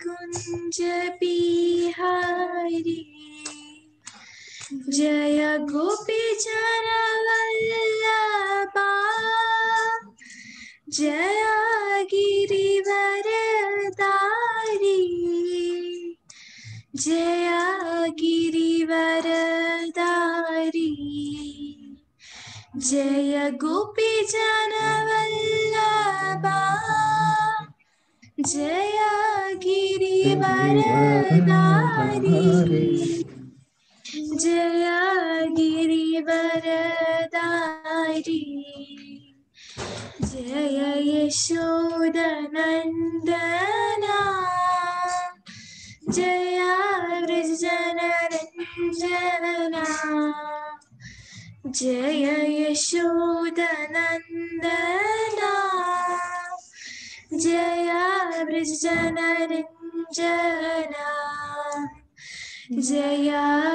कुञ्ज बिहारी जय गोपी वल्लभा जय गिरिवरदारी जय गिरिवरदारी जय गोपी वल्लभा जय गिरिवरदारी जय गिरिवरदारी जय यशोदनन्दना जय वृजनरञ्जना जय यशोदनन्दना जय वृजनरञ्जना जय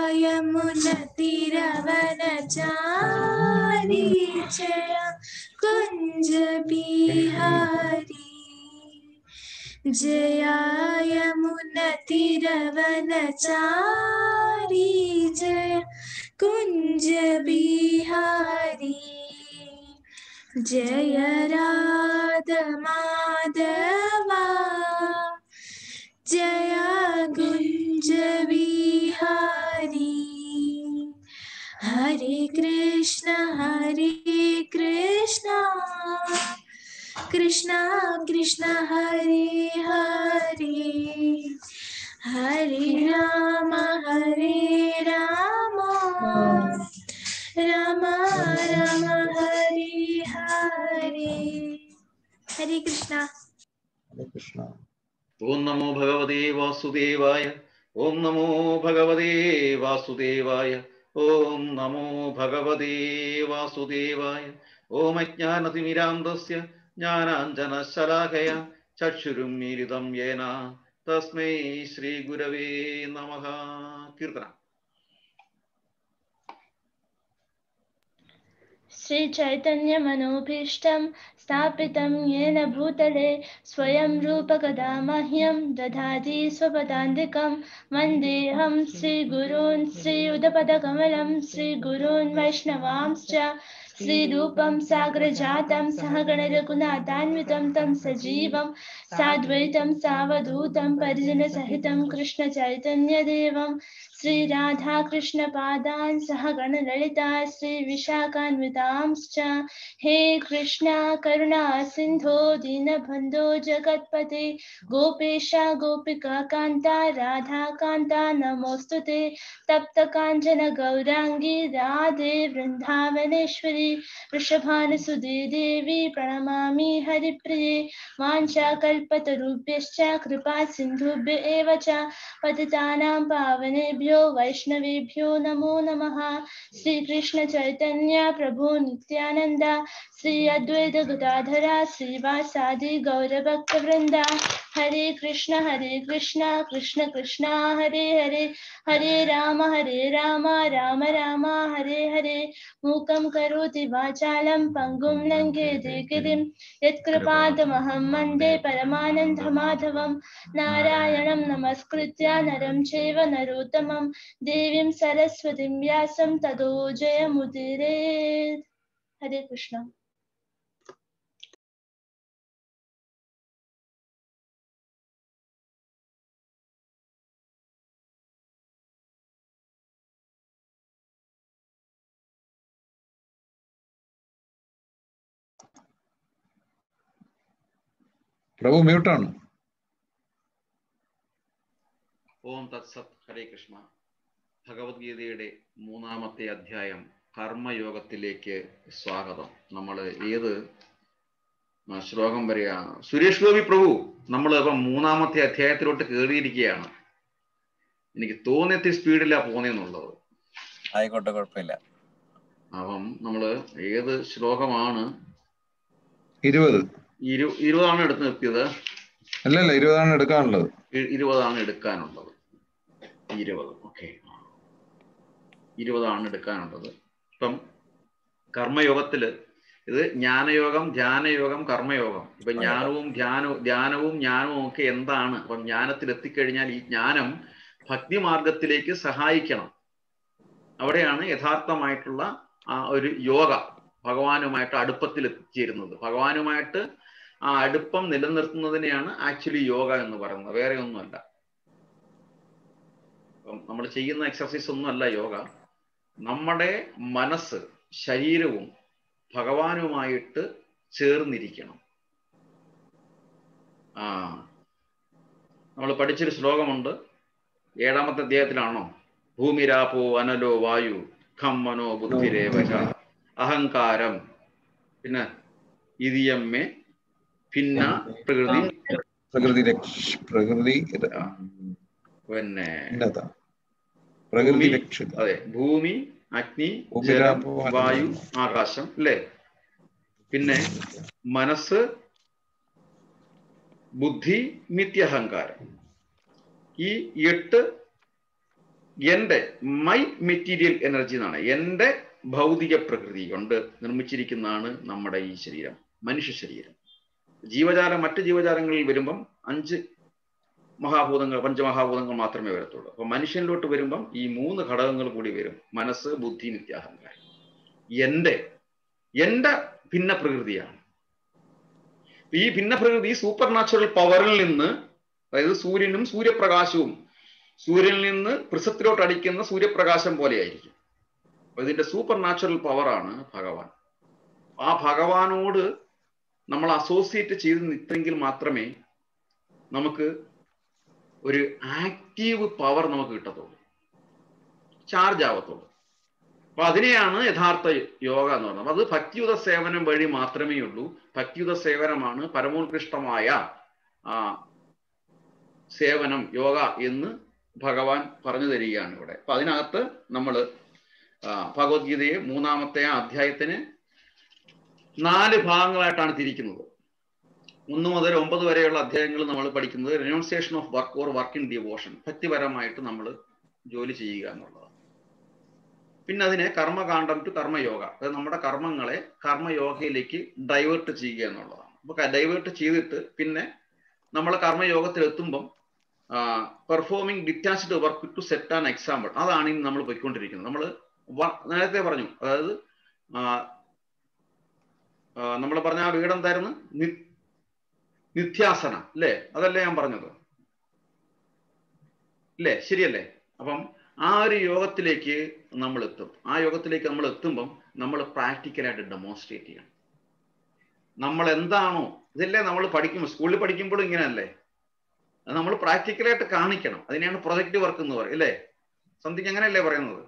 यमुनतिरवनचारी जय कुञ्ज बिहारी जय यमुनतिरवनचारी जय कुञ्ज बिहारी जय राध माधवा जय कुञ्ज बिहारी हरे कृष्ण हरे कृष्ण कृष्ण कृष्ण हरे हरे हरे राम हरे राम राम राम हरे हरे हरे कृष्ण ഹരേ കൃഷ്ണ ഓം നമോ ഭഗവതേ വാസുദേവായ ഓം നമോ ഭഗവതേ വാസുദേവായ ഓം നമോ ഭഗവതേ വാസുദേവായ ഓം അജ്ഞാനതിമിരാന്തസ്യ ജ്ഞാനാഞ്ജനശലാഖയ ചക്ഷുരും മീലിതം യേന തസ്മൈ ശ്രീ ഗുരവേ നമഃ കീർത്തന श्रीचैतन्यमनोभीष्टं स्थापितं येन भूतले स्वयं रूपकदा मह्यं दधाति स्वपदान्तिकं वन्देऽहं श्रीगुरून् श्रीयुधपदकमलं श्रीगुरून् वैष्णवांश्च श्रीरूपं सागरजातं सहगणरघुनाथान्वितं तं सजीवं साद्वैतं सावधूतं परिजनसहितं कृष्णचैतन्यदेवं श्रीराधाकृष्णपादान् सहगणललिता श्रीविशाखान्वितांश्च हे कृष्णा करुणा सिन्धो दीनबन्धो जगत्पते गोपेश गोपिका कान्ता राधाकान्ता नमोऽस्तु ते तप्तकाञ्चन गौराङ्गी राधे वृन्दावनेश्वरी वृषभानुसुदे देवी प्रणमामि हरिप्रिये वाञ्छाकल्पतरुभ्यश्च कृपा सिन्धुभ्य एव च पतितानां पावनेभ्यो वैष्णवेभ्यो नमो नमः श्रीकृष्णचैतन्य प्रभु नित्यानन्द श्री अद्वैत गदाधरा श्रीवासादि गौरभक्तवृन्दा हरे कृष्ण हरे कृष्ण कृष्ण कृष्ण हरे हरे हरे राम हरे राम राम राम हरे हरे मूकं करोति वाचालं पङ्गुं लङ्घयते गिरिं यत्कृपादमहं वन्दे परमानन्दमाधवं नारायणं नमस्कृत्य नरं चैव नरोत्तमं देवीं सरस्वतीं व्यासं ततो जयमुदिरे हरे कृष्ण പ്രഭു മ്യൂട്ടാണ് ഓം തത്സത് ഹരേ കൃഷ്ണ ഭഗവത്ഗീതയുടെ മൂന്നാമത്തെ അധ്യായം കർമ്മയോഗത്തിലേക്ക് സ്വാഗതം നമ്മൾ ഏത് ആ, ശ്ലോകം വരെയാണ് സുരേഷ് ഗോപി പ്രഭു നമ്മൾ ഇപ്പം മൂന്നാമത്തെ അധ്യായത്തിലോട്ട് കയറിയിരിക്കുകയാണ് എനിക്ക് തോന്നിയത്തി സ്പീഡിലാ പോന്നെന്നുള്ളത് ആയിക്കോട്ടെ കുഴപ്പമില്ല അപ്പം നമ്മൾ ഏത് ശ്ലോകമാണ് ഇരുപത് ഇരു ഇരുപതാണ് എടുത്ത് നിർത്തിയത് അല്ലല്ല ഇരുപതാണ് എടുക്കാനുള്ളത് ഇ- ഇരുപതാണ് എടുക്കാനുള്ളത് ഇരുപത് ഓക്കെ ഇരുപതാണ് എടുക്കാനുള്ളത് ഇപ്പം കർമ്മയോഗത്തില് ഇത് ജ്ഞാനയോഗം ധ്യാനയോഗം കർമ്മയോഗം ഇപ്പൊ ജ്ഞാനവും ധ്യാനവും ധ്യാനവും ജ്ഞാനവും ഒക്കെ എന്താണ് അപ്പം ജ്ഞാനത്തിൽ എത്തിക്കഴിഞ്ഞാൽ ഈ ജ്ഞാനം ഭക്തി മാർഗത്തിലേക്ക് സഹായിക്കണം അവിടെയാണ് യഥാർത്ഥമായിട്ടുള്ള ആ ഒരു യോഗ ഭഗവാനുമായിട്ട് അടുപ്പത്തിൽ എത്തിച്ചേരുന്നത് ഭഗവാനുമായിട്ട് ആ അടുപ്പം നിലനിർത്തുന്നതിനെയാണ് ആക്ച്വലി യോഗ എന്ന് പറയുന്നത് വേറെ ഒന്നുമല്ല അപ്പം നമ്മൾ ചെയ്യുന്ന എക്സർസൈസ് ഒന്നുമല്ല യോഗ നമ്മുടെ മനസ്സ് ശരീരവും ഭഗവാനുമായിട്ട് ചേർന്നിരിക്കണം ആ നമ്മൾ പഠിച്ചൊരു ശ്ലോകമുണ്ട് ഏഴാമത്തെ അധ്യായത്തിലാണോ ഭൂമിരാപോ അനലോ വായു ഖം മനോ ബുദ്ധിരേവച അഹങ്കാരം പിന്നെ ഇതിയമ്മേ ഭിന്ന പ്രകൃതി പ്രകൃതി രക്ഷ പ്രകൃതി ര- ആ. പിന്നെ ഇന്നതാ. പ്രകൃതി ഭൂമി- രക്ഷിത അതെ ഭൂമി അഗ്നി ഭൂമി, ജലം രാപോ, അനലോ. വായു ആകാശം അല്ലേ പിന്നെ മനസ്സ് ബുദ്ധി നിത്യഹങ്കാരം ഈ എട്ട് എന്റെ മൈ മെറ്റീരിയൽ എനർജി എന്നാണ് എന്റെ ഭൗതിക പ്രകൃതി കൊണ്ട് നിർമ്മിച്ചിരിക്കുന്നതാണ് നമ്മുടെ ഈ ശരീരം മനുഷ്യ ശരീരം ജീവജാലം മറ്റ് ജീവജാലങ്ങളിൽ വരുമ്പം അഞ്ച് മഹാഭൂതങ്ങൾ പഞ്ചമഹാഭൂതങ്ങൾ മാത്രമേ വരത്തുള്ളൂ അപ്പൊ മനുഷ്യനിലോട്ട് വരുമ്പം ഈ മൂന്ന് ഘടകങ്ങൾ കൂടി വരും മനസ്സ് ബുദ്ധി നിത്യാഹങ്കാരം എന്റെ എന്റെ ഭിന്ന പ്രകൃതിയാണ് ഈ ഭിന്ന പ്രകൃതി സൂപ്പർ നാച്ചുറൽ പവറിൽ നിന്ന് അതായത് സൂര്യനും സൂര്യപ്രകാശവും സൂര്യനിൽ നിന്ന് പൃഥത്തിലോട്ട് അടിക്കുന്ന സൂര്യപ്രകാശം പോലെയായിരിക്കും അപ്പൊ ഇതിന്റെ സൂപ്പർ നാച്ചുറൽ പവറാണ് ഭഗവാൻ ആ ഭഗവാനോട് നമ്മൾ അസോസിയേറ്റ് ചെയ്ത് നിൽത്തെങ്കിൽ മാത്രമേ നമുക്ക് ഒരു ആക്റ്റീവ് പവർ നമുക്ക് കിട്ടത്തുള്ളൂ ചാർജ് ആവത്തുള്ളൂ അപ്പൊ അതിനെയാണ് യഥാർത്ഥ യോഗ എന്ന് പറയുന്നത് അപ്പൊ അത് ഭക്തിയുത സേവനം വഴി മാത്രമേ ഉള്ളൂ ഭക്തിയുത സേവനമാണ് പരമോത്കൃഷ്ടമായ ആ സേവനം യോഗ എന്ന് ഭഗവാൻ പറഞ്ഞു തരികയാണ് ഇവിടെ അപ്പൊ അതിനകത്ത് നമ്മൾ ഭഗവത്ഗീതയെ മൂന്നാമത്തെ ആ അധ്യായത്തിന് നാല് ഭാഗങ്ങളായിട്ടാണ് തിരിക്കുന്നത് ഒന്ന് മുതൽ ഒമ്പത് വരെയുള്ള അധ്യായങ്ങൾ നമ്മൾ പഠിക്കുന്നത് renunciation of work or work in devotion ഭക്തിപരമായിട്ട് നമ്മൾ ജോലി ചെയ്യുക എന്നുള്ളതാണ് പിന്നെ അതിനെ കർമ്മകാന്ഡം ടു കർമ്മയോഗ അതായത് നമ്മുടെ കർമ്മങ്ങളെ കർമ്മയോഗയിലേക്ക് ഡൈവേർട്ട് ചെയ്യുക എന്നുള്ളതാണ് അപ്പൊ ഡൈവേർട്ട് ചെയ്തിട്ട് പിന്നെ നമ്മൾ കർമ്മയോഗത്തിൽ എത്തുമ്പം performing detached work to set an example അതാണ് ഇന്ന് നമ്മൾ പോയിക്കൊണ്ടിരിക്കുന്നത് നമ്മൾ നേരത്തെ പറഞ്ഞു അതായത് നമ്മൾ പറഞ്ഞ ആ വീട് എന്തായിരുന്നു നിത്യാസന അല്ലേ അതല്ലേ ഞാൻ പറഞ്ഞത് ഇല്ലേ ശരിയല്ലേ അപ്പം ആ ഒരു യോഗത്തിലേക്ക് നമ്മൾ എത്തും ആ യോഗത്തിലേക്ക് നമ്മൾ എത്തുമ്പം നമ്മൾ പ്രാക്ടിക്കലായിട്ട് ഡെമോൺസ്ട്രേറ്റ് ചെയ്യണം നമ്മൾ എന്താണോ ഇതല്ലേ നമ്മൾ പഠിക്കുമ്പോൾ സ്കൂളിൽ പഠിക്കുമ്പോഴും ഇങ്ങനെയല്ലേ അത് നമ്മൾ പ്രാക്ടിക്കലായിട്ട് കാണിക്കണം അതിനെയാണ് പ്രൊജക്റ്റ് വർക്ക് എന്ന് പറയും അല്ലേ സംതിങ് അങ്ങനെയല്ലേ പറയുന്നത്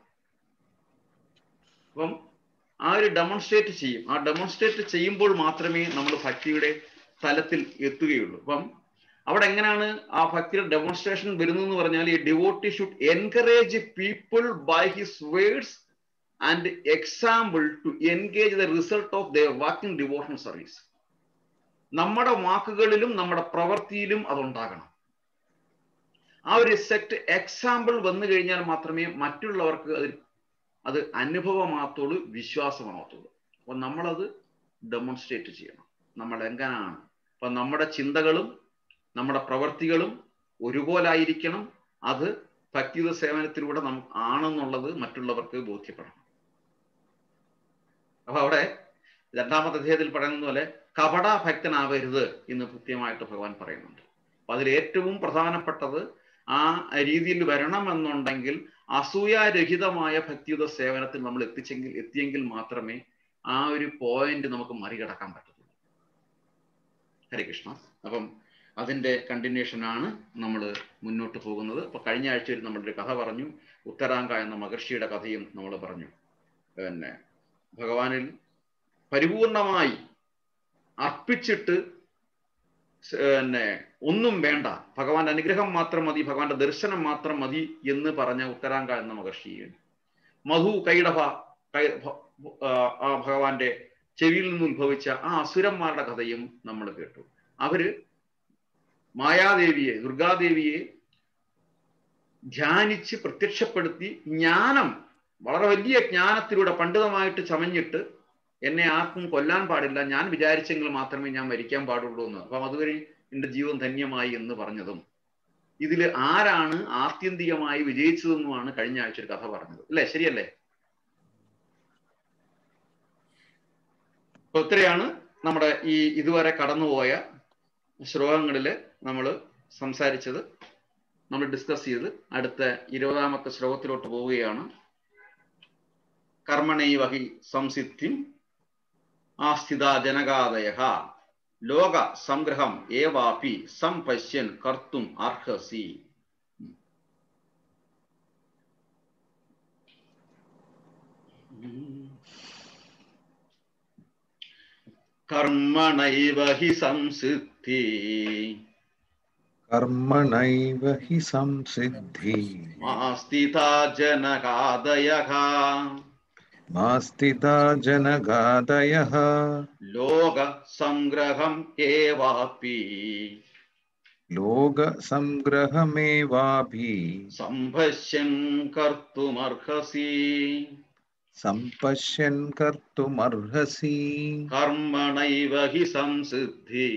അപ്പം ആ ഒരു ഡെമോൺസ്ട്രേറ്റ് ചെയ്യും ആ ഡെമോൺസ്ട്രേറ്റ് ചെയ്യുമ്പോൾ മാത്രമേ നമ്മൾ ഭക്തിയുടെ തലത്തിൽ എത്തുകയുള്ളൂ അപ്പം അവിടെ എങ്ങനെയാണ് ആ ഭക്തിയുടെ ഡെമോൺസ്ട്രേഷൻ വരുന്നത് എന്ന് പറഞ്ഞാൽ ഈ devotee should encourage people by his words and example to engage the result of the walking devotion service നമ്മുടെ വാക്കുകളിലും നമ്മുടെ പ്രവൃത്തിയിലും അതുണ്ടാകണം ആ ഒരു സെറ്റ് എക്സാമ്പിൾ വന്നു കഴിഞ്ഞാൽ മാത്രമേ മറ്റുള്ളവർക്ക് അത് അത് അനുഭവമാകത്തുള്ളൂ വിശ്വാസമാകത്തുള്ളൂ അപ്പൊ നമ്മളത് ഡെമോൺസ്ട്രേറ്റ് ചെയ്യണം നമ്മൾ എങ്ങനെയാണ് അപ്പൊ നമ്മുടെ ചിന്തകളും നമ്മുടെ പ്രവൃത്തികളും ഒരുപോലായിരിക്കണം അത് ഭക്തിയുത സേവനത്തിലൂടെ നമുക്ക് ആണെന്നുള്ളത് മറ്റുള്ളവർക്ക് ബോധ്യപ്പെടണം അപ്പൊ അവിടെ രണ്ടാമത്തെ അധ്യായത്തിൽ പറയുന്നത് പോലെ കപട ഭക്തനാവരുത് എന്ന് കൃത്യമായിട്ട് ഭഗവാൻ പറയുന്നുണ്ട് അപ്പൊ അതിൽ ഏറ്റവും പ്രധാനപ്പെട്ടത് ആ രീതിയിൽ വരണമെന്നുണ്ടെങ്കിൽ അസൂയാരഹിതമായ ഭക്തിയുത സേവനത്തിൽ നമ്മൾ എത്തിച്ചെങ്കിൽ എത്തിയെങ്കിൽ മാത്രമേ ആ ഒരു പോയിന്റ് നമുക്ക് മറികടക്കാൻ പറ്റത്തുള്ളൂ ഹരേ കൃഷ്ണ അപ്പം അതിന്റെ കണ്ടിന്യൂഷൻ ആണ് നമ്മൾ മുന്നോട്ട് പോകുന്നത് അപ്പൊ കഴിഞ്ഞ ആഴ്ചയിൽ നമ്മളൊരു കഥ പറഞ്ഞു ഉത്തരാങ്ക എന്ന മഹർഷിയുടെ കഥയും നമ്മൾ പറഞ്ഞു പിന്നെ ഭഗവാനിൽ പരിപൂർണമായി അർപ്പിച്ചിട്ട് പിന്നെ ഒന്നും വേണ്ട ഭഗവാന്റെ അനുഗ്രഹം മാത്രം മതി ഭഗവാന്റെ ദർശനം മാത്രം മതി എന്ന് പറഞ്ഞ ഉത്തരാങ്ക എന്ന മഹർഷി മധു കൈടഭ കൈ ആ ഭഗവാന്റെ ചെവിയിൽ നിന്ന് ഉത്ഭവിച്ച ആ അസുരന്മാരുടെ കഥയും നമ്മൾ കേട്ടു അവര് മായാദേവിയെ ദുർഗാദേവിയെ ധ്യാനിച്ച് പ്രത്യക്ഷപ്പെടുത്തി ജ്ഞാനം വളരെ വലിയ ജ്ഞാനത്തിലൂടെ പണ്ഡിതമായിട്ട് ചമഞ്ഞിട്ട് എന്നെ ആർക്കും കൊല്ലാൻ പാടില്ല ഞാൻ വിചാരിച്ചെങ്കിൽ മാത്രമേ ഞാൻ മരിക്കാൻ പാടുള്ളൂ എന്ന് അപ്പം അതുവരെ എന്റെ ജീവൻ ധന്യമായി എന്ന് പറഞ്ഞതും ഇതിൽ ആരാണ് ആത്യന്തികമായി വിജയിച്ചതെന്നുമാണ് കഴിഞ്ഞ ആഴ്ച ഒരു കഥ പറഞ്ഞത് അല്ലേ ശരിയല്ലേ അപ്പൊ ഇത്രയാണ് നമ്മുടെ ഈ ഇതുവരെ കടന്നുപോയ ശ്ലോകങ്ങളിൽ നമ്മൾ സംസാരിച്ചത് നമ്മൾ ഡിസ്കസ് ചെയ്ത് അടുത്ത ഇരുപതാമത്തെ ശ്ലോകത്തിലോട്ട് പോവുകയാണ് കർമ്മണൈവഹി സംസിദ്ധിം ആസ്ഥിത ജനകാദയ ലോക സംഗ്രഹം ഏവാപി സംപശ്യൻ കർത്തും അർഹസി കർമ്മണൈവ ഹി സംസിദ്ധി कर्मणैव हि संसिद्धि മാസ്ഥിതാ ജനകാദയഃ मास्तिता जनगादयः ലോക സംഗ്രഹം ഏവാപി लोकसङ्ग्रहमेवापि സംഭശ്യൻ കർത്തുമർഹസി सम्पश्यन् कर्तुमर्हसि കർമ്മണൈവ ഹി സംസിദ്ധി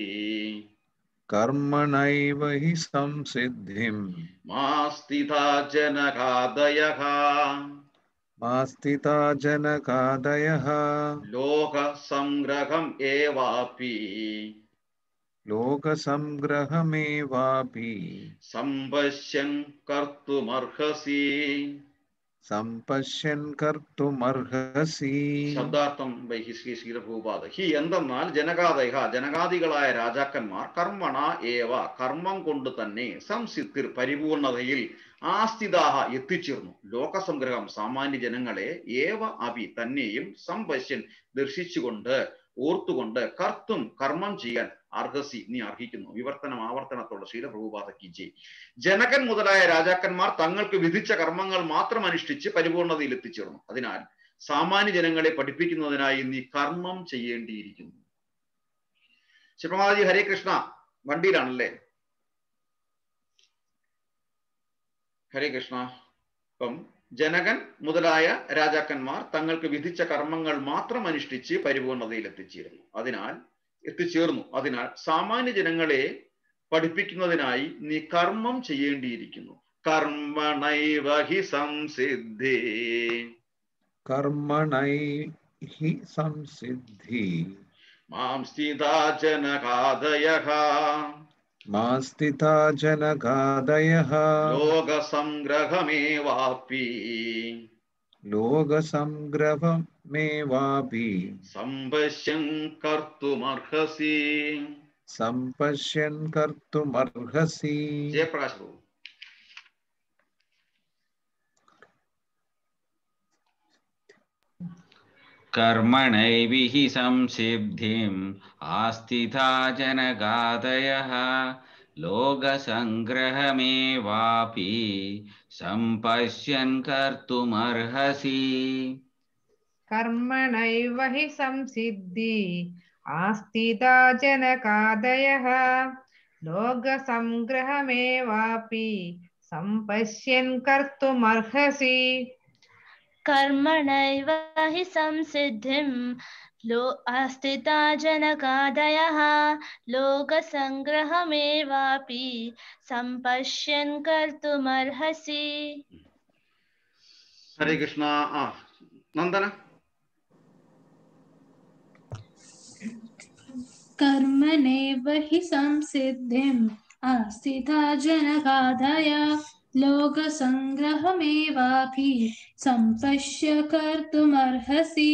कर्मणैव हि संसिद्धिम् മാസ്ഥിതാ ജനകാദയഃ मास्तिता जनकादयः ലോക സംഗ്രഹം ഏവാപി लोकसङ्ग्रहमेवापि സംപശ്യൻ കർത്തുമർഹസി सम्पश्यन् कर्तुमर्हसि ശബ്ദാർത്ഥം ബൈ ഹിസ്കി ശ്രീരഭൂപാദ ഹി എന്തെന്നാൽ ജനകാദയ ജനകാദികളായ രാജാക്കന്മാർ കർമ്മണ ഏവ കർമ്മം കൊണ്ട് തന്നെ സംസിദ്ധിർ പരിപൂർണതയിൽ ആസ്ഥിതാഹ എത്തിച്ചേർന്നു ലോകസംഗ്രഹം സാമാന്യ ജനങ്ങളെ ഏവ അഭി തന്നെയും സംപശ്യൻ ദർശിച്ചുകൊണ്ട് ഓർത്തുകൊണ്ട് കർത്തും കർമ്മം ചെയ്യാൻ അർഹസി നീ അർഹിക്കുന്നു വിവർത്തനം ആവർത്തനത്തോടെ ശ്രീലപ്രഭുപാതയ്ക്ക് ജയ് ജനകൻ മുതലായ രാജാക്കന്മാർ തങ്ങൾക്ക് വിധിച്ച കർമ്മങ്ങൾ മാത്രം അനുഷ്ഠിച്ച് പരിപൂർണതയിൽ എത്തിച്ചേർന്നു അതിനാൽ സാമാന്യ ജനങ്ങളെ പഠിപ്പിക്കുന്നതിനായി നീ കർമ്മം ചെയ്യേണ്ടിയിരിക്കുന്നു ശിവമാജി ഹരേ കൃഷ്ണ വണ്ടിയിലാണല്ലേ ഹരേ കൃഷ്ണ ഇപ്പം ജനകൻ മുതലായ രാജാക്കന്മാർ തങ്ങൾക്ക് വിധിച്ച കർമ്മങ്ങൾ മാത്രം അനുഷ്ഠിച്ച് പരിപൂർണതയിൽ എത്തിച്ചേരുന്നു അതിനാൽ എത്തിച്ചേർന്നു അതിനാൽ സാമാന്യ ജനങ്ങളെ പഠിപ്പിക്കുന്നതിനായി നീ കർമ്മം ചെയ്യേണ്ടിയിരിക്കുന്നു കർമ്മണൈവ ഹി സംസിദ്ധി कर्मणै हि संसिद्धि മാം സ്ഥിതാ ജനകാദയഃ मास्तिता जनगादयः ലോകസംഗ്രഹമേവാപി लोकसङ्ग्रहमेवापि സംപശ്യൻ കർത്തുമർഹസി सम्पश्यन् कर्तुमर्हसि ജയപ്രകാശ് ബാബു कर्मणैविः संसिद्धिम् आस्थिता जनगादयः लोकसङ्ग्रहमेवापि सम्पश्यन् कर्तुमर्हसि कर्मणैव हि संसिद्धि आस्थिता जनकादयः लोकसङ्ग्रहमेवापि सम्पश्यन् कर्तुमर्हसि कर्मणैव हि संसिद्धिं लो आस्थिता जनकादयः लोकसङ्ग्रहमेवापि सम्पश्यन् कर्तुमर्हसि ഹരേ കൃഷ്ണ ആ നന്ദന कर्मणेव हि संसिद्धिम् आस्थिता जनगाधय लोकसङ्ग्रहमेवापि सम्पश्य कर्तुमर्हसि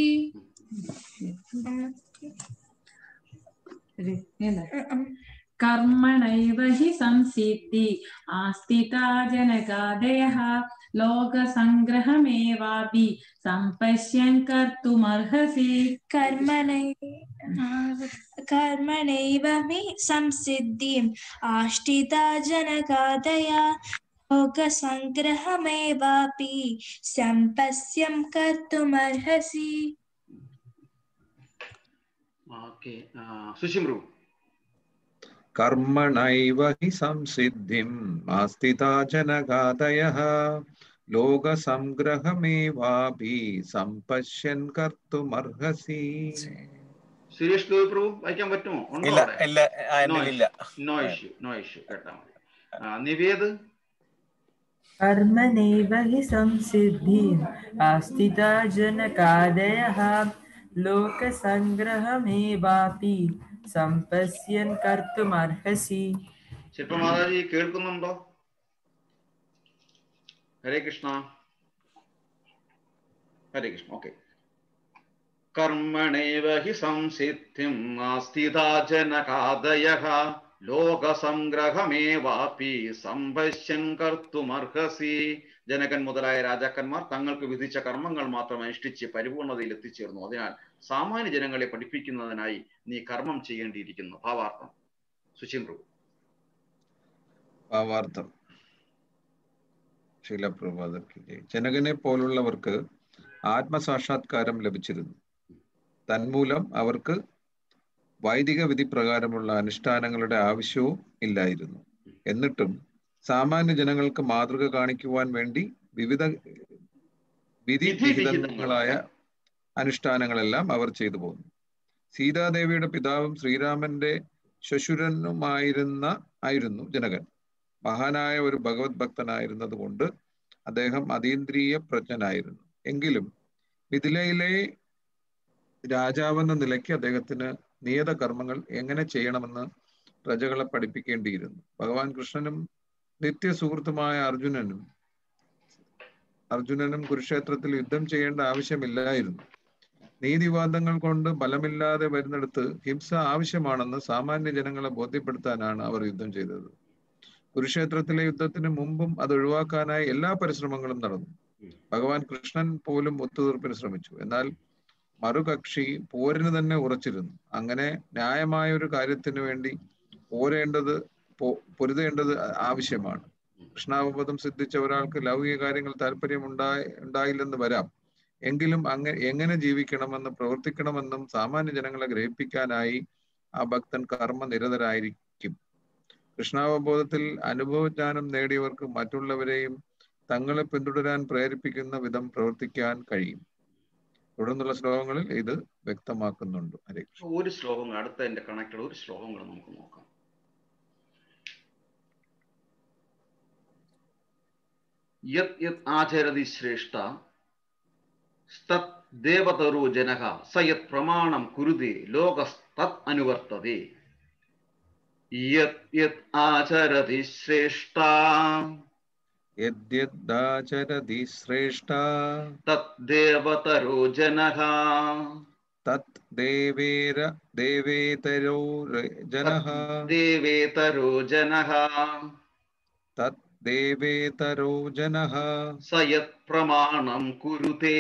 कर्मणैव हि संसिद्धि आस्थिता जनगादयः लोकसङ्ग्रहमेवापि सम्पश्यन् कर्तुमर्हसि कर्मणैव कर्मणैव हि संसिद्धिम् आष्टिता जनगादया लोकसङ्ग्रहमेवापि सम्पश्यं कर्तुमर्हसि ഓക്കെ സുശിമ്രു कर्मणैव हि संसिद्धिम् आस्थिता जनगादयः ലോകസംഗ്രഹമേവാപി സമ്പശ്യൻ കർത്തുമർഹസി സുരേഷ് ഗോപി പ്രഭു വായിക്കാൻ പറ്റുമോ ഉണ്ടോ ഇല്ല അവിടെ ഇല്ല ആ, എൻ്റെ ഇല്ല നോ ഇഷ്യൂ നോ ഇഷ്യൂ കേട്ടാ മതി ആ, നിവേദ് कर्मणैव हि संसिद्धिम् आस्थिता जनकादयः लोकसङ्ग्रहमेवापि सम्पश्यन् कर्तुमर्हसि ശില്പമാതാജി കേൾക്കുന്നുണ്ടോ ഹരേ കൃഷ്ണ ഹരേ കൃഷ്ണ ഓക്കെ കർമ്മണൈവ ഹി സംസിദ്ധിം ആസ്ഥിതാ ജനകാദയഃ ലോകസംഗ്രഹമേവാപി സംഭശ്യൻ കർത്തുമർഹസി ജനകൻ മുതലായ രാജാക്കന്മാർ തങ്ങൾക്ക് വിധിച്ച കർമ്മങ്ങൾ മാത്രം അനുഷ്ഠിച്ച് പരിപൂർണതയിൽ എത്തിച്ചേർന്നു അതിനാൽ സാമാന്യ ജനങ്ങളെ പഠിപ്പിക്കുന്നതിനായി നീ കർമ്മം ചെയ്യേണ്ടിയിരിക്കുന്നു ഭാവാർത്ഥം സുശീൽ പ്രഭു ഭാവാർത്ഥം ശീലപ്രഭാതർക്ക് ജനകനെ പോലുള്ളവർക്ക് ആത്മസാക്ഷാത്കാരം ലഭിച്ചിരുന്നു തന്മൂലം അവർക്ക് വൈദിക വിധി പ്രകാരമുള്ള അനുഷ്ഠാനങ്ങളുടെ ആവശ്യവും ഇല്ലായിരുന്നു എന്നിട്ടും സാമാന്യ ജനങ്ങൾക്ക് മാതൃക കാണിക്കുവാൻ വേണ്ടി വിവിധ വിധി വിഹിതങ്ങളായ അനുഷ്ഠാനങ്ങളെല്ലാം അവർ ചെയ്തു പോന്നു സീതാദേവിയുടെ പിതാവും ശ്രീരാമന്റെ ശശുരനുമായിരുന്ന ആയിരുന്നു ജനകൻ മഹാനായ ഒരു ഭഗവത് ഭക്തനായിരുന്നത് കൊണ്ട് അദ്ദേഹം അതീന്ദ്രിയ പ്രജ്ഞനായിരുന്നു എങ്കിലും മിഥിലയിലെ രാജാവെന്ന നിലയ്ക്ക് അദ്ദേഹത്തിന് നിയത കർമ്മങ്ങൾ എങ്ങനെ ചെയ്യണമെന്ന് പ്രജകളെ പഠിപ്പിക്കേണ്ടിയിരുന്നു ഭഗവാൻ കൃഷ്ണനും നിത്യ സുഹൃത്തുമായ അർജുനനും അർജുനനും കുരുക്ഷേത്രത്തിൽ യുദ്ധം ചെയ്യേണ്ട ആവശ്യമില്ലായിരുന്നു നീതിവാദങ്ങൾ കൊണ്ട് ബലമില്ലാതെ വരുന്നിടത്ത് ഹിംസ ആവശ്യമാണെന്ന് സാമാന്യ ജനങ്ങളെ ബോധ്യപ്പെടുത്താനാണ് അവർ യുദ്ധം ചെയ്തത് കുരുക്ഷേത്രത്തിലെ യുദ്ധത്തിന് മുമ്പും അത് ഒഴിവാക്കാനായി എല്ലാ പരിശ്രമങ്ങളും നടന്നു ഭഗവാൻ കൃഷ്ണൻ പോലും ഒത്തുതീർപ്പിന് ശ്രമിച്ചു എന്നാൽ മറുകക്ഷി പോരിന് തന്നെ ഉറച്ചിരുന്നു അങ്ങനെ ന്യായമായ ഒരു കാര്യത്തിന് വേണ്ടി പോരേണ്ടത് പോ- പൊരുതേണ്ടത് ആവശ്യമാണ് കൃഷ്ണാവബോധം സിദ്ധിച്ച ഒരാൾക്ക് ലൗകിക കാര്യങ്ങൾ താല്പര്യം ഉണ്ടായി ഉണ്ടായില്ലെന്ന് വരാം എങ്കിലും അങ്ങ എങ്ങനെ ജീവിക്കണമെന്ന് പ്രവർത്തിക്കണമെന്നും സാമാന്യ ജനങ്ങളെ ഗ്രഹിപ്പിക്കാനായി ആ ഭക്തൻ കർമ്മ നിരതരായിരിക്കും കൃഷ്ണാവബോധത്തിൽ അനുഭവജ്ഞാനം നേടിയവർക്ക് മറ്റുള്ളവരെയും തങ്ങളെ പിന്തുടരാൻ പ്രേരിപ്പിക്കുന്ന വിധം പ്രവർത്തിക്കാൻ കഴിയും തുടർന്നുള്ള ശ്ലോകങ്ങളിൽ ഇത് വ്യക്തമാക്കുന്നുണ്ട് ഹരേ കൃഷ്ണ ഒരു ശ്ലോകം അടുത്ത എന്റെ കണക്റ്റഡ് ഒരു ശ്ലോകം കൂടെ നമുക്ക് നോക്കാം യത് യത് ആചരതി ശ്രേഷ്ഠ തത് ദേവതരോ ജനഃ സ യത് പ്രമാണം കുരുതേ ലോകസ്തത് അനുവർത്തതേ യത് യത് ആചരതി ശ്രേഷ്ഠ യദ്യദാചരതി ശ്രേഷ്ഠ തത് ദേവതരോ ജനഃ തത് ദേവേര ദേവേതരോ ജനഃ ദേവേതരോ ജനഃ തത് ദേവേതരോ ജനഃ സ യത് പ്രമാണം കുരുതേ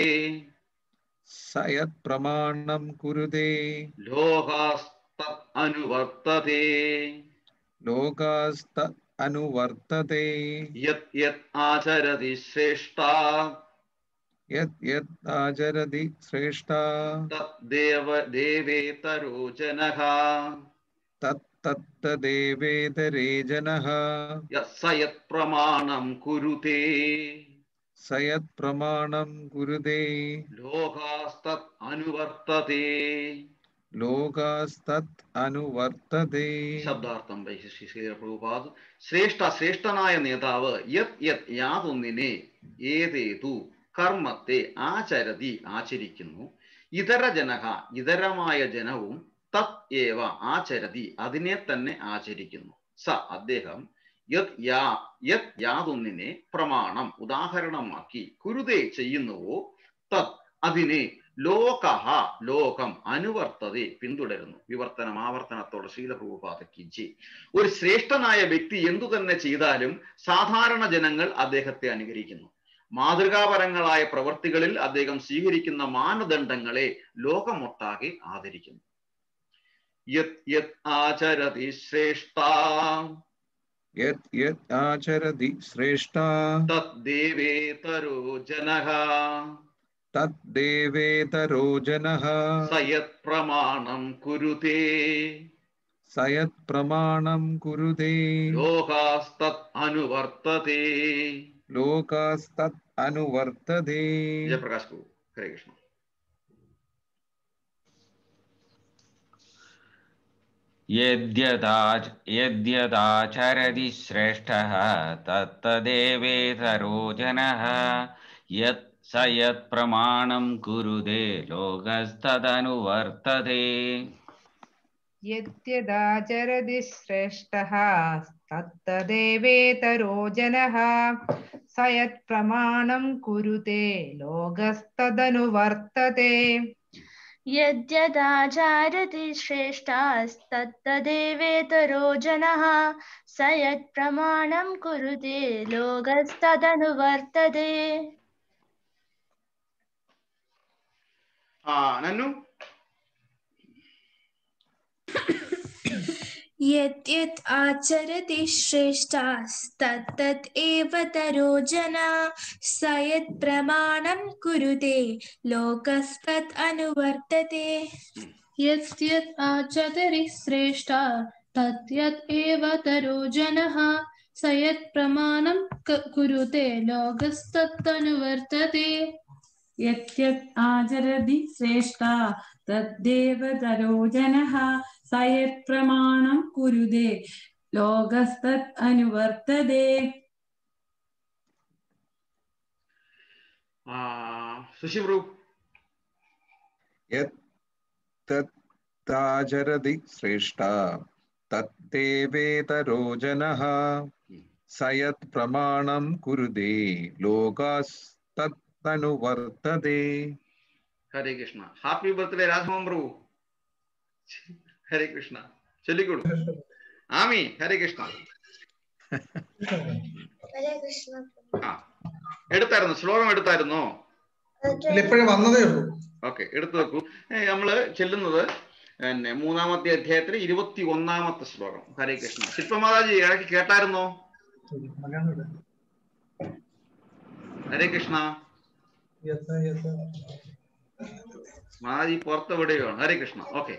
സ യത് പ്രമാണം കുരുതേ ലോകാസ്തത് അനുവർത്തതേ ലോകാസ്ത അനുവർത്തതേ യത് യത് ആചരതി ശ്രേഷ്ഠ യത് യത് ആചരതി ശ്രേഷ്ഠ തത് ദേവ ദേവേതരോ ജനഃ തത് തത്ത ദേവേതരേ ജനഃ യത് സ യത് പ്രമാണം കുരുതേ സ യത് പ്രമാണം കുരുതേ ലോകാസ്തത് അനുവർത്തതേ ലോകാസ്തത് അനുവർത്തതേ ശബ്ദാർത്ഥം വൈ ശ്രീ പ്രഭുപാദ് ശ്രേഷ്ഠ ശ്രേഷ്ഠനായ നേതാവ് യത് യത് യാതൊന്നിനെ ഏതേതു കർമ്മത്തെ ആചരതി ആചരിക്കുന്നു ഇതര ജനഹ ഇതരമായ ജനവും തത് ഏവ ആചരതി അതിനെ തന്നെ ആചരിക്കുന്നു സ അദ്ദേഹം യത് യാ യത് യാതൊന്നിനെ പ്രമാണം ഉദാഹരണമാക്കി കുരുതേ ചെയ്യുന്നുവോ തത് അതിനെ ലോകഹ ലോകം അനുവർത്തതെ പിന്തുടരുന്നു വിവർത്തനം ആവർത്തനത്തോടെ ശീലപ്രഭുപാതയ്ക്ക് ജി ഒരു ശ്രേഷ്ഠനായ വ്യക്തി എന്തു തന്നെ ചെയ്താലും സാധാരണ ജനങ്ങൾ അദ്ദേഹത്തെ അനുകരിക്കുന്നു മാതൃകാപരങ്ങളായ പ്രവർത്തികളിൽ അദ്ദേഹം സ്വീകരിക്കുന്ന മാനദണ്ഡങ്ങളെ ലോകമൊട്ടാകെ ആദരിക്കുന്നു യത് യത് ആചരതി ശ്രേഷ്ഠ യത് യത് ആചരതി ശ്രേഷ്ഠ തത് ദേവേതരോ ജനഃ തത് ദേവേതരോ ജനഃ സ യത് പ്രമാണം കുരുതേ സ യത് പ്രമാണം കുരുതേ ലോകാസ്തത് അനുവർത്തതേ ലോകാസ്തത് അനുവർത്തതേ വിജയപ്രകാശ് പ്രഭു ഹരേ കൃഷ്ണ यद्यदाच यद्यदाचरति श्रेष्ठः तत्तदेवेतरो जनः यत् स यत्प्रमाणं कुरुते लोकस्तदनुवर्तते यद्यदाचरति श्रेष्ठः तत्तदेवेतरो जनः स यत्प्रमाणं कुरुते लोकस्तदनुवर्तते यद्यदाचारति श्रेष्ठास्तत्तदेवेतरो जनः स यत्प्रमाणं कुरुते लोकस्तदनुवर्तते ആ നന്നു यद्यत् आचरति श्रेष्ठास्तत्तत् एव तरो जना स यत् प्रमाणं कुरुते लोकस्तत् अनुवर्तते यद्यत् आचरति श्रेष्ठा तद्यत् एव तरो जनः स यत् प्रमाणं क- कुरुते लोकस्तत्तनुवर्तते यद्यत् आचरति श्रेष्ठा तद्देव तरो जनः स यत् प्रमाणं कुरुते लोकस्तत् अनुवर्तते ആ ശശി പ്രഭു യത് തത്താചരതി ശ്രേഷ്ഠ തത്തേവേതരോ ജനഃ സ യത് പ്രമാണം കുരുതേ ലോകാസ്തനുവർത്തതേ ഹരേ കൃഷ്ണ ഹാപ്പി ബർത്ത്ഡേ രാഘവൻ പ്രഭു ഹരേ കൃഷ്ണ ചൊല്ലിക്കോളൂ ആമി ഹരേ കൃഷ്ണ ഹരേ കൃഷ്ണ ആ എടുത്തായിരുന്നു ശ്ലോകം എടുത്തായിരുന്നോ ഇപ്പോഴും വന്നതേ ഉള്ളൂ ഓക്കെ എടുത്തു വെക്കൂ ഏ, നമ്മള് ചെല്ലുന്നത് പിന്നെ മൂന്നാമത്തെ അധ്യായത്തിലെ ഇരുപത്തി ഒന്നാമത്തെ ശ്ലോകം ഹരേ കൃഷ്ണ ശില്പമാതാജി ഇടയ്ക്ക് കേട്ടായിരുന്നോ ഹരേ കൃഷ്ണ മാതാജി പുറത്ത് എവിടെയോ ഹരേ കൃഷ്ണ ഓക്കെ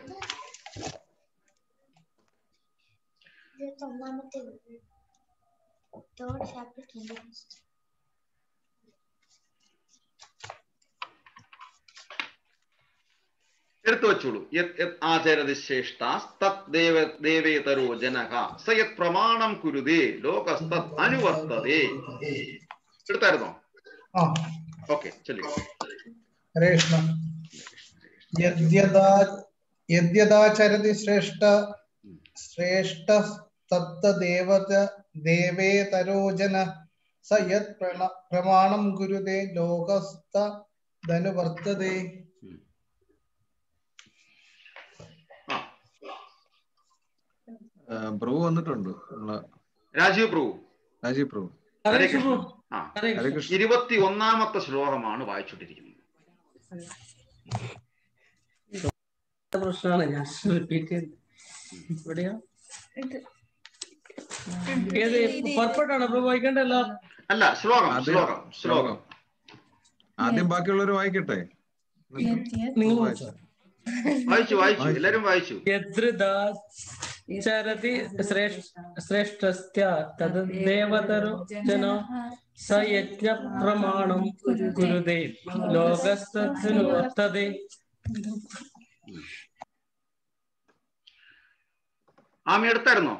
ഇരുപത്തൊന്നാമത്തെ തേർഡ് ചാപ്റ്റർ ട്വന്റി എടുത്തു വെച്ചോളൂ യത് യത് ആചരതി ശ്രേഷ്ഠാസ് തത് ദേവ ദേവേതരോ ജനക സ യത് പ്രമാണം കുരുതേ ലോകസ്തത് അനുവർത്തതേ എടുത്തായിരുന്നോ ആ ഓക്കെ ചൊല്ലി ഹരേ കൃഷ്ണ യദ്യദാ യദ്യദാചരതി ശ്രേഷ്ഠ ശ്രേഷ്ഠ തത്തദേവത ദേവേതരോ ജന സ യത് പ്രണ പ്രമാണം ഗുരുതേ ലോകസ്ഥ ധനുവർത്തതേ പ്രഭു വന്നിട്ടുണ്ട് നമ്മളെ രാജീവ് പ്രഭു രാജീവ് പ്രഭു ഹരേ കൃഷ്ണ ആ ഹരേ കൃഷ്ണ ഇരുപത്തി ഒന്നാമത്തെ ശ്ലോകമാണ് വായിച്ചുകൊണ്ടിരിക്കുന്നത് പ്രശ്നമാണ് ഞാൻ റിപ്പീറ്റ് ചെയ്ത് ഇവിടെയോ ഏത് പുറപ്പെട്ടാണ് പ്രഭു വായിക്കണ്ടല്ലോ അല്ല ശ്ലോകം ആദ്യം ശ്ലോകം ശ്ലോകം ആദ്യം ബാക്കിയുള്ളവർ വായിക്കട്ടെ നിങ്ങൾ വായിച്ചോ. വായിച്ചു വായിച്ചു എല്ലാരും വായിച്ചു ചരതി ശ്രേഷ്ഠസ്യ തത് ദേവതരു ജനോ സ യജ്ഞ പ്രമാണം കുരുതേ ലോകസ്ഥത്തിനു വർത്തതേ ആമി എടുത്തായിരുന്നോ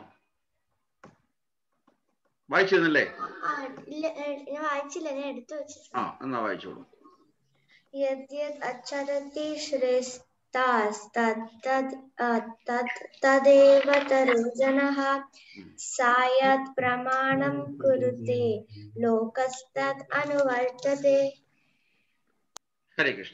വായിച്ചിരുന്നല്ലേ ആ ഇല്ല ഏ, ഞാൻ വായിച്ചില്ല ഞാൻ എടുത്തു വെച്ചു ആ എന്നാ വായിച്ചോളൂ यद्यद् अचरति श्रेष्ठास्तद् तत् तदेव तरो जनः सा यत् प्रमाणं कुरुते लोकस्तद् अनुवर्तते ഹരേ കൃഷ്ണ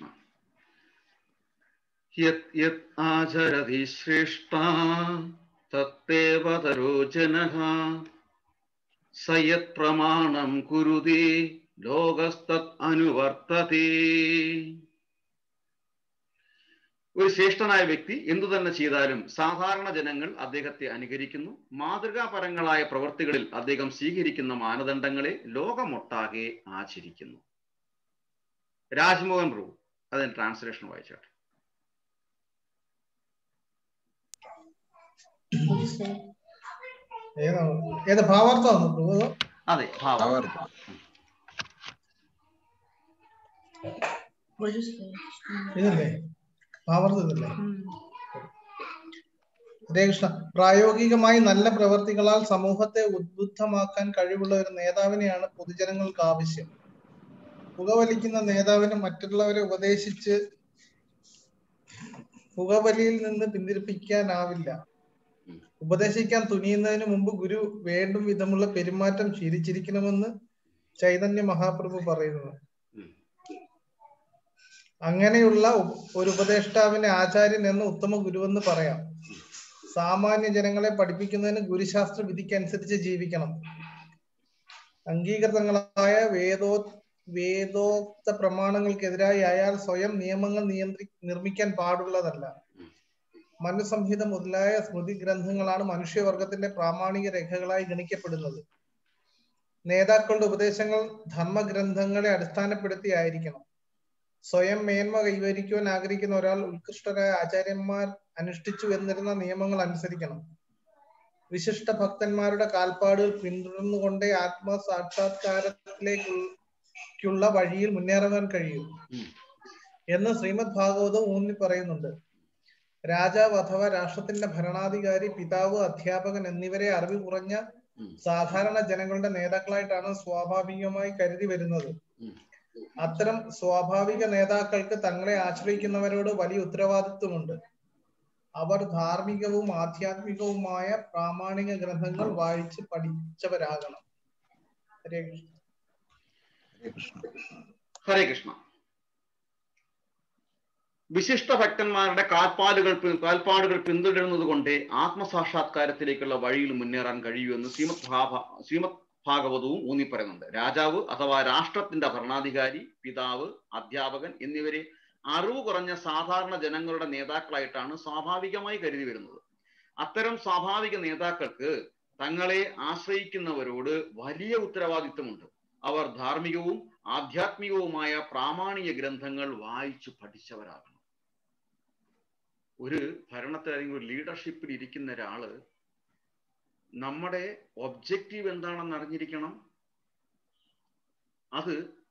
യത് യത് ആചരതി ശ്രേഷ്ഠ തത്തേവ തരോ ജനഃ സ യത് പ്രമാണം കുരുതേ ലോകസ്തത് അനുവർത്തതേ ഒരു ശ്രേഷ്ഠനായ വ്യക്തി എന്തു തന്നെ ചെയ്താലും സാധാരണ ജനങ്ങൾ അദ്ദേഹത്തെ അനുകരിക്കുന്നു മാതൃകാപരങ്ങളായ പ്രവൃത്തികളിൽ അദ്ദേഹം സ്വീകരിക്കുന്ന മാനദണ്ഡങ്ങളെ ലോകമൊട്ടാകെ ആചരിക്കുന്നു രാജ്മോഹൻ പ്രഭു അതിന് ട്രാൻസ്ലേഷൻ വായിച്ചാട്ടെ ഏതാ ഏത് ഭാവാർത്ഥമാണോ പ്രഭു അതോ അതെ ഭാവം ഇതല്ലേ ആവർത്തിതല്ലേ ഹരേ കൃഷ്ണ പ്രായോഗികമായി നല്ല പ്രവർത്തികളാൽ സമൂഹത്തെ ഉദ്ബുദ്ധമാക്കാൻ കഴിവുള്ള ഒരു നേതാവിനെയാണ് പൊതുജനങ്ങൾക്ക് ആവശ്യം പുകവലിക്കുന്ന നേതാവിന് മറ്റുള്ളവരെ ഉപദേശിച്ച് പുകവലിയിൽ നിന്ന് പിന്തിരിപ്പിക്കാനാവില്ല ഉപദേശിക്കാൻ തുനിയുന്നതിന് മുമ്പ് ഗുരു വേണ്ടും വിധമുള്ള പെരുമാറ്റം ശീലിച്ചിരിക്കണമെന്ന് ചൈതന്യ മഹാപ്രഭു പറയുന്നു അങ്ങനെയുള്ള ഉ- ഒരു ഉപദേഷ്ടാവിനെ ആചാര്യൻ എന്ന് ഉത്തമ ഗുരുവെന്ന് പറയാം സാമാന്യ ജനങ്ങളെ പഠിപ്പിക്കുന്നതിന് ഗുരുശാസ്ത്ര വിധിക്കനുസരിച്ച് ജീവിക്കണം അംഗീകൃതങ്ങളായ വേദോ വേദോക്ത പ്രമാണങ്ങൾക്കെതിരായി അയാൾ സ്വയം നിയമങ്ങൾ നിയന്ത്രി നിർമ്മിക്കാൻ പാടുള്ളതല്ല മനുസംഹിത മുതലായ സ്മൃതി ഗ്രന്ഥങ്ങളാണ് മനുഷ്യവർഗത്തിന്റെ പ്രാമാണിക രേഖകളായി ഗണിക്കപ്പെടുന്നത് നേതാക്കളുടെ ഉപദേശങ്ങൾ ധർമ്മഗ്രന്ഥങ്ങളെ അടിസ്ഥാനപ്പെടുത്തി ആയിരിക്കണം സ്വയം മേന്മ കൈവരിക്കുവാൻ ആഗ്രഹിക്കുന്ന ഒരാൾ ഉത്കൃഷ്ടരായ ആചാര്യന്മാർ അനുഷ്ഠിച്ചു എന്നിരുന്ന നിയമങ്ങൾ അനുസരിക്കണം വിശിഷ്ട ഭക്തന്മാരുടെ കാൽപ്പാടുകൾ പിന്തുടർന്നുകൊണ്ടേ ആത്മസാക്ഷാത്കാരത്തിലേക്കുള്ള വഴിയിൽ മുന്നേറാൻ കഴിയും എന്ന് ശ്രീമദ് ഭാഗവതം ഊന്നി പറയുന്നുണ്ട് രാജാവ് അഥവാ രാഷ്ട്രത്തിന്റെ ഭരണാധികാരി പിതാവ് അധ്യാപകൻ എന്നിവരെ അറിവ് കുറഞ്ഞ സാധാരണ ജനങ്ങളുടെ നേതാക്കളായിട്ടാണ് സ്വാഭാവികമായി കരുതി വരുന്നത് അത്തരം സ്വാഭാവിക നേതാക്കൾക്ക് തങ്ങളെ ആശ്രയിക്കുന്നവരോട് വലിയ ഉത്തരവാദിത്വമുണ്ട് അവർ ധാർമ്മികവും ആധ്യാത്മികവുമായ പ്രാമാണിക ഗ്രന്ഥങ്ങൾ വായിച്ച് പഠിച്ചവരാകണം ഹരേ കൃഷ്ണ ഹരേ കൃഷ്ണ വിശിഷ്ട ഭക്തന്മാരുടെ കാൽപ്പാടുകൾ പി- കാൽപ്പാടുകൾ പിന്തുടരുന്നത് കൊണ്ട് ആത്മസാക്ഷാത്കാരത്തിലേക്കുള്ള വഴിയിൽ മുന്നേറാൻ കഴിയൂ എന്ന് ശ്രീമദ് ഭാഭ ശ്രീമദ് ഭാഗവതവും ഊന്നി പറയുന്നുണ്ട് രാജാവ് അഥവാ രാഷ്ട്രത്തിന്റെ ഭരണാധികാരി പിതാവ് അധ്യാപകൻ എന്നിവരെ അറിവ് കുറഞ്ഞ സാധാരണ ജനങ്ങളുടെ നേതാക്കളായിട്ടാണ് സ്വാഭാവികമായി കരുതി വരുന്നത് അത്തരം സ്വാഭാവിക നേതാക്കൾക്ക് തങ്ങളെ ആശ്രയിക്കുന്നവരോട് വലിയ ഉത്തരവാദിത്തമുണ്ട് അവർ ധാർമ്മികവും ആധ്യാത്മികവുമായ പ്രാമാണിക ഗ്രന്ഥങ്ങൾ വായിച്ചു പഠിച്ചവരാകണം ഒരു ഭരണത്തിൽ അല്ലെങ്കിൽ ഒരു ലീഡർഷിപ്പിൽ ഇരിക്കുന്ന ഒരാള് നമ്മുടെ ഒബ്ജക്റ്റീവ് എന്താണെന്ന് അറിഞ്ഞിരിക്കണം അത്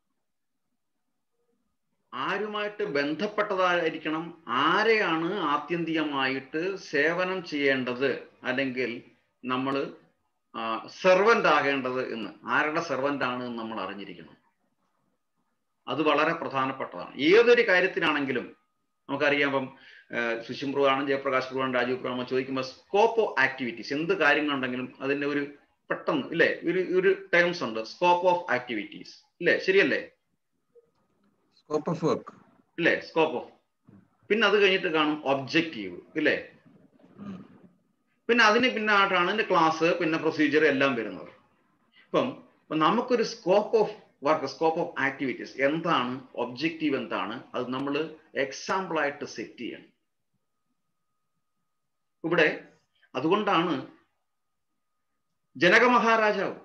ആരുമായിട്ട് ബന്ധപ്പെട്ടതായിരിക്കണം ആരെയാണ് ആത്യന്തികമായിട്ട് സേവനം ചെയ്യേണ്ടത് അല്ലെങ്കിൽ നമ്മൾ സെർവന്റ് ആകേണ്ടത് എന്ന് ആരുടെ സെർവന്റ് ആണ് എന്ന് നമ്മൾ അറിഞ്ഞിരിക്കണം അത് വളരെ പ്രധാനപ്പെട്ടതാണ് ഏതൊരു കാര്യത്തിനാണെങ്കിലും നമുക്കറിയാം ഇപ്പം സുഷിം പ്രഭുവാണ് ജയപ്രകാശ് പ്രഭുവാണ് രാജീവ് പ്രഭു ചോദിക്കുമ്പോൾ സ്കോപ്പ് ഓഫ് ആക്ടിവിറ്റീസ് എന്ത് കാര്യങ്ങളുണ്ടെങ്കിലും അതിന്റെ ഒരു പെട്ടെന്ന് ഇല്ലേ ഒരു ഒരു ടേംസ് ഉണ്ട് സ്കോപ്പ് ഓഫ് ആക്ടിവിറ്റീസ് ഇല്ലേ ശരിയല്ലേ സ്കോപ്പ് ഓഫ് വർക്ക് ഇല്ലേ സ്കോപ്പ് ഓഫ് പിന്നെ അത് കഴിഞ്ഞിട്ട് കാണും ഒബ്ജക്റ്റീവ് ഇല്ലേ പിന്നെ അതിന് പിന്നായിട്ടാണ് ഇതിന്റെ ക്ലാസ് പിന്നെ പ്രൊസീജിയർ എല്ലാം വരുന്നത് ഇപ്പം ഇപ്പം നമുക്കൊരു scope of work scope of activities എന്താണ് ഒബ്ജക്റ്റീവ് എന്താണ് അത് നമ്മൾ എക്സാമ്പിൾ ആയിട്ട് സെറ്റ് ചെയ്യണം ഇവിടെ അതുകൊണ്ടാണ് ജനക മഹാരാജാവ്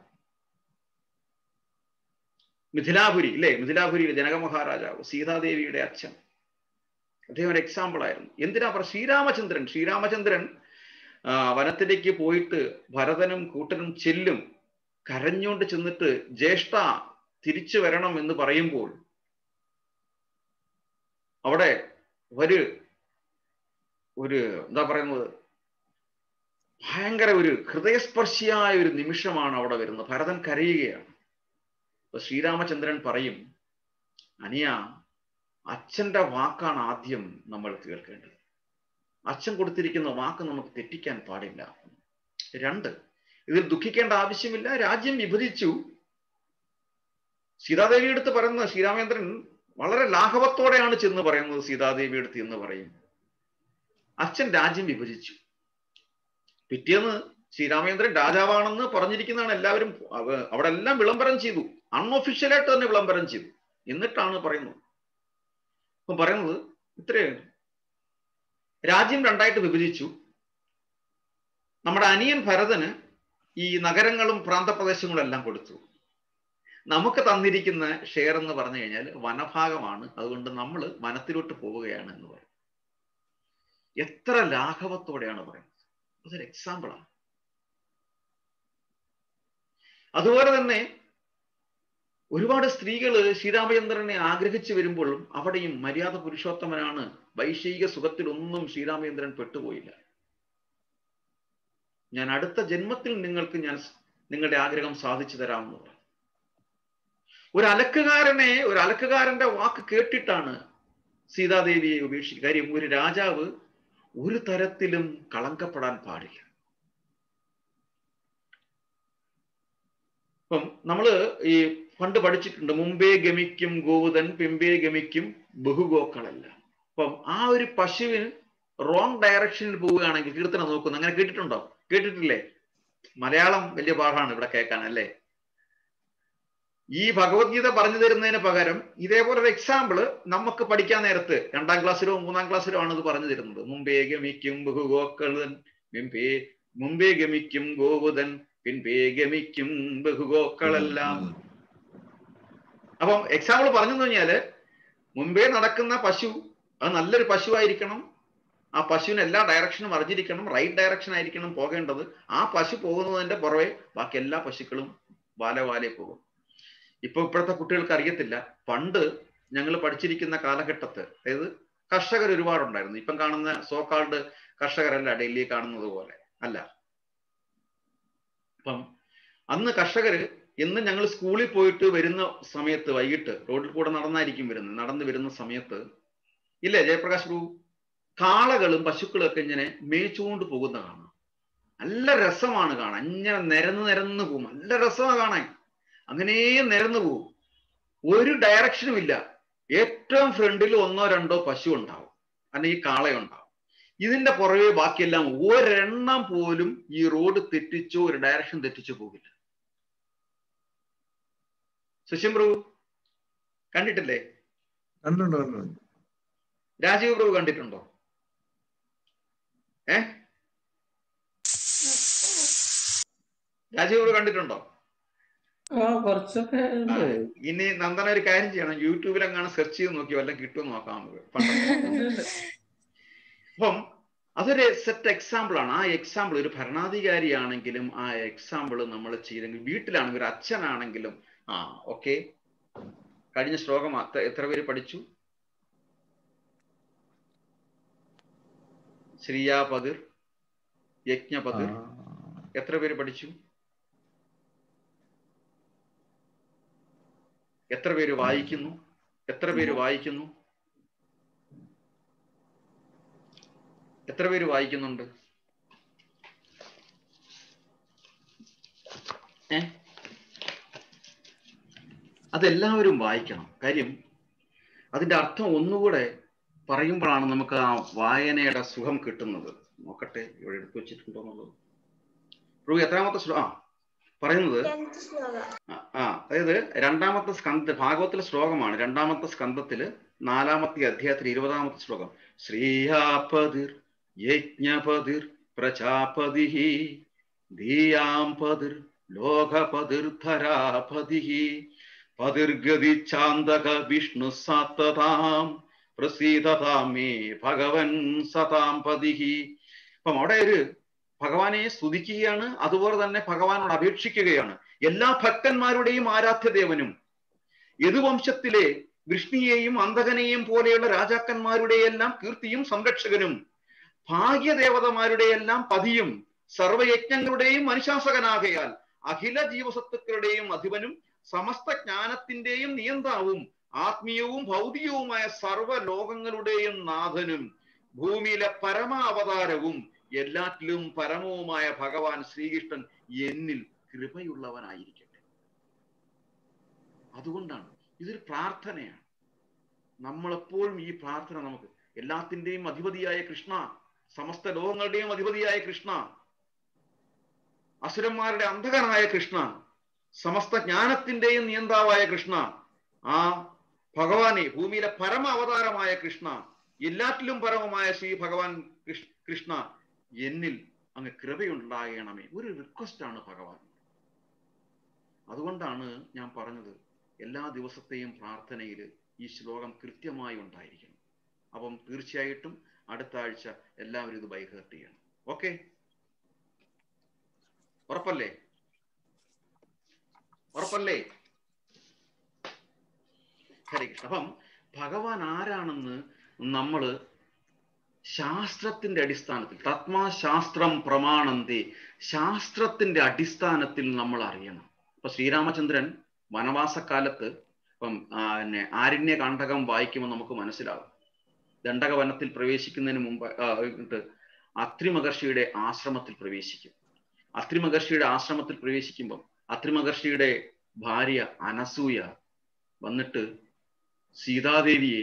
മിഥിലാപുരി ഇല്ലേ മിഥിലാപുരിയിലെ ജനക മഹാരാജാവ് സീതാദേവിയുടെ അച്ഛൻ അദ്ദേഹം ഒരു എക്സാമ്പിൾ ആയിരുന്നു എന്തിനാ പറ ശ്രീരാമചന്ദ്രൻ ശ്രീരാമചന്ദ്രൻ ആ, വനത്തിലേക്ക് പോയിട്ട് ഭരതനും കൂട്ടനും ചെല്ലും കരഞ്ഞുകൊണ്ട് ചെന്നിട്ട് ജ്യേഷ്ഠ തിരിച്ചു വരണം എന്ന് പറയുമ്പോൾ അവിടെ ഒരു ഒരു എന്താ പറയുന്നത് ഭയങ്കര ഒരു ഹൃദയസ്പർശിയായ ഒരു നിമിഷമാണ് അവിടെ വരുന്നത് ഭരതൻ കരയുകയാണ് അപ്പൊ ശ്രീരാമചന്ദ്രൻ പറയും അനിയ അച്ഛന്റെ വാക്കാണ് ആദ്യം നമ്മൾ കേൾക്കേണ്ടത് അച്ഛൻ കൊടുത്തിരിക്കുന്ന വാക്ക് നമുക്ക് തെറ്റിക്കാൻ പാടില്ല രണ്ട് ഇതിൽ ദുഃഖിക്കേണ്ട ആവശ്യമില്ല രാജ്യം വിഭജിച്ചു സീതാദേവി അടുത്ത് പറയുന്നത് ശ്രീരാമചന്ദ്രൻ വളരെ ലാഘവത്തോടെയാണ് ചെന്ന് പറയുന്നത് സീതാദേവി അടുത്ത് എന്ന് പറയും അച്ഛൻ രാജ്യം വിഭജിച്ചു പിറ്റേന്ന് ശ്രീരാമചന്ദ്രൻ രാജാവാണെന്ന് പറഞ്ഞിരിക്കുന്നതാണ് എല്ലാവരും അവ- അവിടെ എല്ലാം വിളംബരം ചെയ്തു അൺഒഫീഷ്യലായിട്ട് തന്നെ വിളംബരം ചെയ്തു എന്നിട്ടാണ് പറയുന്നത് അപ്പം പറയുന്നത് ഇത്രയാണ് രാജ്യം രണ്ടായിട്ട് വിഭജിച്ചു നമ്മുടെ അനിയൻ ഭരതന് ഈ നഗരങ്ങളും പ്രാന്തപ്രദേശങ്ങളും എല്ലാം കൊടുത്തു നമുക്ക് തന്നിരിക്കുന്ന ഷെയർ എന്ന് പറഞ്ഞു കഴിഞ്ഞാൽ വനഭാഗമാണ് അതുകൊണ്ട് നമ്മൾ വനത്തിലോട്ട് പോവുകയാണ് എന്ന് പറയും എത്ര ലാഘവത്തോടെയാണ് പറയുന്നത് അതൊരു എക്സാമ്പിളാണ് അതുപോലെ തന്നെ ഒരുപാട് സ്ത്രീകള് ശ്രീരാമചന്ദ്രനെ ആഗ്രഹിച്ചു വരുമ്പോഴും അവിടെയും മര്യാദ പുരുഷോത്തമനാണ് വൈഷയിക സുഖത്തിലൊന്നും ശ്രീരാമചന്ദ്രൻ പെട്ടുപോയില്ല ഞാൻ അടുത്ത ജന്മത്തിൽ നിങ്ങൾക്ക് ഞാൻ സ് നിങ്ങളുടെ ആഗ്രഹം സാധിച്ചു തരാമെന്ന് പറഞ്ഞു ഒരു അലക്കുകാരനെ ഒരു അലക്കുകാരന്റെ വാക്ക് കേട്ടിട്ടാണ് സീതാദേവിയെ ഉപേക്ഷിക്കുക കാര്യം ഒരു രാജാവ് ഒരു തരത്തിലും കളങ്കപ്പെടാൻ പാടില്ല അപ്പം നമ്മള് ഈ പണ്ട് പഠിച്ചിട്ടുണ്ട് മുമ്പേ ഗമിക്കും ഗോവുതൻ പിമ്പേ ഗമിക്കും ബഹുഗോക്കളല്ല അപ്പം ആ ഒരു പശുവിന് റോങ് ഡയറക്ഷനിൽ പോവുകയാണെങ്കിൽ കീർത്തനം നോക്കുന്നു അങ്ങനെ കേട്ടിട്ടുണ്ടോ കേട്ടിട്ടില്ലേ മലയാളം വലിയ പാഠമാണ് ഇവിടെ കേൾക്കാൻ അല്ലേ ഈ ഭഗവത്ഗീത പറഞ്ഞു തരുന്നതിന് പകരം ഇതേപോലെ ഒരു എക്സാമ്പിള് നമുക്ക് പഠിക്കാൻ നേരത്ത് രണ്ടാം ക്ലാസ്സിലോ മൂന്നാം ക്ലാസ്സിലോ ആണ് ഇത് പറഞ്ഞു തരുന്നത് മുമ്പേ ഗമിക്കും ബഹുഗോക്കളൻ പിമ്പേ മുമ്പേ ഗമിക്കും ഗോവുതൻ പിൻപേ ഗമിക്കും ബഹുഗോക്കളെല്ലാം അപ്പം എക്സാമ്പിൾ പറഞ്ഞു കഴിഞ്ഞാല് മുമ്പേ നടക്കുന്ന പശു അത് നല്ലൊരു പശു ആയിരിക്കണം ആ പശുവിന് എല്ലാ ഡയറക്ഷനും അറിഞ്ഞിരിക്കണം റൈറ്റ് ഡയറക്ഷൻ ആയിരിക്കണം പോകേണ്ടത് ആ പശു പോകുന്നതിന്റെ പുറവെ ബാക്കി എല്ലാ പശുക്കളും വാല വാലെ പോകും ഇപ്പൊ ഇപ്പോഴത്തെ കുട്ടികൾക്ക് അറിയത്തില്ല പണ്ട് ഞങ്ങൾ പഠിച്ചിരിക്കുന്ന കാലഘട്ടത്ത് അതായത് കർഷകർ ഒരുപാടുണ്ടായിരുന്നു ഇപ്പം കാണുന്ന സോക്കാൾഡ് കർഷകരല്ല ഡൽഹി കാണുന്നത് പോലെ അല്ല അപ്പം അന്ന് കർഷകര് എന്ന് ഞങ്ങൾ സ്കൂളിൽ പോയിട്ട് വരുന്ന സമയത്ത് വൈകിട്ട് റോഡിൽ കൂടെ നടന്നായിരിക്കും വരുന്നത് നടന്നു വരുന്ന സമയത്ത് ഇല്ലേ ജയപ്രകാശ് പ്രഭു കാളകളും പശുക്കളും ഒക്കെ ഇങ്ങനെ മേച്ചുകൊണ്ട് പോകുന്ന കാണാം നല്ല രസമാണ് കാണാൻ ഇങ്ങനെ നിരന്ന് നിരന്ന് പോകും നല്ല രസമാണ് കാണാൻ അങ്ങനെ നിരന്നു പോകും ഒരു ഡയറക്ഷനും ഇല്ല ഏറ്റവും ഫ്രണ്ടിൽ ഒന്നോ രണ്ടോ പശു ഉണ്ടാവും അല്ലെങ്കിൽ കാളയുണ്ടാവും ഇതിന്റെ പുറകെ ബാക്കിയെല്ലാം ഒരെണ്ണം പോലും ഈ റോഡ് തെറ്റിച്ചോ ഒരു ഡയറക്ഷൻ തെറ്റിച്ചോ പോകില്ല സുശീം പ്രഭു കണ്ടിട്ടില്ലേ കണ്ടുണ്ട് കണ്ടുണ്ട് രാജീവ് പ്രഭു കണ്ടിട്ടുണ്ടോ ഏ രാജീവ് പ്രഭു കണ്ടിട്ടുണ്ടോ ആ കുറച്ചൊക്കെ ആ, ഉണ്ട് ഇനി നന്ദന ഒരു കാര്യം ചെയ്യണം യൂട്യൂബിൽ അങ്ങനെ സെർച്ച് ചെയ്ത് നോക്കി വല്ലതും കിട്ടുമെന്ന് നോക്കാം നമുക്ക് പണ്ടൊക്കെ. അപ്പം അതൊരു സെറ്റ് എക്സാമ്പിൾ ആണ് ആ എക്സാമ്പിൾ ഒരു ഭരണാധികാരിയാണെങ്കിലും ആ എക്സാമ്പിൾ നമ്മൾ ചെയ്തെങ്കിൽ വീട്ടിലാണെങ്കിൽ ഒരു അച്ഛനാണെങ്കിലും ആ ഓക്കെ കഴിഞ്ഞ ശ്ലോകം അത്ര- എത്ര പേര് പഠിച്ചു ശ്രീയാപതിർ യജ്ഞപതിർ എത്ര പേര് പഠിച്ചു എത്ര പേര് വായിക്കുന്നു എത്ര പേര് വായിക്കുന്നു എത്ര പേര് വായിക്കുന്നുണ്ട് ഏ അതെല്ലാവരും വായിക്കണം കാര്യം അതിന്റെ അർത്ഥം ഒന്നുകൂടെ പറയുമ്പോഴാണ് നമുക്ക് ആ വായനയുടെ സുഖം കിട്ടുന്നത് നോക്കട്ടെ ഇവിടെ എടുത്തു വെച്ചിട്ടുണ്ടോ എന്നുള്ളത് പ്രഭു എത്രാമത്തെ ശ്ലോ ആ പറയുന്നത് ടെൻത്ത് ശ്ലോകം ആ, ആ അതായത് രണ്ടാമത്തെ സ്കന്ധ ഭാഗവത്തിലെ ശ്ലോകമാണ് രണ്ടാമത്തെ സ്കന്ധത്തില് നാലാമത്തെ അധ്യായത്തിൽ ഇരുപതാമത്തെ ശ്ലോകം ശ്രീയാപതിർ യജ്ഞപതിർ പ്രജാപതി ധീയാം പതിർ ലോകപതിർ ധരാപതി പതിർഗതി ചാന്തക വിഷ്ണു സാത്തതാം പ്രസീതതാം മേ ഭഗവൻ സതാം പതിഹി അപ്പം അവിടെ ഒരു ഭഗവാനെ സ്തുതിക്കുകയാണ് അതുപോലെ തന്നെ ഭഗവാനോട് അപേക്ഷിക്കുകയാണ് എല്ലാ ഭക്തന്മാരുടെയും ആരാധ്യദേവനും യദുവംശത്തിലെ വൃഷ്ണിയെയും അന്തകനെയും പോലെയുള്ള രാജാക്കന്മാരുടെ എല്ലാം കീർത്തിയും സംരക്ഷകനും ഭാഗ്യദേവതമാരുടെ എല്ലാം പതിയും സർവയജ്ഞങ്ങളുടെയും അനുശാസകനാകയാൽ അഖില ജീവസത്തുക്കളുടെയും അധിപനും സമസ്ത ജ്ഞാനത്തിന്റെയും നിയന്താവും ആത്മീയവും ഭൗതികവുമായ സർവ്വ ലോകങ്ങളുടെയും നാഥനും ഭൂമിയിലെ പരമാവതാരവും എല്ലാറ്റിലും പരമവുമായ ഭഗവാൻ ശ്രീകൃഷ്ണൻ എന്നിൽ കൃപയുള്ളവനായിരിക്കട്ടെ അതുകൊണ്ടാണ് ഇതൊരു പ്രാർത്ഥനയാണ് നമ്മളെപ്പോഴും ഈ പ്രാർത്ഥന നമുക്ക് എല്ലാത്തിന്റെയും അധിപതിയായ കൃഷ്ണ സമസ്ത ലോകങ്ങളുടെയും അധിപതിയായ കൃഷ്ണ അസുരന്മാരുടെ അന്ധകനായ കൃഷ്ണ സമസ്ത ജ്ഞാനത്തിന്റെയും നിയന്താവായ കൃഷ്ണ ആ ഭഗവാനെ ഭൂമിയിലെ പരമ അവതാരമായ കൃഷ്ണ എല്ലാറ്റിലും പരമമായ ശ്രീ ഭഗവാൻ കൃഷ്- കൃഷ്ണ എന്നിൽ അങ്ങ് കൃപയുണ്ടാകണമേ ഒരു റിക്വസ്റ്റ് ആണ് ഭഗവാൻ അതുകൊണ്ടാണ് ഞാൻ പറഞ്ഞത് എല്ലാ ദിവസത്തെയും പ്രാർത്ഥനയിൽ ഈ ശ്ലോകം കൃത്യമായി ഉണ്ടായിരിക്കണം അപ്പം തീർച്ചയായിട്ടും അടുത്ത ആഴ്ച എല്ലാവരും ഇത് ബൈഹേർട്ട് ചെയ്യണം ഓക്കെ ഉറപ്പല്ലേ ഉറപ്പല്ലേ ഹരേ കൃഷ്ണ അപ്പം ഭഗവാൻ ആരാണെന്ന് നമ്മൾ ശാസ്ത്രത്തിന്റെ അടിസ്ഥാനത്തിൽ തത്മാശാസ്ത്രം പ്രമാണന്തി ശാസ്ത്രത്തിന്റെ അടിസ്ഥാനത്തിൽ നമ്മൾ അറിയണം ഇപ്പൊ ശ്രീരാമചന്ദ്രൻ വനവാസക്കാലത്ത് ഇപ്പം ആ, പിന്നെ ആരണ്യ കാണ്ഡകം വായിക്കുമ്പോൾ നമുക്ക് മനസ്സിലാവും ദണ്ഡകവനത്തിൽ പ്രവേശിക്കുന്നതിന് മുമ്പ് ആ, ഇത് അത്രി മഹർഷിയുടെ ആശ്രമത്തിൽ പ്രവേശിക്കും അത്രി മഹർഷിയുടെ ആശ്രമത്തിൽ പ്രവേശിക്കുമ്പം അത്രി മഹർഷിയുടെ ഭാര്യ അനസൂയ വന്നിട്ട് സീതാദേവിയെ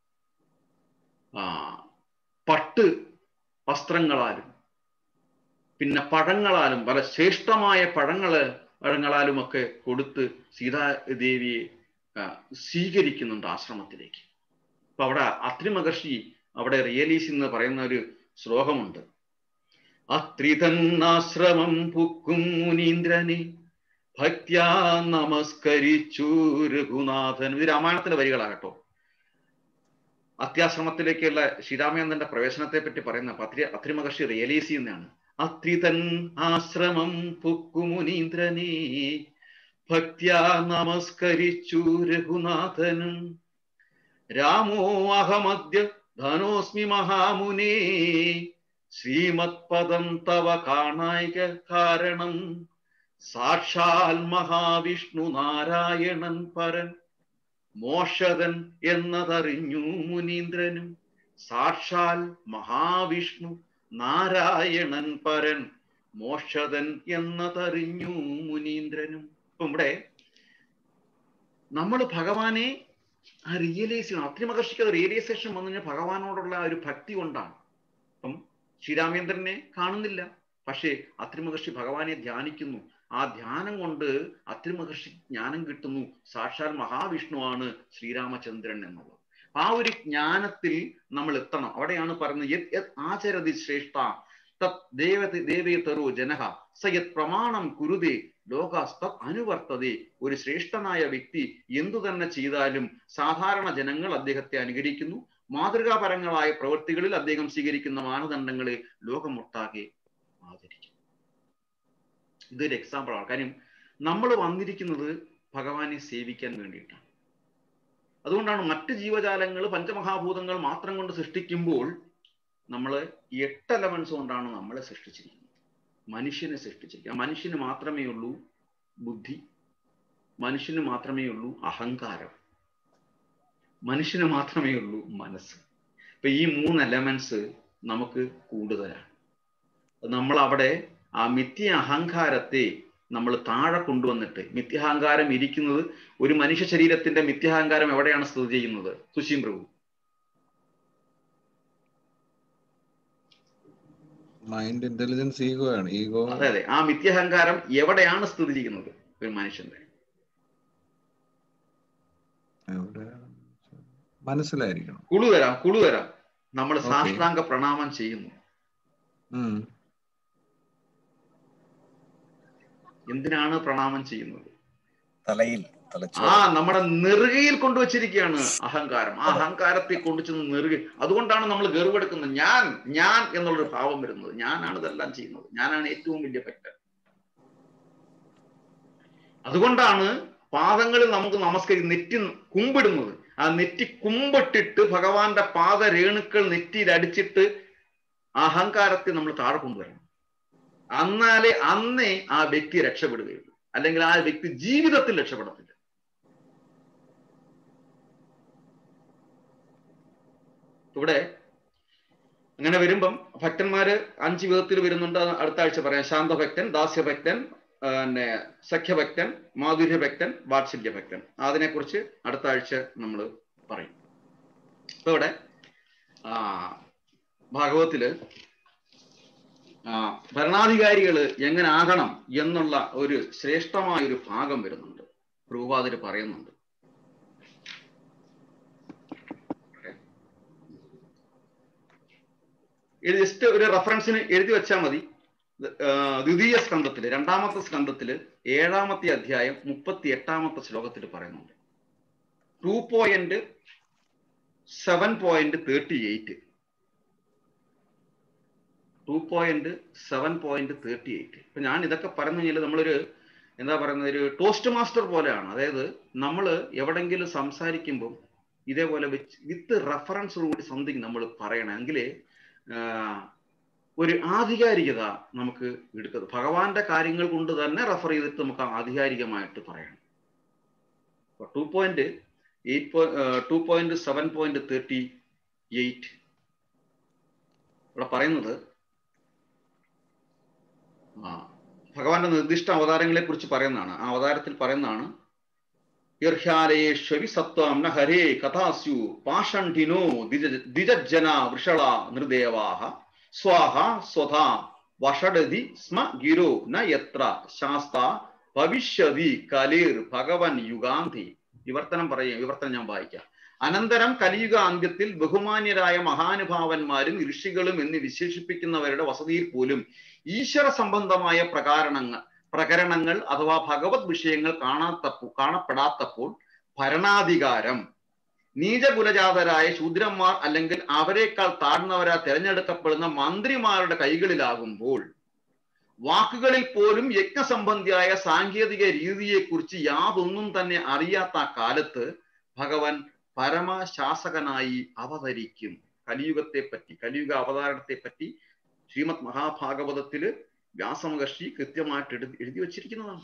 ആ പട്ട് വസ്ത്രങ്ങളാലും പിന്നെ പഴങ്ങളാലും പല ശ്രേഷ്ഠമായ പഴങ്ങള് പഴങ്ങളാലുമൊക്കെ കൊടുത്ത് സീതാദേവിയെ ആ, സ്വീകരിക്കുന്നുണ്ട് ആശ്രമത്തിലേക്ക് അപ്പൊ അവിടെ അത്രി മഹർഷി അവിടെ റിയലീസ് എന്ന് പറയുന്ന ഒരു ശ്ലോകമുണ്ട് അത്രിതന്നാശ്രമം പുക്കും മുനീന്ദ്രനെ ഭക്ത്യാ നമസ്കരിച്ചു രഘുനാഥൻ ഇത് രാമായണത്തിലെ വരികളാകട്ടോ അത്യാശ്രമത്തിലേക്കുള്ള ശ്രീരാമചന്ദ്രന്റെ പ്രവേശനത്തെ പറ്റി പറയുന്ന അപ്പൊ അത്രി അത്രി മഹർഷി റിയലൈസ് ചെയ്യുന്നതാണ് അത്രിതൻ ആശ്രമം പുക്കു മുനീന്ദ്രനെ ഭക്ത്യാ നമസ്കരിച്ചു രഘുനാഥനും രാമോ അഹമദ്യ ധനോസ്മി മഹാമുനേ ശ്രീമത്പദം തവ കാണായിക കാരണം സാക്ഷാൽ മഹാവിഷ്ണു നാരായണൻ പരൻ മോഷതൻ എന്നതറിഞ്ഞു മുനീന്ദ്രനും സാക്ഷാൽ മഹാവിഷ്ണു നാരായണൻ പരൻ മോഷതൻ എന്നതറിഞ്ഞു മുനീന്ദ്രനും ഇപ്പൊ ഇവിടെ നമ്മൾ ഭഗവാനെ ആ റിയലൈസ് ചെയ്യണം അത്രി മഹർഷിക്ക് അത് റിയലൈസേഷൻ വന്നു കഴിഞ്ഞാൽ ഭഗവാനോടുള്ള ആ ഒരു ഭക്തി കൊണ്ടാണ് അപ്പം ശ്രീരാമേന്ദ്രനെ കാണുന്നില്ല പക്ഷേ അത്രി മഹർഷി ഭഗവാനെ ധ്യാനിക്കുന്നു ആ ധ്യാനം കൊണ്ട് അത്രി മഹർഷി ജ്ഞാനം കിട്ടുന്നു സാക്ഷാൽ മഹാവിഷ്ണുവാണ് ശ്രീരാമചന്ദ്രൻ എന്നുള്ളത് ആ ഒരു ജ്ഞാനത്തിൽ നമ്മൾ എത്തണം അവിടെയാണ് പറയുന്നത് യത് യത് ആചരതി ശ്രേഷ്ഠ തത് ദേവ ദേവേ തരോ ജനഹ സയത് പ്രമാണം കുരുതേ ലോകാസ്തത് അനുവർത്തതേ ഒരു ശ്രേഷ്ഠനായ വ്യക്തി എന്തു തന്നെ ചെയ്താലും സാധാരണ ജനങ്ങൾ അദ്ദേഹത്തെ അനുകരിക്കുന്നു മാതൃകാപരങ്ങളായ പ്രവൃത്തികളിൽ അദ്ദേഹം സ്വീകരിക്കുന്ന മാനദണ്ഡങ്ങളെ ലോകമൊട്ടാകെ ആദരിക്കും ഇതൊരു എക്സാമ്പിൾ ആണ് കാര്യം നമ്മൾ വന്നിരിക്കുന്നത് ഭഗവാനെ സേവിക്കാൻ വേണ്ടിയിട്ടാണ് അതുകൊണ്ടാണ് മറ്റ് ജീവജാലങ്ങൾ പഞ്ചമഹാഭൂതങ്ങൾ മാത്രം കൊണ്ട് സൃഷ്ടിക്കുമ്പോൾ നമ്മൾ എട്ട് എലമെന്റ്സ് കൊണ്ടാണ് നമ്മളെ സൃഷ്ടിച്ചിരിക്കുന്നത് മനുഷ്യനെ സൃഷ്ടിച്ചിരിക്കുക മനുഷ്യന് മാത്രമേ ഉള്ളൂ ബുദ്ധി മനുഷ്യന് മാത്രമേ ഉള്ളൂ അഹങ്കാരം മനുഷ്യന് മാത്രമേ ഉള്ളൂ മനസ്സ് ഇപ്പൊ ഈ മൂന്ന് എലമെന്റ്സ് നമുക്ക് കൂടുതലാണ് നമ്മൾ അവിടെ ആ മിഥ്യ അഹങ്കാരത്തെ നമ്മൾ താഴെ കൊണ്ടുവന്നിട്ട് മിഥ്യാഹങ്കാരം ഇരിക്കുന്നത് ഒരു മനുഷ്യ ശരീരത്തിന്റെ മിഥ്യാഹങ്കാരം എവിടെയാണ് സ്ഥിതി ചെയ്യുന്നത് Susheem Prabhu mind intelligence ego ആണ് ഈഗോ അതെ അതെ ആ മിഥ്യാഹങ്കാരം എവിടെയാണ് സ്ഥിതി ചെയ്യുന്നത് ഒരു മനുഷ്യന്റെ മനസ്സിലായിരിക്കണം കുളു തരാം കുളു തരാം നമ്മൾ സാഷ്ടാംഗ പ്രണാമം ചെയ്യുന്നു ഉം. എന്തിനാണ് പ്രണാമം ചെയ്യുന്നത് തലയിൽ ആ നമ്മുടെ നെറുകയിൽ കൊണ്ടുവച്ചിരിക്കുകയാണ് അഹങ്കാരം ആ അഹങ്കാരത്തെ കൊണ്ടു ചെന്ന് നെറുക അതുകൊണ്ടാണ് നമ്മൾ ഗർവെടുക്കുന്നത് ഞാൻ ഞാൻ എന്നുള്ളൊരു ഭാവം വരുന്നത് ഞാനാണ് ഇതെല്ലാം ചെയ്യുന്നത് ഞാനാണ് ഏറ്റവും വലിയ പറ്റ അതുകൊണ്ടാണ് പാദങ്ങളിൽ നമുക്ക് നമസ്കരി നെറ്റി കുമ്പിടുന്നത് ആ നെറ്റി കുമ്പിട്ടിട്ട് ഭഗവാന്റെ പാദ രേണുക്കൾ നെറ്റിയിൽ അടിച്ചിട്ട് ആ അഹങ്കാരത്തെ നമ്മൾ താഴെ കൊണ്ടുവരണം എന്നാലേ അന്നേ ആ വ്യക്തി രക്ഷപ്പെടുകയുള്ളൂ അല്ലെങ്കിൽ ആ വ്യക്തി ജീവിതത്തിൽ രക്ഷപ്പെടത്തില്ല ഇവിടെ അങ്ങനെ വരുമ്പം ഭക്തന്മാര് അഞ്ച് വിധത്തിൽ വരുന്നുണ്ട് അത് അടുത്ത ആഴ്ച പറയാം ശാന്തഭക്തൻ ദാസ്യഭക്തൻ ആ, പിന്നെ സഖ്യഭക്തൻ മാധുര്യഭക്തൻ വാത്സല്യഭക്തൻ അതിനെക്കുറിച്ച് അടുത്ത ആഴ്ച നമ്മൾ പറയും ഇപ്പൊ ഇവിടെ ആ ഭാഗവത്തില് ആ, ഭരണാധികാരികള് എങ്ങനെ ആകണം എന്നുള്ള ഒരു ശ്രേഷ്ഠമായ ഒരു ഭാഗം വരുന്നുണ്ട് പ്രഭുപാതിര് പറയുന്നുണ്ട് ഇത് ജസ്റ്റ് ഒരു റെഫറൻസിന് എഴുതി വെച്ചാൽ മതി ആ, ദ്വിതീയ സ്കന്ധത്തില് രണ്ടാമത്തെ സ്കന്ധത്തില് ഏഴാമത്തെ അധ്യായം മുപ്പത്തി എട്ടാമത്തെ ശ്ലോകത്തിൽ പറയുന്നുണ്ട് two point seven point thirty eight two point seven point thirty eight ഇപ്പൊ ഞാൻ ഇതൊക്കെ പറഞ്ഞു കഴിഞ്ഞാൽ നമ്മളൊരു എന്താ പറയുന്നത് ഒരു ടോസ്റ്റ് മാസ്റ്റർ പോലെയാണ് അതായത് നമ്മൾ എവിടെങ്കിലും സംസാരിക്കുമ്പോൾ ഇതേപോലെ വെച്ച് വിത്ത് റെഫറൻസോടുകൂടി സംതിങ് നമ്മൾ പറയണം എങ്കിലേ ഒരു ആധികാരികത നമുക്ക് എടുക്കുന്നത് ഭഗവാന്റെ കാര്യങ്ങൾ കൊണ്ട് തന്നെ റെഫർ ചെയ്തിട്ട് നമുക്ക് ആധികാരികമായിട്ട് പറയണം two point eight two point seven point thirty eight ഇവിടെ പറയുന്നത് ആ ഭഗവാന്റെ നിർദ്ദിഷ്ട അവതാരങ്ങളെ കുറിച്ച് പറയുന്നതാണ് ആ അവതാരത്തിൽ പറയുന്നതാണ് ഇർഹ്യാലയേശ്വരി സത്വം ന ഹരേ കഥാസ്യു പാഷണ്ഠിനോ ദ്വിജജന വൃഷള നൃദേവാഹ സ്വാഹ സ്വധ വഷടതി സ്മ ഗിരോ ന യത്ര ശാസ്ത ഭവിഷ്യതി കലിർ ഭഗവൻ യുഗാന്തി വിവർത്തനം പറയും വിവർത്തനം ഞാൻ വായിക്കാം അനന്തരം കലിയുഗ അന്ത്യത്തിൽ ബഹുമാന്യരായ മഹാനുഭാവന്മാരും ഋഷികളും എന്ന് വിശേഷിപ്പിക്കുന്നവരുടെ വസതിയിൽ പോലും ഈശ്വര സംബന്ധമായ പ്രകാരണങ്ങൾ പ്രകരണങ്ങൾ അഥവാ ഭഗവത് വിഷയങ്ങൾ കാണാത്തപ്പോ കാണപ്പെടാത്തപ്പോൾ ഭരണാധികാരം നീചകുലജാതരായ ശൂദ്രന്മാർ അല്ലെങ്കിൽ അവരെക്കാൾ താഴ്ന്നവരാ തിരഞ്ഞെടുക്കപ്പെടുന്ന മന്ത്രിമാരുടെ കൈകളിലാകുമ്പോൾ വാക്കുകളിൽ പോലും യജ്ഞസംബന്ധിയായ സാങ്കേതിക രീതിയെക്കുറിച്ച് യാതൊന്നും തന്നെ അറിയാത്ത ആ കാലത്ത് ഭഗവൻ പരമശാസകനായി അവതരിക്കും കലിയുഗത്തെ പറ്റി കലിയുഗ അവതാരണത്തെ പറ്റി ശ്രീമദ് മഹാഭാഗവതത്തില് വ്യാസമഹർഷി കൃത്യമായിട്ട് എഴുതി എഴുതി വച്ചിരിക്കുന്നതാണ്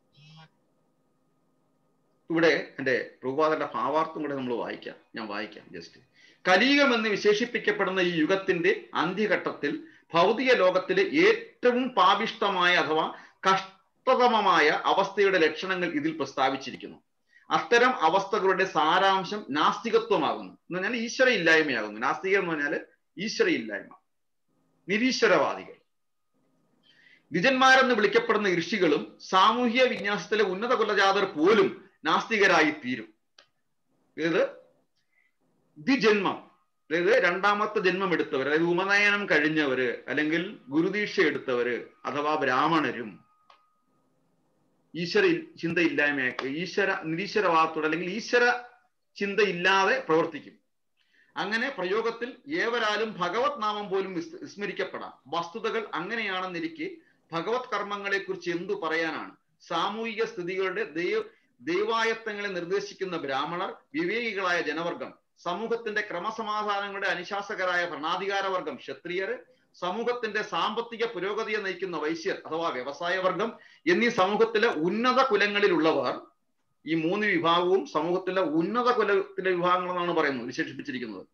ഇവിടെ എൻ്റെ പ്രഭുപാദന്റെ ഭാവാർത്ഥം കൂടെ നമ്മൾ വായിക്കാം ഞാൻ വായിക്കാം ജസ്റ്റ് കലിയുഗം എന്ന് വിശേഷിപ്പിക്കപ്പെടുന്ന ഈ യുഗത്തിന്റെ അന്ത്യഘട്ടത്തിൽ ഭൗതിക ലോകത്തിലെ ഏറ്റവും പാപിഷ്ടമായ അഥവാ കഷ്ടതമമായ അവസ്ഥയുടെ ലക്ഷണങ്ങൾ ഇതിൽ പ്രസ്താവിച്ചിരിക്കുന്നു അത്തരം അവസ്ഥകളുടെ സാരാംശം നാസ്തികത്വമാകുന്നു എന്ന് പറഞ്ഞാൽ ഈശ്വര ഇല്ലായ്മയാകുന്നു നാസ്തികം എന്ന് പറഞ്ഞാൽ ഈശ്വര ഇല്ലായ്മ നിരീശ്വരവാദികൾ വിജന്മാരെന്ന് വിളിക്കപ്പെടുന്ന ഋഷികളും സാമൂഹ്യ വിന്യാസത്തിലെ ഉന്നത കുലജാതർ പോലും നാസ്തികരായി തീരും ഇത് ദ്വിജന്മം അതായത് രണ്ടാമത്തെ ജന്മം എടുത്തവർ അതായത് ഉപനയനം കഴിഞ്ഞവര് അല്ലെങ്കിൽ ഗുരുദീക്ഷ എടുത്തവര് അഥവാ ബ്രാഹ്മണരും ഈശ്വര ചിന്തയില്ലായ്മ ഈശ്വര നിരീശ്വരവാദത്തോടെ അല്ലെങ്കിൽ ഈശ്വര ചിന്തയില്ലാതെ പ്രവർത്തിക്കും അങ്ങനെ പ്രയോഗത്തിൽ ഏവരാലും ഭഗവത് നാമം പോലും വിസ്മരിക്കപ്പെടാം വസ്തുതകൾ അങ്ങനെയാണെന്നിരിക്കെ ഭഗവത് കർമ്മങ്ങളെ കുറിച്ച് എന്തു പറയാനാണ് സാമൂഹിക സ്ഥിതികളുടെ ദൈവ ദൈവായത്തങ്ങളെ നിർദ്ദേശിക്കുന്ന ബ്രാഹ്മണർ വിവേകികളായ ജനവർഗം സമൂഹത്തിന്റെ ക്രമസമാധാനങ്ങളുടെ അനുശാസകരായ ഭരണാധികാരവർഗം ക്ഷത്രിയർ സമൂഹത്തിന്റെ സാമ്പത്തിക പുരോഗതിയെ നയിക്കുന്ന വൈശ്യർ അഥവാ വ്യവസായ വർഗം എന്നീ സമൂഹത്തിലെ ഉന്നത കുലങ്ങളിലുള്ളവർ ഈ മൂന്ന് വിഭാഗവും സമൂഹത്തിലെ ഉന്നത കുലത്തിലെ വിഭാഗങ്ങളെന്നാണ് പറയുന്നത് വിശേഷിപ്പിച്ചിരിക്കുന്നത്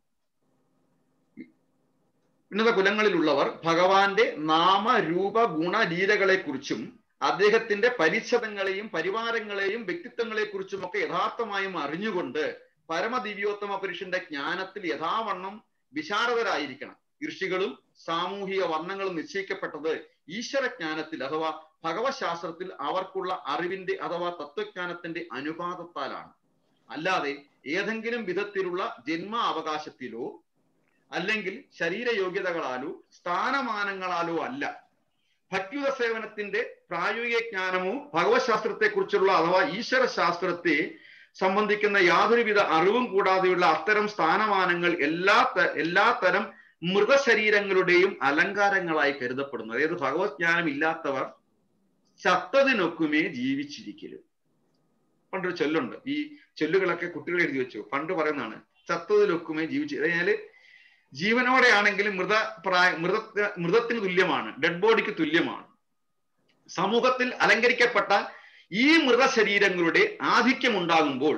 ഉന്നത കുലങ്ങളിലുള്ളവർ ഭഗവാന്റെ നാമരൂപ ഗുണലീലകളെ കുറിച്ചും അദ്ദേഹത്തിന്റെ പരിച്ഛദങ്ങളെയും പരിവാരങ്ങളെയും വ്യക്തിത്വങ്ങളെ കുറിച്ചും ഒക്കെ യഥാർത്ഥമായും അറിഞ്ഞുകൊണ്ട് പരമദിവ്യോത്തമ പുരുഷന്റെ ജ്ഞാനത്തിൽ യഥാവണ്ണം വിശാരദരായിരിക്കണം ഋഷികളും സാമൂഹിക വർണ്ണങ്ങളും നിശ്ചയിക്കപ്പെട്ടത് ഈശ്വരജ്ഞാനത്തിൽ അഥവാ ഭഗവശാസ്ത്രത്തിൽ അവർക്കുള്ള അറിവിന്റെ അഥവാ തത്വജ്ഞാനത്തിന്റെ അനുപാതത്താലാണ് അല്ലാതെ ഏതെങ്കിലും വിധത്തിലുള്ള ജന്മ അവകാശത്തിലോ അല്ലെങ്കിൽ ശരീരയോഗ്യതകളാലോ സ്ഥാനമാനങ്ങളാലോ അല്ല ഭക്യുത സേവനത്തിന്റെ പ്രായോഗിക ജ്ഞാനമോ ഭഗവത് കുറിച്ചുള്ള അഥവാ ഈശ്വര ശാസ്ത്രത്തെ സംബന്ധിക്കുന്ന യാതൊരുവിധ അറിവും കൂടാതെയുള്ള അത്തരം സ്ഥാനമാനങ്ങൾ എല്ലാ എല്ലാ തരം മൃതശരീരങ്ങളുടെയും അലങ്കാരങ്ങളായി കരുതപ്പെടുന്നു അതായത് ഭഗവത് ജ്ഞാനം ഇല്ലാത്തവർ ചത്തതിനൊക്കുമേ ജീവിച്ചിരിക്കലും പണ്ടൊരു ചൊല്ലുണ്ട് ഈ ചൊല്ലുകളൊക്കെ കുട്ടികൾ എഴുതി വെച്ചു പണ്ട് പറയുന്നതാണ് ചത്തതിലൊക്കുമേ ജീവിച്ചു കഴിഞ്ഞാല് ജീവനോടെ ആണെങ്കിലും മൃത പ്രായ മൃത മൃതത്തിന് തുല്യമാണ് ഡെഡ് ബോഡിക്ക് തുല്യമാണ് സമൂഹത്തിൽ അലങ്കരിക്കപ്പെട്ട ഈ മൃതശരീരങ്ങളുടെ ആധിക്യം ഉണ്ടാകുമ്പോൾ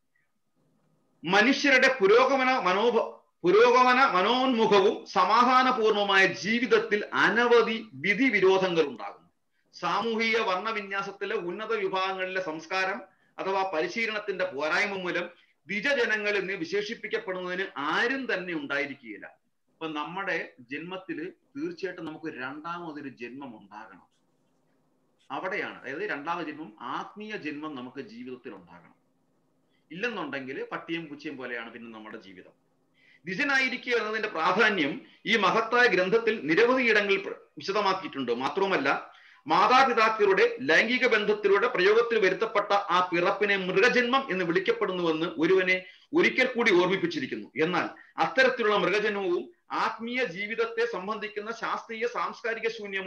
മനുഷ്യരുടെ പുരോഗമന മനോഭ പുരോഗമന മനോന്മുഖവും സമാധാനപൂർണമായ ജീവിതത്തിൽ അനവധി വിധി വിരോധങ്ങൾ ഉണ്ടാകുന്നു സാമൂഹിക വർണ്ണവിന്യാസത്തിലെ ഉന്നത വിഭാഗങ്ങളിലെ സംസ്കാരം അഥവാ പരിശീലനത്തിന്റെ പോരായ്മ മൂലം ദ്വിജജനങ്ങൾ എന്ന് വിശേഷിപ്പിക്കപ്പെടുന്നതിന് ആരും തന്നെ ഉണ്ടായിരിക്കുകയില്ല അപ്പൊ നമ്മുടെ ജന്മത്തിൽ തീർച്ചയായിട്ടും നമുക്ക് രണ്ടാമതൊരു ജന്മം ഉണ്ടാകണം അവിടെയാണ് അതായത് രണ്ടാമത് ജന്മം ആത്മീയ ജന്മം നമുക്ക് ജീവിതത്തിൽ ഉണ്ടാകണം ഇല്ലെന്നുണ്ടെങ്കിൽ പട്ടിയും പൂച്ചയും പോലെയാണ് പിന്നെ നമ്മുടെ ജീവിതം ദ്വിജനായിരിക്കുക എന്നതിന്റെ പ്രാധാന്യം ഈ മഹത്തായ ഗ്രന്ഥത്തിൽ നിരവധി ഇടങ്ങളിൽ വിശദമാക്കിയിട്ടുണ്ട് മാത്രവുമല്ല മാതാപിതാക്കളുടെ ലൈംഗിക ബന്ധത്തിലൂടെ പ്രയോഗത്തിൽ വരുത്തപ്പെട്ട ആ പിറപ്പിനെ മൃഗജന്മം എന്ന് വിളിക്കപ്പെടുന്നുവെന്ന് ഒരുവനെ ഒരിക്കൽ കൂടി ഓർമ്മിപ്പിച്ചിരിക്കുന്നു എന്നാൽ അത്തരത്തിലുള്ള മൃഗജന്മവും ആത്മീയ ജീവിതത്തെ സംബന്ധിക്കുന്ന ശാസ്ത്രീയ സാംസ്കാരിക ശൂന്യമായ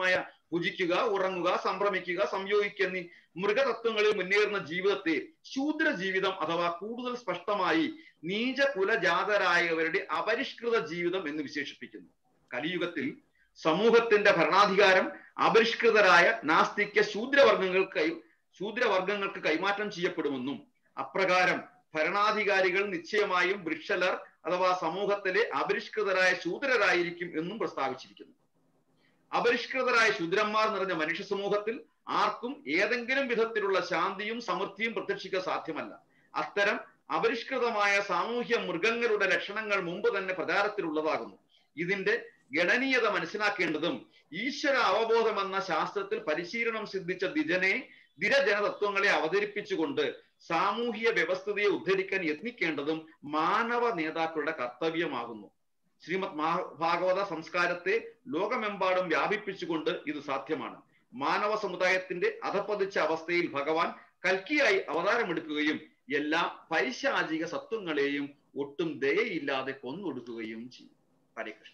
ഭുജിക്കുക ഉറങ്ങുക സംഭ്രമിക്കുക സംയോഗിക്കുക എന്നീ മൃഗതത്വങ്ങളിൽ മുന്നേറുന്ന ജീവിതത്തെ ശൂദ്ര ജീവിതം അഥവാ കൂടുതൽ സ്പഷ്ടമായി നീച കുലജാതരായവരുടെ അപരിഷ്കൃത ജീവിതം എന്ന് വിശേഷിപ്പിക്കുന്നു കലിയുഗത്തിൽ സമൂഹത്തിന്റെ ഭരണാധികാരം അപരിഷ്കൃതരായ നാസ്തിക ശൂദ്രവർഗങ്ങൾക്ക് കൈ ശൂദ്രവർഗങ്ങൾക്ക് കൈമാറ്റം ചെയ്യപ്പെടുമെന്നും അപ്രകാരം ഭരണാധികാരികൾ നിശ്ചയമായും വൃക്ഷലർ അഥവാ സമൂഹത്തിലെ അപരിഷ്കൃതരായ ശൂദ്രരായിരിക്കും എന്നും പ്രസ്താവിച്ചിരിക്കുന്നു അപരിഷ്കൃതരായ ശൂദ്രന്മാർ നിറഞ്ഞ മനുഷ്യ സമൂഹത്തിൽ ആർക്കും ഏതെങ്കിലും വിധത്തിലുള്ള ശാന്തിയും സമൃദ്ധിയും പ്രത്യക്ഷിക്കാൻ സാധ്യമല്ല അത്തരം അപരിഷ്കൃതമായ സാമൂഹ്യ മൃഗങ്ങളുടെ ലക്ഷണങ്ങൾ മുമ്പ് തന്നെ പ്രചാരത്തിലുള്ളതാകുന്നു ഇതിന്റെ ഗണനീയത മനസ്സിലാക്കേണ്ടതും ഈശ്വര അവബോധം എന്ന ശാസ്ത്രത്തിൽ പരിശീലനം സിദ്ധിച്ച ദിജനെ ദിരജനതത്വങ്ങളെ അവതരിപ്പിച്ചുകൊണ്ട് സാമൂഹിക വ്യവസ്ഥിതിയെ ഉദ്ധരിക്കാൻ യത്നിക്കേണ്ടതും മാനവ നേതാക്കളുടെ കർത്തവ്യമാകുന്നു ശ്രീമദ് ഭാഗവത സംസ്കാരത്തെ ലോകമെമ്പാടും വ്യാപിപ്പിച്ചുകൊണ്ട് ഇത് സാധ്യമാണ് മാനവ സമുദായത്തിന്റെ അധപ്പതിച്ച അവസ്ഥയിൽ ഭഗവാൻ കൽക്കിയായി അവതാരമെടുക്കുകയും എല്ലാ പൈശാചിക സത്വങ്ങളെയും ഒട്ടും ദയയില്ലാതെ കൊന്നൊടുക്കുകയും ചെയ്യും ഹരേ കൃഷ്ണ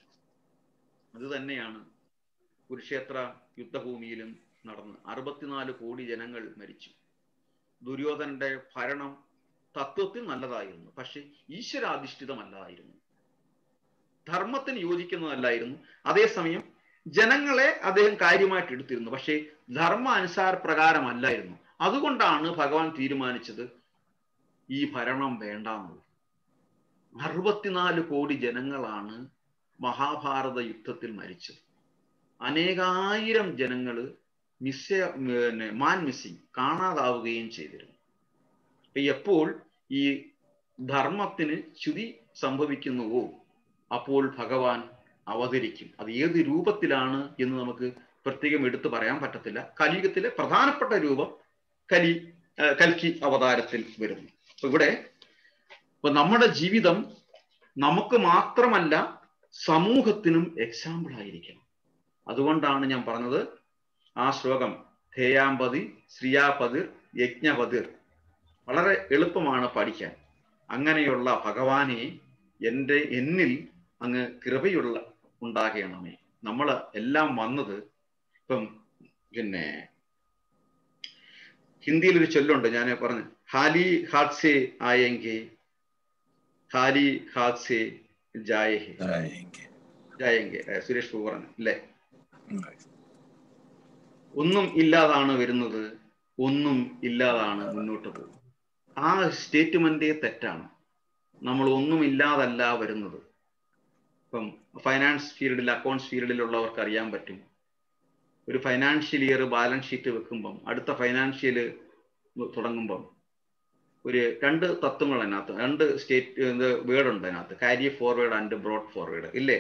അത് തന്നെയാണ് കുരുക്ഷേത്ര യുദ്ധഭൂമിയിലും നടന്ന് അറുപത്തിനാല് കോടി ജനങ്ങൾ മരിച്ചു ദുര്യോധനന്റെ ഭരണം തത്വത്തിൽ നല്ലതായിരുന്നു പക്ഷെ ഈശ്വരാധിഷ്ഠിതമല്ലായിരുന്നു ധർമ്മത്തിന് യോജിക്കുന്നതല്ലായിരുന്നു അതേസമയം ജനങ്ങളെ അദ്ദേഹം കാര്യമായിട്ട് എടുത്തിരുന്നു പക്ഷേ ധർമ്മ അനുസാര പ്രകാരമല്ലായിരുന്നു അതുകൊണ്ടാണ് ഭഗവാൻ തീരുമാനിച്ചത് ഈ ഭരണം വേണ്ടാന്നുള്ളത് അറുപത്തിനാല് കോടി ജനങ്ങളാണ് മഹാഭാരത യുദ്ധത്തിൽ മരിച്ചത് അനേകായിരം ജനങ്ങൾ മിസ് പിന്നെ മാൻ മിസ്സിങ് കാണാതാവുകയും ചെയ്തിരുന്നു അപ്പൊ എപ്പോൾ ഈ ധർമ്മത്തിന് ച്യുതി സംഭവിക്കുന്നുവോ അപ്പോൾ ഭഗവാൻ അവതരിക്കും അത് ഏത് രൂപത്തിലാണ് എന്ന് നമുക്ക് പ്രത്യേകം എടുത്തു പറയാൻ പറ്റത്തില്ല കലിയുഗത്തിലെ പ്രധാനപ്പെട്ട രൂപം കലി കൽക്കി അവതാരത്തിൽ വരുന്നു അപ്പൊ ഇവിടെ ഇപ്പൊ നമ്മുടെ ജീവിതം നമുക്ക് മാത്രമല്ല സമൂഹത്തിനും എക്സാമ്പിൾ ആയിരിക്കണം അതുകൊണ്ടാണ് ഞാൻ പറഞ്ഞത് ആ ശ്ലോകം ധേയാമ്പതി ശ്രീയാപതിർ യജ്ഞപതിർ വളരെ എളുപ്പമാണ് പഠിക്കാൻ അങ്ങനെയുള്ള ഭഗവാനെ എൻ്റെ എന്നിൽ അങ്ങ് കൃപയുള്ള ഉണ്ടാകണമേ നമ്മൾ എല്ലാം വന്നത് ഇപ്പം പിന്നെ ഹിന്ദിയിൽ ഒരു ചൊല്ലുണ്ട് ഞാൻ പറഞ്ഞു ഹാലി ഹാദ്സെ ആയെങ്കെ ഹാലി ഹാദ്സെ ജായഹെ ജായെങ്കെ സുരേഷ് ബാബു പറഞ്ഞു അല്ലേ ഒന്നും ഇല്ലാതാണ് വരുന്നത് ഒന്നും ഇല്ലാതാണ് മുന്നോട്ട് പോകുന്നത് ആ സ്റ്റേറ്റ്മെന്റേ തെറ്റാണ് നമ്മൾ ഒന്നും ഇല്ലാതല്ല വരുന്നത് ഇപ്പം ഫൈനാൻസ് ഫീൽഡിൽ അക്കൗണ്ട്സ് ഫീൽഡിലുള്ളവർക്ക് അറിയാൻ പറ്റും ഒരു ഫൈനാൻഷ്യൽ ഇയർ ബാലൻസ് ഷീറ്റ് വെക്കുമ്പം അടുത്ത ഫൈനാൻഷ്യൽ തുടങ്ങുമ്പം ഒരു രണ്ട് തത്വങ്ങൾ അതിനകത്ത് രണ്ട് സ്റ്റേറ്റ് വേർഡ് ഉണ്ട് അതിനകത്ത് carry forward and broad forward ഇല്ലേ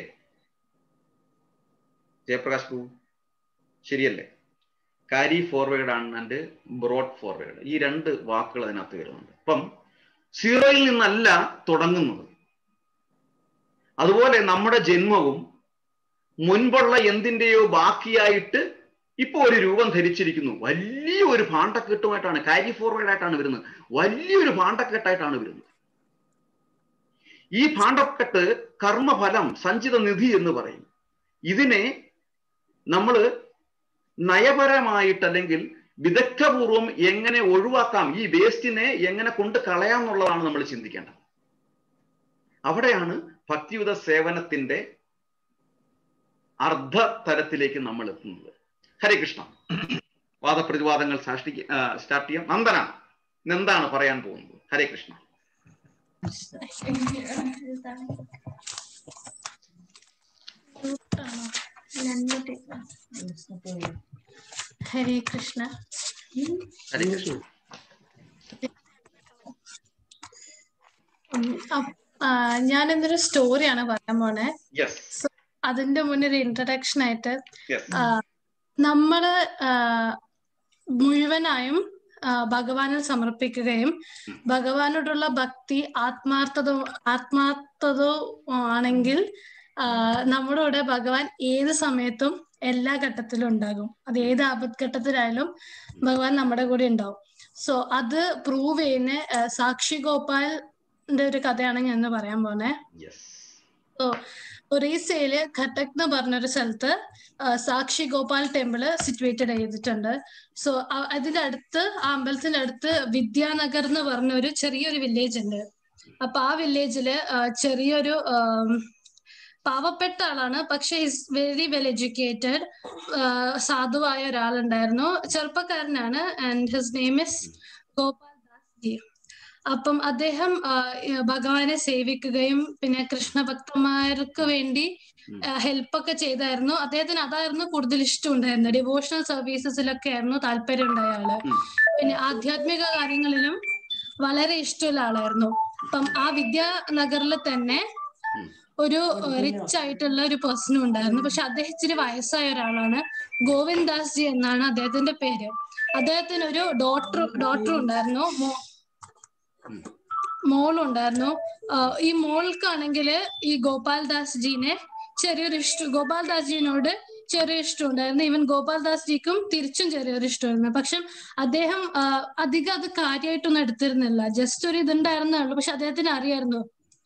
ജയപ്രകാശ് ബു ശരിയല്ലേ carry forward and broad forward ഈ രണ്ട് വാക്കുകൾ അതിനകത്ത് വരുന്നുണ്ട് അപ്പം സീറോയിൽ നിന്നല്ല തുടങ്ങുന്നത് അതുപോലെ നമ്മുടെ ജന്മവും മുൻപുള്ള എന്തിൻ്റെയോ ബാക്കിയായിട്ട് ഇപ്പൊ ഒരു രൂപം ധരിച്ചിരിക്കുന്നു വലിയ ഒരു ഭാണ്ഡക്കെട്ടുമായിട്ടാണ് കാരി ഫോർവേഡ് ആയിട്ടാണ് വരുന്നത് വലിയൊരു ഭാണ്ഡക്കെട്ടായിട്ടാണ് വരുന്നത് ഈ ഭാണ്ഡക്കെട്ട് കർമ്മഫലം സഞ്ചിത നിധി എന്ന് പറയും ഇതിനെ നമ്മൾ നയപരമായിട്ട് അല്ലെങ്കിൽ വിദഗ്ധപൂർവം എങ്ങനെ ഒഴിവാക്കാം ഈ വേസ്റ്റിനെ എങ്ങനെ കൊണ്ട് കളയാം എന്നുള്ളതാണ് നമ്മൾ ചിന്തിക്കേണ്ടത് അവിടെയാണ് ഭക്തിയുത സേവനത്തിന്റെ അർദ്ധ തലത്തിലേക്ക് നമ്മൾ എത്തുന്നത് ഹരേ കൃഷ്ണ വാദപ്രതിവാദങ്ങൾ സ്റ്റാർട്ട് ചെയ്യാം നന്ദന എന്താണ് പറയാൻ പോകുന്നത് ഹരേ കൃഷ്ണ ഹരേ കൃഷ്ണ ഹരേ കൃഷ്ണ ഞാൻ ഇന്നൊരു സ്റ്റോറിയാണ് പറയാൻ പോണേ യെസ് So, അതിന്റെ മുന്നേ ഒരു ഇൻട്രഡക്ഷൻ ആയിട്ട് യെസ് ആ, നമ്മള് ആ, മുഴുവനായും ആ, ഭഗവാനിൽ സമർപ്പിക്കുകയും ഭഗവാനോടുള്ള ഭക്തി ആത്മാർത്ഥത ആത്മാർത്ഥത ആണെങ്കിൽ ആ, നമ്മുടെ കൂടെ ഭഗവാൻ ഏത് സമയത്തും എല്ലാ ഘട്ടത്തിലും ഉണ്ടാകും അത് ഏത് ആപത്ഘട്ടത്തിലായാലും ഭഗവാൻ നമ്മുടെ കൂടെ ഉണ്ടാവും സോ അത് പ്രൂവ് ചെയ്യുന്ന ആ, സാക്ഷി ഗോപാലിന്റെ ഒരു കഥയാണ് ഞാൻ ഇന്ന് പറയാൻ പോണേ യെസ് So, ഒറീസയില് ഘട്ടക് എന്ന് പറഞ്ഞൊരു സ്ഥലത്ത് ആ, സാക്ഷി ഗോപാൽ ടെമ്പിള് സിറ്റുവേറ്റഡ് ചെയ്തിട്ടുണ്ട് സോ അതിന്റെ അടുത്ത് ആ അമ്പലത്തിന്റെ അടുത്ത് വിദ്യാനഗർ എന്ന് പറഞ്ഞ ഒരു ചെറിയൊരു വില്ലേജ് ഉണ്ട് അപ്പൊ ആ വില്ലേജില് ചെറിയൊരു ആം, പാവപ്പെട്ട ആളാണ് പക്ഷെ ഇസ് വെരി വെൽ എഡ്യൂക്കേറ്റഡ് സാധുവായ ഒരാളുണ്ടായിരുന്നു ചെറുപ്പക്കാരനാണ് and his name is Gopal Das ji അപ്പം അദ്ദേഹം ആ, ഈ ഭഗവാനെ സേവിക്കുകയും പിന്നെ കൃഷ്ണഭക്തന്മാർക്ക് വേണ്ടി ഹെൽപ്പ് ഒക്കെ ചെയ്തായിരുന്നു അദ്ദേഹത്തിന് അതായിരുന്നു കൂടുതൽ ഇഷ്ടം ഉണ്ടായിരുന്നത് ഡിവോഷണൽ സർവീസസിലൊക്കെ ആയിരുന്നു താല്പര്യം ഉണ്ടായ ആള് പിന്നെ ആധ്യാത്മിക കാര്യങ്ങളിലും വളരെ ഇഷ്ടമുള്ള ആളായിരുന്നു അപ്പം ആ വിദ്യാനഗറിൽ തന്നെ ഒരു റിച്ച് ആയിട്ടുള്ള ഒരു പേഴ്സണും ഉണ്ടായിരുന്നു പക്ഷെ അദ്ദേഹം ഇച്ചിരി വയസ്സായ ഒരാളാണ് ഗോവിന്ദ് ദാസ് ജി എന്നാണ് അദ്ദേഹത്തിന്റെ പേര് അദ്ദേഹത്തിന് ഒരു ഡോട്ടർ ഡോട്ടർ ഉണ്ടായിരുന്നു മോ- മോളുണ്ടായിരുന്നു ആഹ് ഈ മോൾക്കാണെങ്കിൽ ഈ ഗോപാൽ ദാസ് ജീനെ ചെറിയൊരു ഇഷ്ടം ഗോപാൽ ദാസ് ജീനോട് ചെറിയ ഇഷ്ടം ഉണ്ടായിരുന്നു ഈവൻ ഗോപാൽ ദാസ് ജിക്കും തിരിച്ചും ചെറിയൊരു ഇഷ്ടമായിരുന്നു പക്ഷെ അദ്ദേഹം ആഹ് അധികം അത് കാര്യമായിട്ടൊന്നും എടുത്തിരുന്നില്ല ജസ്റ്റ് ഒരു ഇതുണ്ടായിരുന്നേ ഉള്ളൂ പക്ഷെ അദ്ദേഹത്തിന് അറിയായിരുന്നു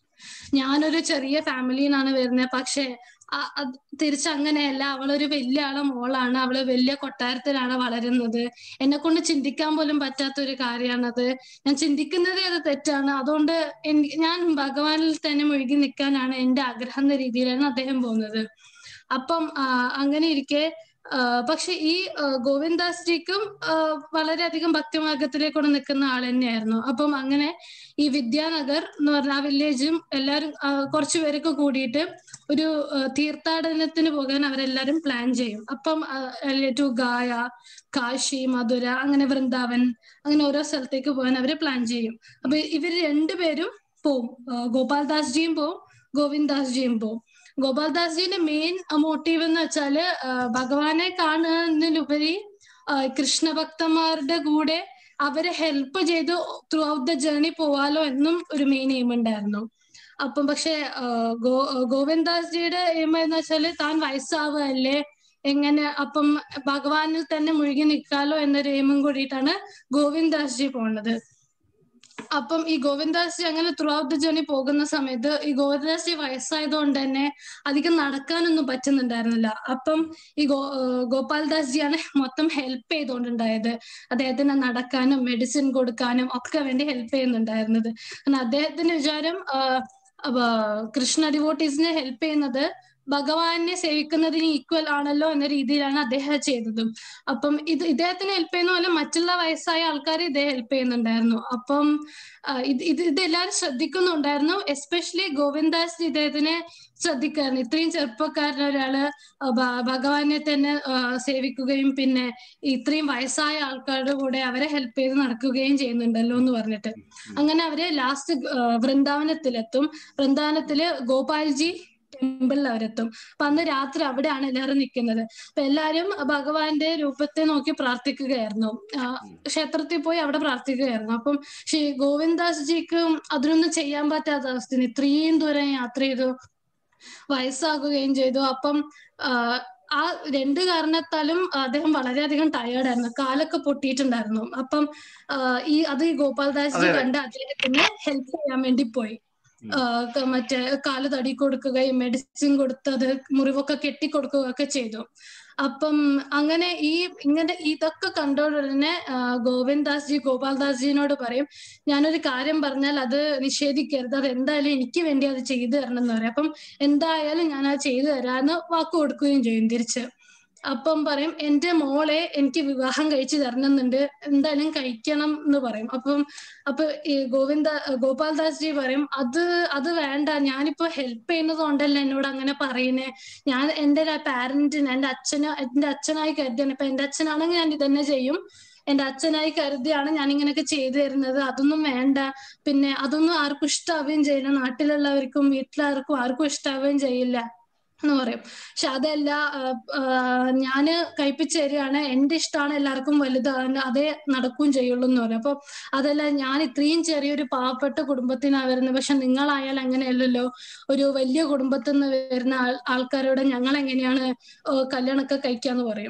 ഞാനൊരു ചെറിയ ഫാമിലിയിൽ നിന്നാണ് വരുന്നത് പക്ഷെ ആ- അത് തിരിച്ചങ്ങനെയല്ല അവളൊരു വലിയ ആളെ മോളാണ് അവള് വലിയ കൊട്ടാരത്തിലാണ് വളരുന്നത് എന്നെ കൊണ്ട് ചിന്തിക്കാൻ പോലും പറ്റാത്ത ഒരു കാര്യമാണത് ഞാൻ ചിന്തിക്കുന്നതേ അത് തെറ്റാണ് അതുകൊണ്ട് എനിക്ക് ഞാൻ ഭഗവാനിൽ തന്നെ മുഴുകി നിൽക്കാനാണ് എന്റെ ആഗ്രഹം എന്ന രീതിയിലാണ് അദ്ദേഹം പോകുന്നത് അപ്പം ആ, അങ്ങനെ ഇരിക്കെ ആ, പക്ഷെ ഈ ആ, ഗോവിന്ദാസ് ജിക്കും ആ, വളരെയധികം ഭക്തിമാർഗത്തിലേക്കൂടെ നിൽക്കുന്ന ആൾ തന്നെയായിരുന്നു അപ്പം അങ്ങനെ ഈ വിദ്യാനഗർ എന്ന് പറഞ്ഞ ആ വില്ലേജും എല്ലാവരും ആ, കുറച്ച് പേരൊക്കെ കൂടിയിട്ട് ഒരു ആ, തീർത്ഥാടനത്തിന് പോകാൻ അവരെല്ലാരും പ്ലാൻ ചെയ്യും അപ്പം ടു ഗായ കാശി മധുര അങ്ങനെ വൃന്ദാവൻ അങ്ങനെ ഓരോ സ്ഥലത്തേക്ക് പോകാൻ അവര് പ്ലാൻ ചെയ്യും അപ്പൊ ഇവര് രണ്ടുപേരും പോവും ആ, ഗോപാൽ ദാസ് ജിയും പോവും ഗോവിന്ദ് ദാസ് ജിയും പോവും ഗോപാൽ ദാസ് ജിന്റെ മെയിൻ മോട്ടീവ് എന്ന് വെച്ചാല് ആ, ഭഗവാനെ കാണുന്നതിലുപരി ആ, കൃഷ്ണഭക്തന്മാരുടെ കൂടെ അവരെ ഹെൽപ്പ് ചെയ്ത് ത്രൂ ഔട്ട് ദ ജേർണി പോവാലോ എന്നും ഒരു മെയിൻ എയിം ഉണ്ടായിരുന്നു അപ്പം പക്ഷെ ആ, ഗോ ഗോവിന്ദ് ദാസ് ജിയുടെ എയിം എന്ന് വെച്ചാല് താൻ വയസ്സാവുകയല്ലേ എങ്ങനെ അപ്പം ഭഗവാനിൽ തന്നെ മുഴുകി നിൽക്കാലോ എന്നൊരു എയിമും കൂടിയിട്ടാണ് ഗോവിന്ദ് ദാസ് ജി പോണത് അപ്പം ഈ ഗോവിന്ദാസ് ജി അങ്ങനെ ത്രൂ ഔട്ട് ദ ജേർണി പോകുന്ന സമയത്ത് ഈ ഗോവിന്ദാസ് ജി വയസ്സായതുകൊണ്ട് തന്നെ അധികം നടക്കാനൊന്നും പറ്റുന്നുണ്ടായിരുന്നില്ല അപ്പം ഈ ഗോ ഏഹ് ഗോപാൽ ദാസ് ജിയാണ് മൊത്തം ഹെൽപ്പ് ചെയ്തുകൊണ്ടുണ്ടായത് അദ്ദേഹത്തിന് നടക്കാനും മെഡിസിൻ കൊടുക്കാനും ഒക്കെ വേണ്ടി ഹെൽപ്പ് ചെയ്യുന്നുണ്ടായിരുന്നത് കാരണം അദ്ദേഹത്തിന്റെ വിചാരം ആഹ് അവ കൃഷ്ണ ഡിവോട്ടീസിനെ ഹെൽപ്പ് ചെയ്യുന്നത് ഭഗവാനെ സേവിക്കുന്നതിന് ഈക്വൽ ആണല്ലോ എന്ന രീതിയിലാണ് അദ്ദേഹം ചെയ്തതും അപ്പം ഇത് ഇദ്ദേഹത്തിന് ഹെൽപ്പ് ചെയ്യുന്ന പോലെ മറ്റുള്ള വയസ്സായ ആൾക്കാരെ ഇദ്ദേഹം ഹെൽപ്പ് ചെയ്യുന്നുണ്ടായിരുന്നു അപ്പം ആ, ഇത് ഇത് ഇത് എല്ലാവരും ശ്രദ്ധിക്കുന്നുണ്ടായിരുന്നു എസ്പെഷ്യലി ഗോവിന്ദാസ് ജി ഇദ്ദേഹത്തിനെ ശ്രദ്ധിക്കായിരുന്നു ഇത്രയും ചെറുപ്പക്കാരൻ ഒരാള് ആ, ഭ- ഭഗവാനെ തന്നെ ആ, സേവിക്കുകയും പിന്നെ ഇത്രയും വയസ്സായ ആൾക്കാരുടെ കൂടെ അവരെ ഹെൽപ്പ് ചെയ്ത് നടക്കുകയും ചെയ്യുന്നുണ്ടല്ലോ എന്ന് പറഞ്ഞിട്ട് അങ്ങനെ അവര് ലാസ്റ്റ് വൃന്ദാവനത്തിലെത്തും വൃന്ദാവനത്തില് ഗോപാൽജി ടെമ്പിളിൽ അവരെത്തും അപ്പൊ അന്ന് രാത്രി അവിടെയാണ് എല്ലാവരും നിൽക്കുന്നത് അപ്പൊ എല്ലാരും ഭഗവാന്റെ രൂപത്തെ നോക്കി പ്രാർത്ഥിക്കുകയായിരുന്നു ആ, ക്ഷേത്രത്തിൽ പോയി അവിടെ പ്രാർത്ഥിക്കുകയായിരുന്നു അപ്പം ശ്രീ ഗോവിന്ദാസ് ജിക്ക് അതിനൊന്നും ചെയ്യാൻ പറ്റാത്ത അവസ്ഥ ഇത്രയും ദൂരം യാത്ര ചെയ്തു വയസ്സാകുകയും ചെയ്തു അപ്പം ആ, ആ രണ്ട് കാരണത്താലും അദ്ദേഹം വളരെയധികം ടയേർഡായിരുന്നു കാലൊക്കെ പൊട്ടിയിട്ടുണ്ടായിരുന്നു അപ്പം ആ, ഈ അത് ഈ ഗോപാൽദാസ് ജി അതെ, അതെ. കണ്ട് അദ്ദേഹത്തിന് ഹെൽപ്പ് ചെയ്യാൻ വേണ്ടി പോയി ആ, ക- മറ്റേ കാല് തടി കൊടുക്കുകയും മെഡിസിൻ കൊടുത്തത് മുറിവൊക്കെ കെട്ടിക്കൊടുക്കുകയൊക്കെ ചെയ്തു അപ്പം അങ്ങനെ ഈ ഇങ്ങനെ ഇതൊക്കെ കണ്ടോടനെ ഗോവിന്ദാസ് ജി ഗോപാൽദാസ് ജിനോട് പറയും ഞാനൊരു കാര്യം പറഞ്ഞാൽ അത് നിഷേധിക്കരുത് അത് എന്തായാലും എനിക്ക് വേണ്ടി അത് ചെയ്തു തരണം എന്ന് പറയും അപ്പം എന്തായാലും ഞാൻ അത് ചെയ്തു തരാന്ന് വാക്ക് കൊടുക്കുകയും ചെയ്യും തിരിച്ച് അപ്പം പറയും എന്റെ മോളെ എനിക്ക് വിവാഹം കഴിച്ചു തരണമെന്നുണ്ട് എന്തായാലും കഴിക്കണം എന്ന് പറയും അപ്പം അപ്പൊ ഈ ഗോവിന്ദ ഗോപാൽദാസ് ജി പറയും അത് അത് വേണ്ട ഞാനിപ്പോ ഹെൽപ്പ് ചെയ്യുന്നത് കൊണ്ടല്ല എന്നോട് അങ്ങനെ പറയുന്നേ ഞാൻ എന്റെ പാരന്റിന് എന്റെ അച്ഛന് എന്റെ അച്ഛനായി കരുതിയാണ് ഇപ്പൊ എന്റെ അച്ഛനാണെങ്കിൽ ഞാൻ ഇതന്നെ ചെയ്യും എന്റെ അച്ഛനായി കരുതിയാണ് ഞാൻ ഇങ്ങനെയൊക്കെ ചെയ്തു തരുന്നത് അതൊന്നും വേണ്ട പിന്നെ അതൊന്നും ആർക്കും ഇഷ്ടാവുകയും ചെയ്യില്ല നാട്ടിലുള്ളവർക്കും വീട്ടിലാർക്കും ആർക്കും ഇഷ്ടാവുകയും ചെയ്യില്ല എന്ന് പറയും പക്ഷെ അതല്ല ആഹ് ആഹ് ഞാന് കഴിപ്പിച്ചു തരികയാണ് എന്റെ ഇഷ്ടമാണ് എല്ലാവർക്കും വലുത് അതിന് അതേ നടക്കുകയും ചെയ്യുള്ളൂ എന്ന് പറയും അപ്പൊ അതല്ല ഞാൻ ഇത്രയും ചെറിയൊരു പാവപ്പെട്ട കുടുംബത്തിനാണ് വരുന്നത് പക്ഷെ നിങ്ങളായാൽ അങ്ങനെയല്ലല്ലോ ഒരു വലിയ കുടുംബത്തിൽ നിന്ന് വരുന്ന ആൾ ആൾക്കാരോട് ഞങ്ങൾ എങ്ങനെയാണ് ഏഹ് കല്യാണമൊക്കെ കഴിക്കാന്ന് പറയും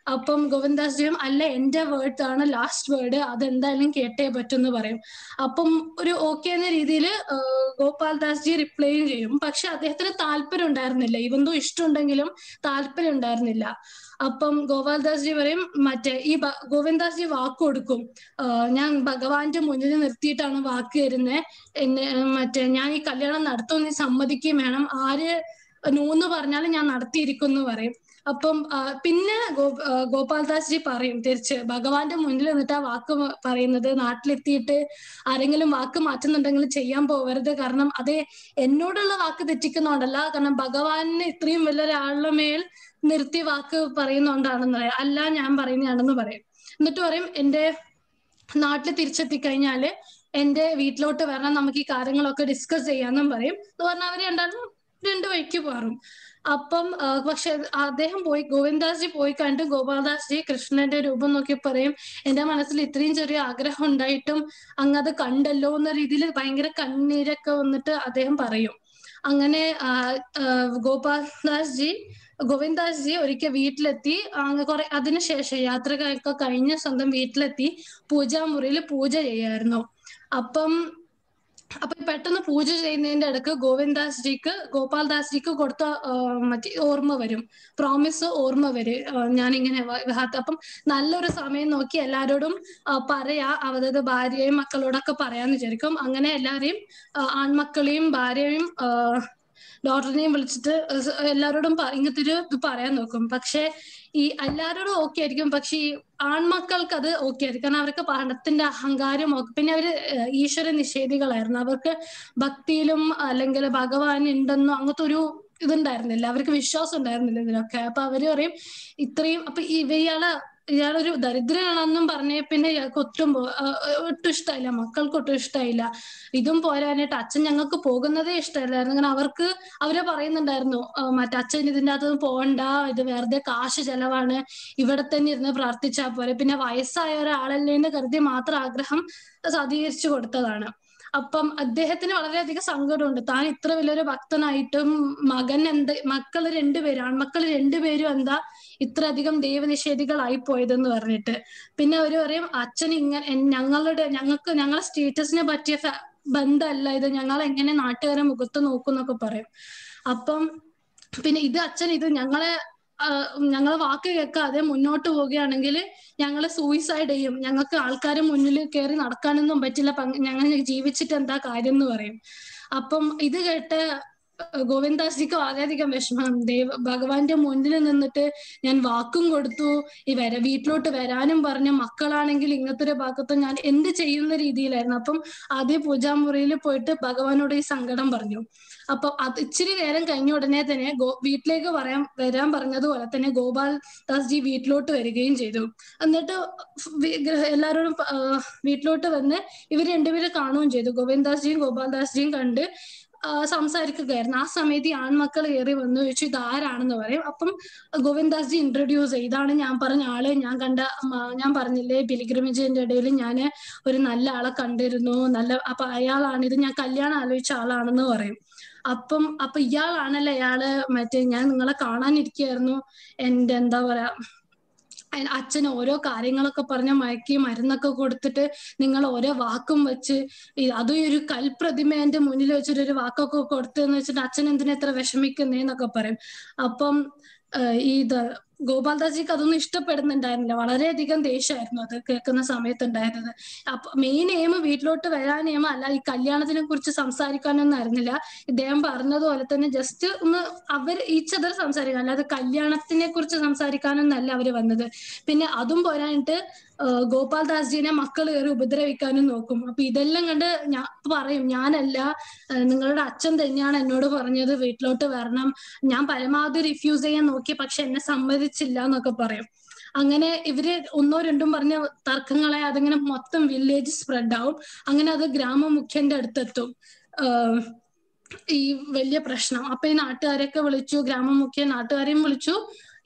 അപ്പം ഗോവിന്ദാസ്ജിയും അല്ല എന്റെ വേർഡ് ആണ് ലാസ്റ്റ് വേർഡ് അതെന്തായാലും കേട്ടേ പറ്റുമെന്ന് പറയും അപ്പം ഒരു ഓക്കെ എന്ന രീതിയിൽ ഗോപാൽദാസ് ജി റിപ്ലൈയും ചെയ്യും പക്ഷെ അദ്ദേഹത്തിന് താല്പര്യം ഉണ്ടായിരുന്നില്ല ഇവന്തോ ഇഷ്ടമുണ്ടെങ്കിലും താല്പര്യം ഉണ്ടായിരുന്നില്ല അപ്പം ഗോപാൽദാസ് ജി പറയും മറ്റേ ഈ ബ- ഗോവിന്ദാസ് ജി വാക്ക് കൊടുക്കും ആ, ഞാൻ ഭഗവാന്റെ മുന്നിൽ നിർത്തിയിട്ടാണ് വാക്ക് തരുന്നത് എന്നെ മറ്റേ ഞാൻ ഈ കല്യാണം നടത്തുമെന്ന് സമ്മതിക്കുകയും വേണം ആര് നൂന്ന് പറഞ്ഞാലും ഞാൻ നടത്തിയിരിക്കും എന്ന് പറയും അപ്പം ആ, പിന്നെ ഗോ ആ, ഗോപാൽദാസ് ജി പറയും തിരിച്ച് ഭഗവാന്റെ മുന്നിൽ നിന്നിട്ട് ആ വാക്ക് മ- പറയുന്നത് നാട്ടിലെത്തിയിട്ട് ആരെങ്കിലും വാക്ക് മാറ്റുന്നുണ്ടെങ്കിൽ ചെയ്യാൻ പോവരുത് കാരണം അത് എന്നോടുള്ള വാക്ക് തെറ്റിക്കുന്നോണ്ടല്ല കാരണം ഭഗവാന് ഇത്രയും വലിയൊരാളുടെ മേൽ നിർത്തി വാക്ക് പറയുന്നോണ്ടാണെന്ന് പറയാം അല്ല ഞാൻ പറയുന്നതാണെന്ന് പറയും എന്നിട്ട് പറയും എന്റെ നാട്ടിൽ തിരിച്ചെത്തി കഴിഞ്ഞാല് എന്റെ വീട്ടിലോട്ട് വരണം നമുക്ക് ഈ കാര്യങ്ങളൊക്കെ ഡിസ്കസ് ചെയ്യാന്നും പറയും എന്ന് പറഞ്ഞാൽ അവര് രണ്ടാളും രണ്ടു വഴിക്ക് മാറും അപ്പം ആ, പക്ഷെ അദ്ദേഹം പോയി ഗോവിന്ദാസ് ജി പോയി കണ്ട് ഗോപാൽദാസ് ജി കൃഷ്ണന്റെ രൂപം നോക്കി പറയും എന്റെ മനസ്സിൽ ഇത്രയും ചെറിയ ആഗ്രഹം ഉണ്ടായിട്ടും അങ്ങ് അത് കണ്ടല്ലോ എന്ന രീതിയിൽ ഭയങ്കര കണ്ണീരൊക്കെ വന്നിട്ട് അദ്ദേഹം പറയും അങ്ങനെ ആ, ആ, ഗോപാൽദാസ് ജി ഗോവിന്ദാസ് ജി ഒരിക്കൽ വീട്ടിലെത്തി അങ്ങ് കുറെ അതിനുശേഷം യാത്രയൊക്കെ കഴിഞ്ഞ് സ്വന്തം വീട്ടിലെത്തി പൂജാമുറിയിൽ പൂജ ചെയ്യായിരുന്നു അപ്പം അപ്പൊ പെട്ടെന്ന് പൂജ ചെയ്യുന്നതിന്റെ ഇടക്ക് ഗോവിന്ദാസ് ജിക്ക് ഗോപാൽദാസ് ജിക്ക് കൊടുത്ത ആ, മറ്റേ ഓർമ്മ വരും പ്രോമിസ് ഓർമ്മ വരും ആ, ഞാനിങ്ങനെ വ- വിഹാത്ത അപ്പം നല്ലൊരു സമയം നോക്കി എല്ലാരോടും ആ, പറയാ അതായത് ഭാര്യയും മക്കളോടൊക്കെ പറയാന്ന് വിചാരിക്കും അങ്ങനെ എല്ലാരെയും ആ, ആൺമക്കളെയും ഭാര്യയും ആ, ഡോക്ടറിനെയും വിളിച്ചിട്ട് സ് എല്ലാവരോടും പ- ഇങ്ങനത്തെ ഒരു ഇത് പറയാൻ നോക്കും പക്ഷെ ഈ എല്ലാവരോടും ഓക്കെ ആയിരിക്കും പക്ഷെ ഈ ആൺമക്കൾക്ക് അത് ഓക്കെ ആയിരിക്കും കാരണം അവർക്ക് പണത്തിന്റെ അഹങ്കാരം ഒക്കെ പിന്നെ അവര് ഏഹ് ഈശ്വര നിഷേധികളായിരുന്നു അവർക്ക് ഭക്തിയിലും അല്ലെങ്കിൽ ഭഗവാൻ ഉണ്ടെന്നോ അങ്ങനത്തെ ഒരു ഇതുണ്ടായിരുന്നില്ല അവർക്ക് വിശ്വാസം ഉണ്ടായിരുന്നില്ല ഇതിലൊക്കെ അപ്പൊ അവര് പറയും ഇത്രയും അപ്പൊ ഇവ ഇയാള് ഇയാളൊരു ദരിദ്രനാണെന്നും പറഞ്ഞ പിന്നെ ഇയാൾക്ക് ഒട്ടും പോ- ആ, ഒട്ടും ഇഷ്ടമായില്ല മക്കൾക്ക് ഒട്ടും ഇഷ്ടമായില്ല ഇതും പോരാനായിട്ട് അച്ഛൻ ഞങ്ങൾക്ക് പോകുന്നതേ ഇഷ്ടമല്ലായിരുന്നു അങ്ങനെ അവർക്ക് അവരെ പറയുന്നുണ്ടായിരുന്നു ആ, മറ്റേ അച്ഛൻ ഇതിന്റെ അകത്തൊന്നും പോകണ്ട ഇത് വെറുതെ കാശ് ചെലവാണ് ഇവിടെ തന്നെ ഇരുന്ന് പ്രാർത്ഥിച്ചാൽ പോരെ പിന്നെ വയസ്സായ ഒരാളല്ലേ എന്ന് കരുതി മാത്രം ആഗ്രഹം സതീകരിച്ചു കൊടുത്തതാണ് അപ്പം അദ്ദേഹത്തിന് വളരെയധികം സങ്കടമുണ്ട് താൻ ഇത്ര വലിയൊരു ഭക്തനായിട്ടും മകൻ എന്ത് മക്കള് രണ്ടുപേരും ആൺമക്കള് രണ്ടുപേരും എന്താ ഇത്രയധികം ദൈവനിഷേധികളായി പോയതെന്ന് പറഞ്ഞിട്ട് പിന്നെ അവര് പറയും അച്ഛൻ ഇങ്ങനെ എൻ- ഞങ്ങളുടെ ഞങ്ങൾക്ക് ഞങ്ങളെ സ്റ്റേറ്റസിനെ പറ്റിയ ഫ- ബന്ധമല്ല ഇത് ഞങ്ങൾ എങ്ങനെ നാട്ടുകാരെ മുഖത്ത് നോക്കും എന്നൊക്കെ പറയും അപ്പം പിന്നെ ഇത് അച്ഛൻ ഇത് ഞങ്ങളെ ഞങ്ങളെ വാക്ക് കേൾക്കാതെ മുന്നോട്ട് പോവുകയാണെങ്കിൽ ഞങ്ങള് സൂയിസൈഡ് ചെയ്യും ഞങ്ങൾക്ക് ആൾക്കാരെ മുന്നിൽ കയറി നടക്കാനൊന്നും പറ്റില്ല പങ്- ഞങ്ങൾ ജീവിച്ചിട്ട് എന്താ കാര്യം എന്ന് പറയും അപ്പം ഇത് കേട്ട് ഏഹ് ഗോവിന്ദാസിക്ക് വളരെയധികം വിഷമം ദൈവ ഭഗവാന്റെ മുന്നിൽ നിന്നിട്ട് ഞാൻ വാക്കും കൊടുത്തു ഈ വര വീട്ടിലോട്ട് വരാനും പറഞ്ഞു മക്കളാണെങ്കിൽ ഇങ്ങനത്തെ ഒരു ഭാഗത്ത് ഞാൻ എന്ത് ചെയ്യുന്ന രീതിയിലായിരുന്നു അപ്പം ആദ്യം പൂജാമുറിയിൽ പോയിട്ട് ഭഗവാനോട് ഈ സങ്കടം പറഞ്ഞു അപ്പൊ അത് ഇച്ചിരി നേരം കഴിഞ്ഞ ഉടനെ തന്നെ ഗോ വീട്ടിലേക്ക് പറയാൻ വരാൻ പറഞ്ഞതുപോലെ തന്നെ ഗോപാൽ ദാസ് ജി വീട്ടിലോട്ട് വരികയും ചെയ്തു എന്നിട്ട് വി- ഗ്രഹ- എല്ലാവരോടും പ- ആ, വീട്ടിലോട്ട് വന്ന് ഇവർ രണ്ടുപേരും കാണുകയും ചെയ്തു ഗോവിന്ദാസ് ജിയും ഗോപാൽദാസ് ജിയും കണ്ട് ആ, സംസാരിക്കുകയായിരുന്നു ആ സമയത്ത് ഈ ആൺമക്കൾ കയറി വന്നു ചോദിച്ചു ഇത് ആരാണെന്ന് പറയും അപ്പം ഗോവിന്ദാസ് ജി ഇൻട്രൊഡ്യൂസ് ചെയ്തു ഇതാണ് ഞാൻ പറഞ്ഞ ആള് ഞാൻ കണ്ട മ- ഞാൻ പറഞ്ഞില്ലേ പിലിഗ്രിമേജിന്റെ ഇടയിൽ ഞാൻ ഒരു നല്ല ആളെ കണ്ടിരുന്നു നല്ല അപ്പൊ അയാളാണ് ഇത് ഞാൻ കല്യാണം ആലോചിച്ച ആളാണെന്ന് പറയും അപ്പം അപ്പൊ ഇയാളാണല്ലോ അയാള് മറ്റേ ഞാൻ നിങ്ങളെ കാണാനിരിക്കുകയായിരുന്നു എന്റെ എന്താ പറയാ അയ്- അച്ഛൻ ഓരോ കാര്യങ്ങളൊക്കെ പറഞ്ഞ മയക്കി മരുന്നൊക്കെ കൊടുത്തിട്ട് നിങ്ങൾ ഓരോ വാക്കും വെച്ച് ഈ അതും ഈ ഒരു കൽപ്രതിമേന്റെ മുന്നിൽ വെച്ചിട്ട് ഒരു വാക്കൊക്കെ കൊടുത്തെന്ന് വെച്ചിട്ട് അച്ഛൻ എന്തിനാ ഇത്ര വിഷമിക്കുന്നേന്നൊക്കെ പറയും അപ്പം ഏഹ് ഈ ഇത് ഗോപാൽദാസിക്ക് അതൊന്നും ഇഷ്ടപ്പെടുന്നുണ്ടായിരുന്നില്ല വളരെയധികം ദേഷ്യമായിരുന്നു അത് കേൾക്കുന്ന സമയത്ത് ഉണ്ടായിരുന്നത് അപ്പൊ മെയിൻ എയിം വീട്ടിലോട്ട് വരാൻ എയിം അല്ല ഈ കല്യാണത്തിനെ കുറിച്ച് സംസാരിക്കാനൊന്നും ആയിരുന്നില്ല ഇദ്ദേഹം പറഞ്ഞതുപോലെ തന്നെ ജസ്റ്റ് ഒന്ന് അവർ ഈച്ച് അതർ സംസാരിക്കാൻ അല്ലാതെ കല്യാണത്തിനെ കുറിച്ച് സംസാരിക്കാനൊന്നല്ല അവര് വന്നത് പിന്നെ അതും പോരാഞ്ഞിട്ട് ഏഹ് ഗോപാൽദാസ് ജിനെ മക്കൾ കയറി ഉപദ്രവിക്കാനും നോക്കും അപ്പൊ ഇതെല്ലാം കണ്ട് ഞാൻ പറയും ഞാനല്ല ഏഹ് നിങ്ങളുടെ അച്ഛൻ തന്നെയാണ് എന്നോട് പറഞ്ഞത് വീട്ടിലോട്ട് വരണം ഞാൻ പരമാവധി റിഫ്യൂസ് ചെയ്യാൻ നോക്കി പക്ഷെ എന്നെ സമ്മതിച്ചില്ല എന്നൊക്കെ പറയും അങ്ങനെ ഇവര് ഒന്നോ രണ്ടും പറഞ്ഞ തർക്കങ്ങളെ അതിങ്ങനെ മൊത്തം വില്ലേജ് സ്പ്രെഡ് ആവും അങ്ങനെ അത് ഗ്രാമമുഖ്യന്റെ അടുത്തെത്തും ഏഹ് ഈ വലിയ പ്രശ്നം അപ്പൊ ഈ നാട്ടുകാരെയൊക്കെ വിളിച്ചു ഗ്രാമമുഖ്യ നാട്ടുകാരെയും വിളിച്ചു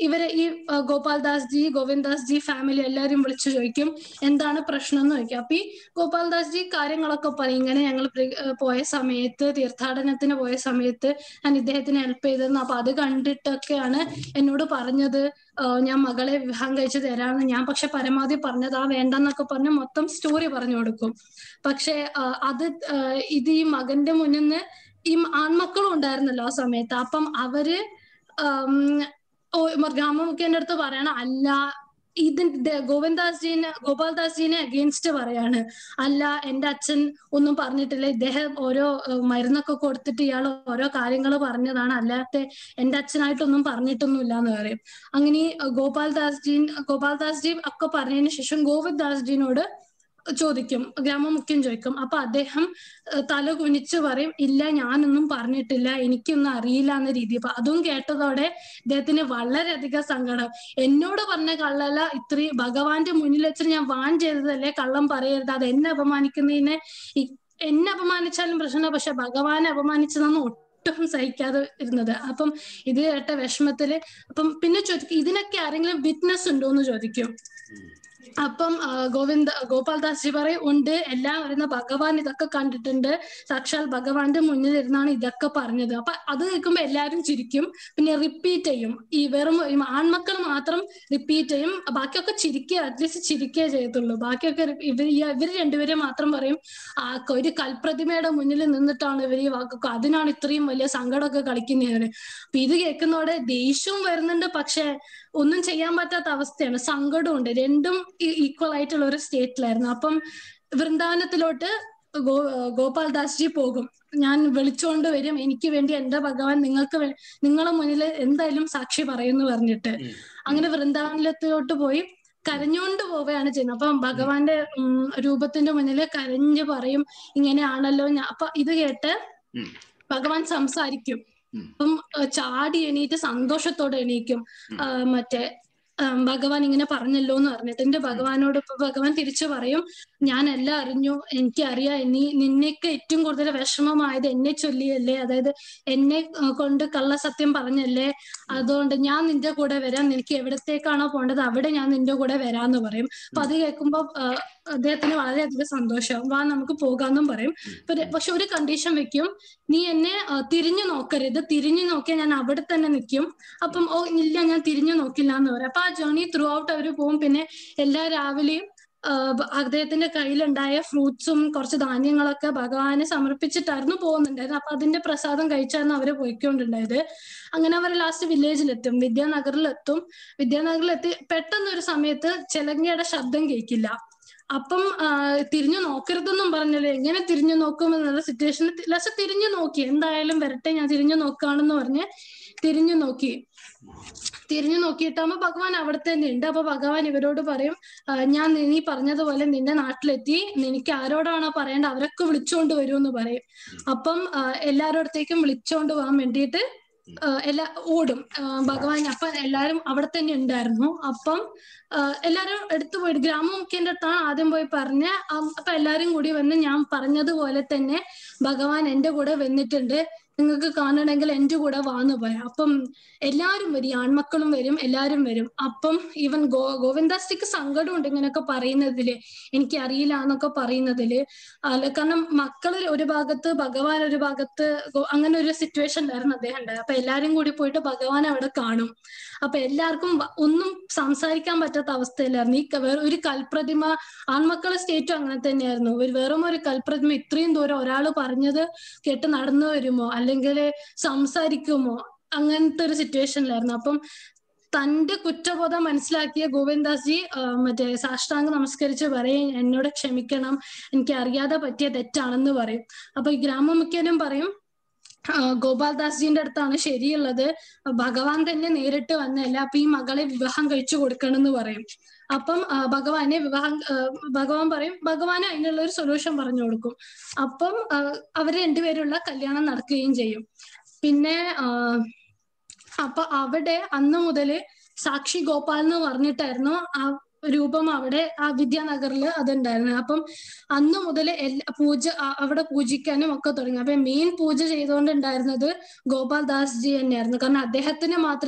ഇവരെ ഈ ആ, ഗോപാൽദാസ് ജി ഗോവിന്ദാസ് ജി ഫാമിലി എല്ലാരും വിളിച്ചു ചോദിക്കും എന്താണ് പ്രശ്നം എന്ന് ചോദിക്കും അപ്പൊ ഈ ഗോപാൽദാസ് ജി കാര്യങ്ങളൊക്കെ പറയും ഇങ്ങനെ ഞങ്ങൾ പോയ സമയത്ത് തീർത്ഥാടനത്തിന് പോയ സമയത്ത് ഞാൻ ഇദ്ദേഹത്തിന് ഹെൽപ്പ് ചെയ്തെന്ന് അപ്പൊ അത് കണ്ടിട്ടൊക്കെയാണ് എന്നോട് പറഞ്ഞത് ആ, ഞാൻ മകളെ വിവാഹം കഴിച്ചു തരാമെന്ന് ഞാൻ പക്ഷെ പരമാവധി പറഞ്ഞത് ആ വേണ്ടെന്നൊക്കെ പറഞ്ഞ് മൊത്തം സ്റ്റോറി പറഞ്ഞു കൊടുക്കും പക്ഷെ ആ, അത് ആ, ഇത് ഈ മകന്റെ മുന്നിൽ നിന്ന് ഈ ആൺമക്കളും ഉണ്ടായിരുന്നല്ലോ ആ സമയത്ത് അപ്പം അവര് ആം, ഓ ഗ്രാമമുഖ്യന്റെ അടുത്ത് പറയണ അല്ല ഇതിന്റെ ഗോവിന്ദാസ് ജീനെ ഗോപാൽദാസ് ജീനെ അഗേൻസ്റ്റ് പറയാണ് അല്ല എന്റെ അച്ഛൻ ഒന്നും പറഞ്ഞിട്ടില്ല ഇദ്ദേഹം ഓരോ ഏഹ്, മരുന്നൊക്കെ കൊടുത്തിട്ട് ഇയാൾ ഓരോ കാര്യങ്ങൾ പറഞ്ഞതാണ് അല്ലാത്ത എന്റെ അച്ഛനായിട്ടൊന്നും പറഞ്ഞിട്ടൊന്നുമില്ല എന്ന് പറയും അങ്ങനെ ഈ, ഏഹ്, ഗോപാൽദാസ് ജി ഗോപാൽദാസ് ജി ഒക്കെ പറഞ്ഞതിന് ശേഷം ഗോവിന്ദാസ് ജീനോട് ചോദിക്കും ഗ്രാമമുഖ്യൻ ചോദിക്കും അപ്പൊ അദ്ദേഹം ഏഹ്, തല കുനിച്ച് പറയും ഇല്ല ഞാനൊന്നും പറഞ്ഞിട്ടില്ല എനിക്കൊന്നും അറിയില്ല എന്ന രീതി അപ്പൊ അതും കേട്ടതോടെ ഇദ്ദേഹത്തിന് വളരെയധികം സങ്കടം എന്നോട് പറഞ്ഞ കള്ളല്ല ഇത്രയും ഭഗവാന്റെ മുന്നിൽ വെച്ച് ഞാൻ വാൺ ചെയ്തതല്ലേ കള്ളം പറയരുത് അത് എന്നെ അപമാനിക്കുന്നതിനെ ഈ- എന്നെ അപമാനിച്ചാലും പ്രശ്നമില്ല പക്ഷെ ഭഗവാനെ അപമാനിച്ചതെന്ന് ഒട്ടും സഹിക്കാതെ ഇരുന്നത് അപ്പം ഇത് കേട്ട വിഷമത്തില് അപ്പം പിന്നെ ചോദിക്കും ഇതിനൊക്കെ ആരെങ്കിലും വിറ്റ്നസ് ഉണ്ടോ എന്ന് ചോദിക്കും അപ്പം ആ, ഗോവിന്ദ ഗോപാൽദാസ് ജി പറയും ഉണ്ട് എല്ലാം വരുന്ന ഭഗവാൻ ഇതൊക്കെ കണ്ടിട്ടുണ്ട് സാക്ഷാൽ ഭഗവാന്റെ മുന്നിൽ ഇരുന്നാണ് ഇതൊക്കെ പറഞ്ഞത് അപ്പൊ അത് കേൾക്കുമ്പോ എല്ലാരും ചിരിക്കും പിന്നെ റിപ്പീറ്റ് ചെയ്യും ഈ വെറും ഈ ആൺമക്കൾ മാത്രം റിപ്പീറ്റ് ചെയ്യും ബാക്കിയൊക്കെ ചിരിക്കുക അറ്റ്ലീസ്റ്റ് ചിരിക്കേ ചെയ്യത്തുള്ളൂ ബാക്കിയൊക്കെ റി- ഇവർ ഇവർ രണ്ടുപേരും മാത്രം പറയും ആ ക- ഒരു കൽപ്രതിമയുടെ മുന്നിൽ നിന്നിട്ടാണ് ഇവർ ഈ വാക്കൊക്കെ അതിനാണ് ഇത്രയും വലിയ സങ്കടമൊക്കെ കളിക്കുന്നവര് അപ്പൊ ഇത് കേൾക്കുന്നതോടെ ദേഷ്യവും വരുന്നുണ്ട് പക്ഷെ ഒന്നും ചെയ്യാൻ പറ്റാത്ത അവസ്ഥയാണ് സങ്കടമുണ്ട് രണ്ടും ഈക്വൽ ആയിട്ടുള്ള ഒരു സ്റ്റേറ്റിലായിരുന്നു അപ്പം വൃന്ദാവനത്തിലോട്ട് ഗോ ഗോപാൽദാസ് ജി പോകും ഞാൻ വിളിച്ചുകൊണ്ട് വരും എനിക്ക് വേണ്ടി എന്റെ ഭഗവാൻ നിങ്ങൾക്ക് വേ- നിങ്ങളെ മുന്നിൽ എന്തായാലും സാക്ഷി പറയുന്നു പറഞ്ഞിട്ട് അങ്ങനെ വൃന്ദാവനത്തിലോട്ട് പോയി കരഞ്ഞുകൊണ്ട് പോവുകയാണ് ചെയ്യുന്നത് അപ്പം ഭഗവാന്റെ ഉം, രൂപത്തിന്റെ മുന്നിൽ കരഞ്ഞു പറയും ഇങ്ങനെയാണല്ലോ ഞാൻ അപ്പൊ ഇത് കേട്ട് ഭഗവാൻ സംസാരിക്കും അപ്പം ഏഹ് ചാടി എണീറ്റ് സന്തോഷത്തോടെ എണീക്കും ആ, മറ്റേ ആ, ഭഗവാൻ ഇങ്ങനെ പറഞ്ഞല്ലോ എന്ന് പറഞ്ഞിട്ട് എന്റെ ഭഗവാനോട് ഇപ്പൊ ഭഗവാൻ തിരിച്ചു പറയും ഞാൻ എല്ലാം അറിഞ്ഞു എനിക്കറിയാം നീ നിന്നേക്ക് ഏറ്റവും കൂടുതൽ വിഷമമായത് എന്നെ ചൊല്ലിയല്ലേ അതായത് എന്നെ ആ, കൊണ്ട് കള്ളസത്യം പറഞ്ഞല്ലേ അതുകൊണ്ട് ഞാൻ നിന്റെ കൂടെ വരാം നിനക്ക് എവിടത്തേക്കാണോ പോണ്ടത് അവിടെ ഞാൻ നിന്റെ കൂടെ വരാന്ന് പറയും അപ്പൊ അത് കേൾക്കുമ്പോ ആ, അദ്ദേഹത്തിന് വളരെയധികം സന്തോഷമാവും വാ നമുക്ക് പോകാന്നും പറയും ഇപ്പൊ പക്ഷെ ഒരു കണ്ടീഷൻ വെക്കും നീ എന്നെ ആ, തിരിഞ്ഞു നോക്കരുത് തിരിഞ്ഞു നോക്കിയാൽ ഞാൻ അവിടെ തന്നെ നിൽക്കും അപ്പം ഓ ഇല്ല ഞാൻ തിരിഞ്ഞു നോക്കില്ല എന്ന് പറയും അപ്പൊ ആ ജേർണി ത്രൂ ഔട്ട് അവർ പോകും പിന്നെ എല്ലാ രാവിലെയും ആ, ബ- അദ്ദേഹത്തിന്റെ കയ്യിലുണ്ടായ ഫ്രൂട്ട്സും കുറച്ച് ധാന്യങ്ങളൊക്കെ ഭഗവാനെ സമർപ്പിച്ചിട്ടായിരുന്നു പോകുന്നുണ്ടായിരുന്നത് അപ്പൊ അതിന്റെ പ്രസാദം കഴിച്ചായിരുന്നു അവര് പോയിക്കൊണ്ടുണ്ടായത് അങ്ങനെ അവർ ലാസ്റ്റ് വില്ലേജിലെത്തും വിദ്യാനഗറിലെത്തും വിദ്യാനഗറിലെത്തി പെട്ടെന്ന് ഒരു സമയത്ത് ചെലങ്കയുടെ ശബ്ദം കേൾക്കില്ല അപ്പം ആ, തിരിഞ്ഞു നോക്കരുതെന്നും പറഞ്ഞല്ലോ എങ്ങനെ തിരിഞ്ഞു നോക്കും എന്നുള്ള സിറ്റുവേഷനിൽ ലാസ്റ്റ് തിരിഞ്ഞു നോക്കി എന്തായാലും വരട്ടെ ഞാൻ തിരിഞ്ഞു നോക്കുകയാണെന്ന് പറഞ്ഞ് തിരിഞ്ഞു നോക്കി തിരിഞ്ഞു നോക്കിയിട്ടാകുമ്പോ ഭഗവാൻ അവിടെ തന്നെ ഉണ്ട് അപ്പൊ ഭഗവാൻ ഇവരോട് പറയും "ആ, ഞാൻ നീ- നീ പറഞ്ഞതുപോലെ നിന്റെ നാട്ടിലെത്തി നിനക്ക് ആരോടാണോ പറയേണ്ടത് അവരൊക്കെ വിളിച്ചോണ്ട് വരും എന്ന് പറയും അപ്പം ആ, എല്ലാരോടത്തേക്കും വിളിച്ചോണ്ട് പോകാൻ വേണ്ടിയിട്ട് ആ, എല്ലാ ഓടും ആ, ഭഗവാൻ അപ്പൊ എല്ലാരും അവിടെ തന്നെ ഉണ്ടായിരുന്നു അപ്പം ആ, എല്ലാരും എടുത്തു പോയി ഗ്രാമമുഖ്യന്റെ അടുത്താണ് ആദ്യം പോയി പറഞ്ഞ അപ്പൊ എല്ലാരും കൂടി വന്ന് ഞാൻ പറഞ്ഞതുപോലെ തന്നെ ഭഗവാൻ എന്റെ കൂടെ വന്നിട്ടുണ്ട് നിങ്ങൾക്ക് കാണണമെങ്കിൽ എന്റെ കൂടെ വാന്ന് പറയാം അപ്പം എല്ലാരും വരും ഈ ആൺമക്കളും വരും എല്ലാരും വരും അപ്പം ഈവൻ ഗോ ഗോവിന്ദാസ്റ്റിക്ക് സങ്കടമുണ്ട് ഇങ്ങനെയൊക്കെ പറയുന്നതില് എനിക്ക് അറിയില്ല എന്നൊക്കെ പറയുന്നതില് അല്ല കാരണം മക്കളിൽ ഒരു ഭാഗത്ത് ഭഗവാൻ ഒരു ഭാഗത്ത് ഗോ- അങ്ങനെ ഒരു സിറ്റുവേഷൻ ഉണ്ടായിരുന്നു അദ്ദേഹം ഉണ്ടായത് അപ്പൊ എല്ലാരും കൂടി പോയിട്ട് ഭഗവാൻ അവിടെ കാണും അപ്പൊ എല്ലാവർക്കും വ- ഒന്നും സംസാരിക്കാൻ പറ്റാത്ത അവസ്ഥയിലായിരുന്നു ഈ ക- വേറെ ഒരു കൽപ്രതിമ ആൺമക്കളെ സ്റ്റേറ്റും അങ്ങനെ തന്നെയായിരുന്നു ഒരു വെറും ഒരു കൽപ്രതിമ ഇത്രയും ദൂരം ഒരാൾ പറഞ്ഞത് കേട്ട് നടന്നു വരുമോ അല്ലെങ്കിൽ സംസാരിക്കുമോ അങ്ങനത്തെ ഒരു സിറ്റുവേഷനിലായിരുന്നു അപ്പം തന്റെ കുറ്റബോധം മനസ്സിലാക്കിയ ഗോവിന്ദാസ് ജി ആ, മറ്റേ സാഷ്ടാംഗം നമസ്കരിച്ച് പറയും എന്നോട് ക്ഷമിക്കണം എനിക്ക് അറിയാതെ പറ്റിയ തെറ്റാണെന്ന് പറയും അപ്പൊ ഈ ഗ്രാമമുഖ്യനും പറയും ആ, ഗോപാൽദാസ് ജിന്റെ അടുത്താണ് ശരിയുള്ളത് ഭഗവാൻ തന്നെ നേരിട്ട് വന്നല്ല അപ്പൊ ഈ മകളെ വിവാഹം കഴിച്ചു കൊടുക്കണം എന്ന് പറയും അപ്പം ആ, ഭഗവാനെ വിവാഹം ആ, ഭഗവാൻ പറയും ഭഗവാന് അതിനുള്ള ഒരു സൊല്യൂഷൻ പറഞ്ഞു കൊടുക്കും അപ്പം ആ, അവര് രണ്ടുപേരുള്ള കല്യാണം നടക്കുകയും ചെയ്യും പിന്നെ ആ, അപ്പൊ അവിടെ അന്ന് മുതല് സാക്ഷി ഗോപാൽ എന്ന് പറഞ്ഞിട്ടായിരുന്നു ആ രൂപം അവിടെ ആ വിദ്യാനഗറിൽ അതുണ്ടായിരുന്നു അപ്പം അന്ന് മുതൽ എല്ലാ പൂജ ആ- അവിടെ പൂജിക്കാനും ഒക്കെ തുടങ്ങി അപ്പൊ മെയിൻ പൂജ ചെയ്തുകൊണ്ടുണ്ടായിരുന്നത് ഗോപാൽ ദാസ് ജി തന്നെയായിരുന്നു കാരണം അദ്ദേഹത്തിന് മാത്രമേ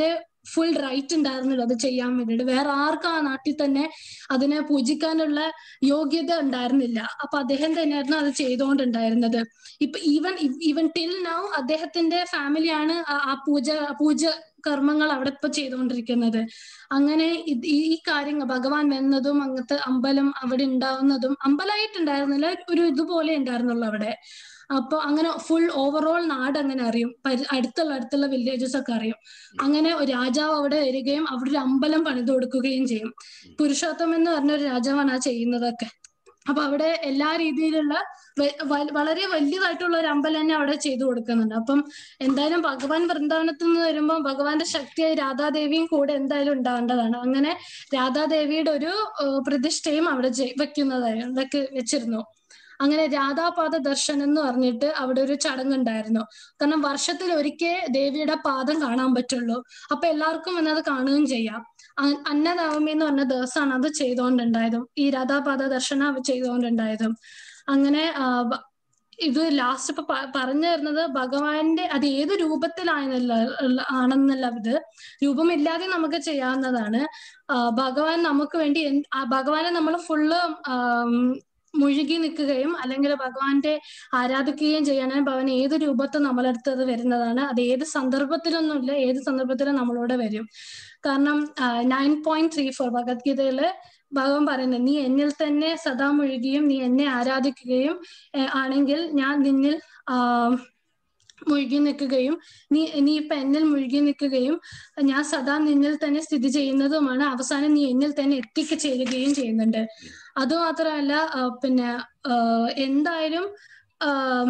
ഫുൾ റൈറ്റ് ഉണ്ടായിരുന്നില്ല അത് ചെയ്യാൻ വേണ്ടിയിട്ട് വേറെ ആർക്കും ആ നാട്ടിൽ തന്നെ അതിനെ പൂജിക്കാനുള്ള യോഗ്യത ഉണ്ടായിരുന്നില്ല അപ്പൊ അദ്ദേഹം തന്നെയായിരുന്നു അത് ചെയ്തുകൊണ്ടുണ്ടായിരുന്നത് ഇപ്പൊ ഈവൻ ഈവൻ ടിൽ നൗ അദ്ദേഹത്തിന്റെ ഫാമിലിയാണ് ആ- ആ പൂജ പൂജ കർമ്മങ്ങൾ അവിടെ ഇപ്പൊ ചെയ്തുകൊണ്ടിരിക്കുന്നത് അങ്ങനെ ഇത് ഈ ഈ കാര്യങ്ങൾ ഭഗവാൻ വന്നതും അങ്ങനത്തെ അമ്പലം അവിടെ ഉണ്ടാവുന്നതും അമ്പലമായിട്ടുണ്ടായിരുന്നില്ല ഒരു ഇതുപോലെ ഉണ്ടായിരുന്നുള്ളൂ അവിടെ അപ്പൊ അങ്ങനെ ഫുൾ ഓവറോൾ നാട് അങ്ങനെ അറിയും പരി- അടുത്തുള്ള അടുത്തുള്ള വില്ലേജസ് ഒക്കെ അറിയും അങ്ങനെ ഒരു രാജാവ് അവിടെ വരികയും അവിടെ ഒരു അമ്പലം പണിത് കൊടുക്കുകയും ചെയ്യും പുരുഷോത്തം എന്ന് പറഞ്ഞ ഒരു രാജാവാണ് ആ ചെയ്യുന്നതൊക്കെ അപ്പൊ അവിടെ എല്ലാ രീതിയിലുള്ള വ- വ- വളരെ വലിയതായിട്ടുള്ള ഒരു അമ്പലം തന്നെ അവിടെ ചെയ്തു കൊടുക്കുന്നുണ്ട് അപ്പം എന്തായാലും ഭഗവാൻ വൃന്ദാവനത്തിൽ നിന്ന് വരുമ്പോൾ ഭഗവാന്റെ ശക്തിയായി രാധാദേവിയും കൂടെ എന്തായാലും ഉണ്ടാവേണ്ടതാണ് അങ്ങനെ രാധാദേവിയുടെ ഒരു ഏഹ്, പ്രതിഷ്ഠയും അവിടെ ചെയ്- വെക്കുന്നതായി വെക്ക് വെച്ചിരുന്നു അങ്ങനെ രാധാപാദ ദർശനം എന്ന് പറഞ്ഞിട്ട് അവിടെ ഒരു ചടങ്ങുണ്ടായിരുന്നു കാരണം വർഷത്തിൽ ഒരിക്കൽ ദേവിയുടെ പാദം കാണാൻ പറ്റുള്ളൂ അപ്പൊ എല്ലാവർക്കും വന്നത് കാണുകയും ചെയ്യാം അ- അന്നനവമി എന്ന് പറഞ്ഞ ദിവസമാണ് അത് ചെയ്തുകൊണ്ടുണ്ടായതും ഈ രാധാപാദ ദർശനം അവ ചെയ്തുകൊണ്ടുണ്ടായതും അങ്ങനെ ആ, ബ- ഇത് ലാസ്റ്റ് ഇപ്പൊ പ- പറഞ്ഞു തരുന്നത് ഭഗവാന്റെ അത് ഏത് രൂപത്തിലാണെന്നല്ല ഉള്ള- ആണെന്നല്ല ഇത് രൂപമില്ലാതെ നമുക്ക് ചെയ്യാവുന്നതാണ് ആ, ഭഗവാൻ നമുക്ക് വേണ്ടി എന്ത്- ആ ഭഗവാനെ നമ്മൾ ഫുള്ള് മുഴുകി നിൽക്കുകയും അല്ലെങ്കിൽ ഭഗവാന്റെ ആരാധിക്കുകയും ചെയ്യാനായി ഭഗവാൻ ഏത് രൂപത്തിൽ നമ്മളടുത്ത് അത് വരുന്നതാണ് അത് ഏത് സന്ദർഭത്തിലൊന്നുമില്ല ഏത് സന്ദർഭത്തിലും നമ്മളോട് വരും കാരണം നയൻ പോയിന്റ് ത്രീ ഫോർ ഭഗവത്ഗീതയില് ഭഗവാൻ പറയുന്നത് നീ എന്നിൽ തന്നെ സദാ മുഴുകിയും നീ എന്നെ ആരാധിക്കുകയും ഏഹ്, ആണെങ്കിൽ ഞാൻ നിന്നിൽ ആ മുഴുകി നിൽക്കുകയും നീ നീ ഇപ്പൊ എന്നിൽ മുഴുകി നിൽക്കുകയും ഞാൻ സദാ നിന്നിൽ തന്നെ സ്ഥിതി ചെയ്യുന്നതുമാണ് അവസാനം നീ എന്നിൽ തന്നെ എത്തിക്ക് ചേരുകയും ചെയ്യുന്നുണ്ട് അതുമാത്രമല്ല ആ, പിന്നെ ആ, എന്തായാലും ആ,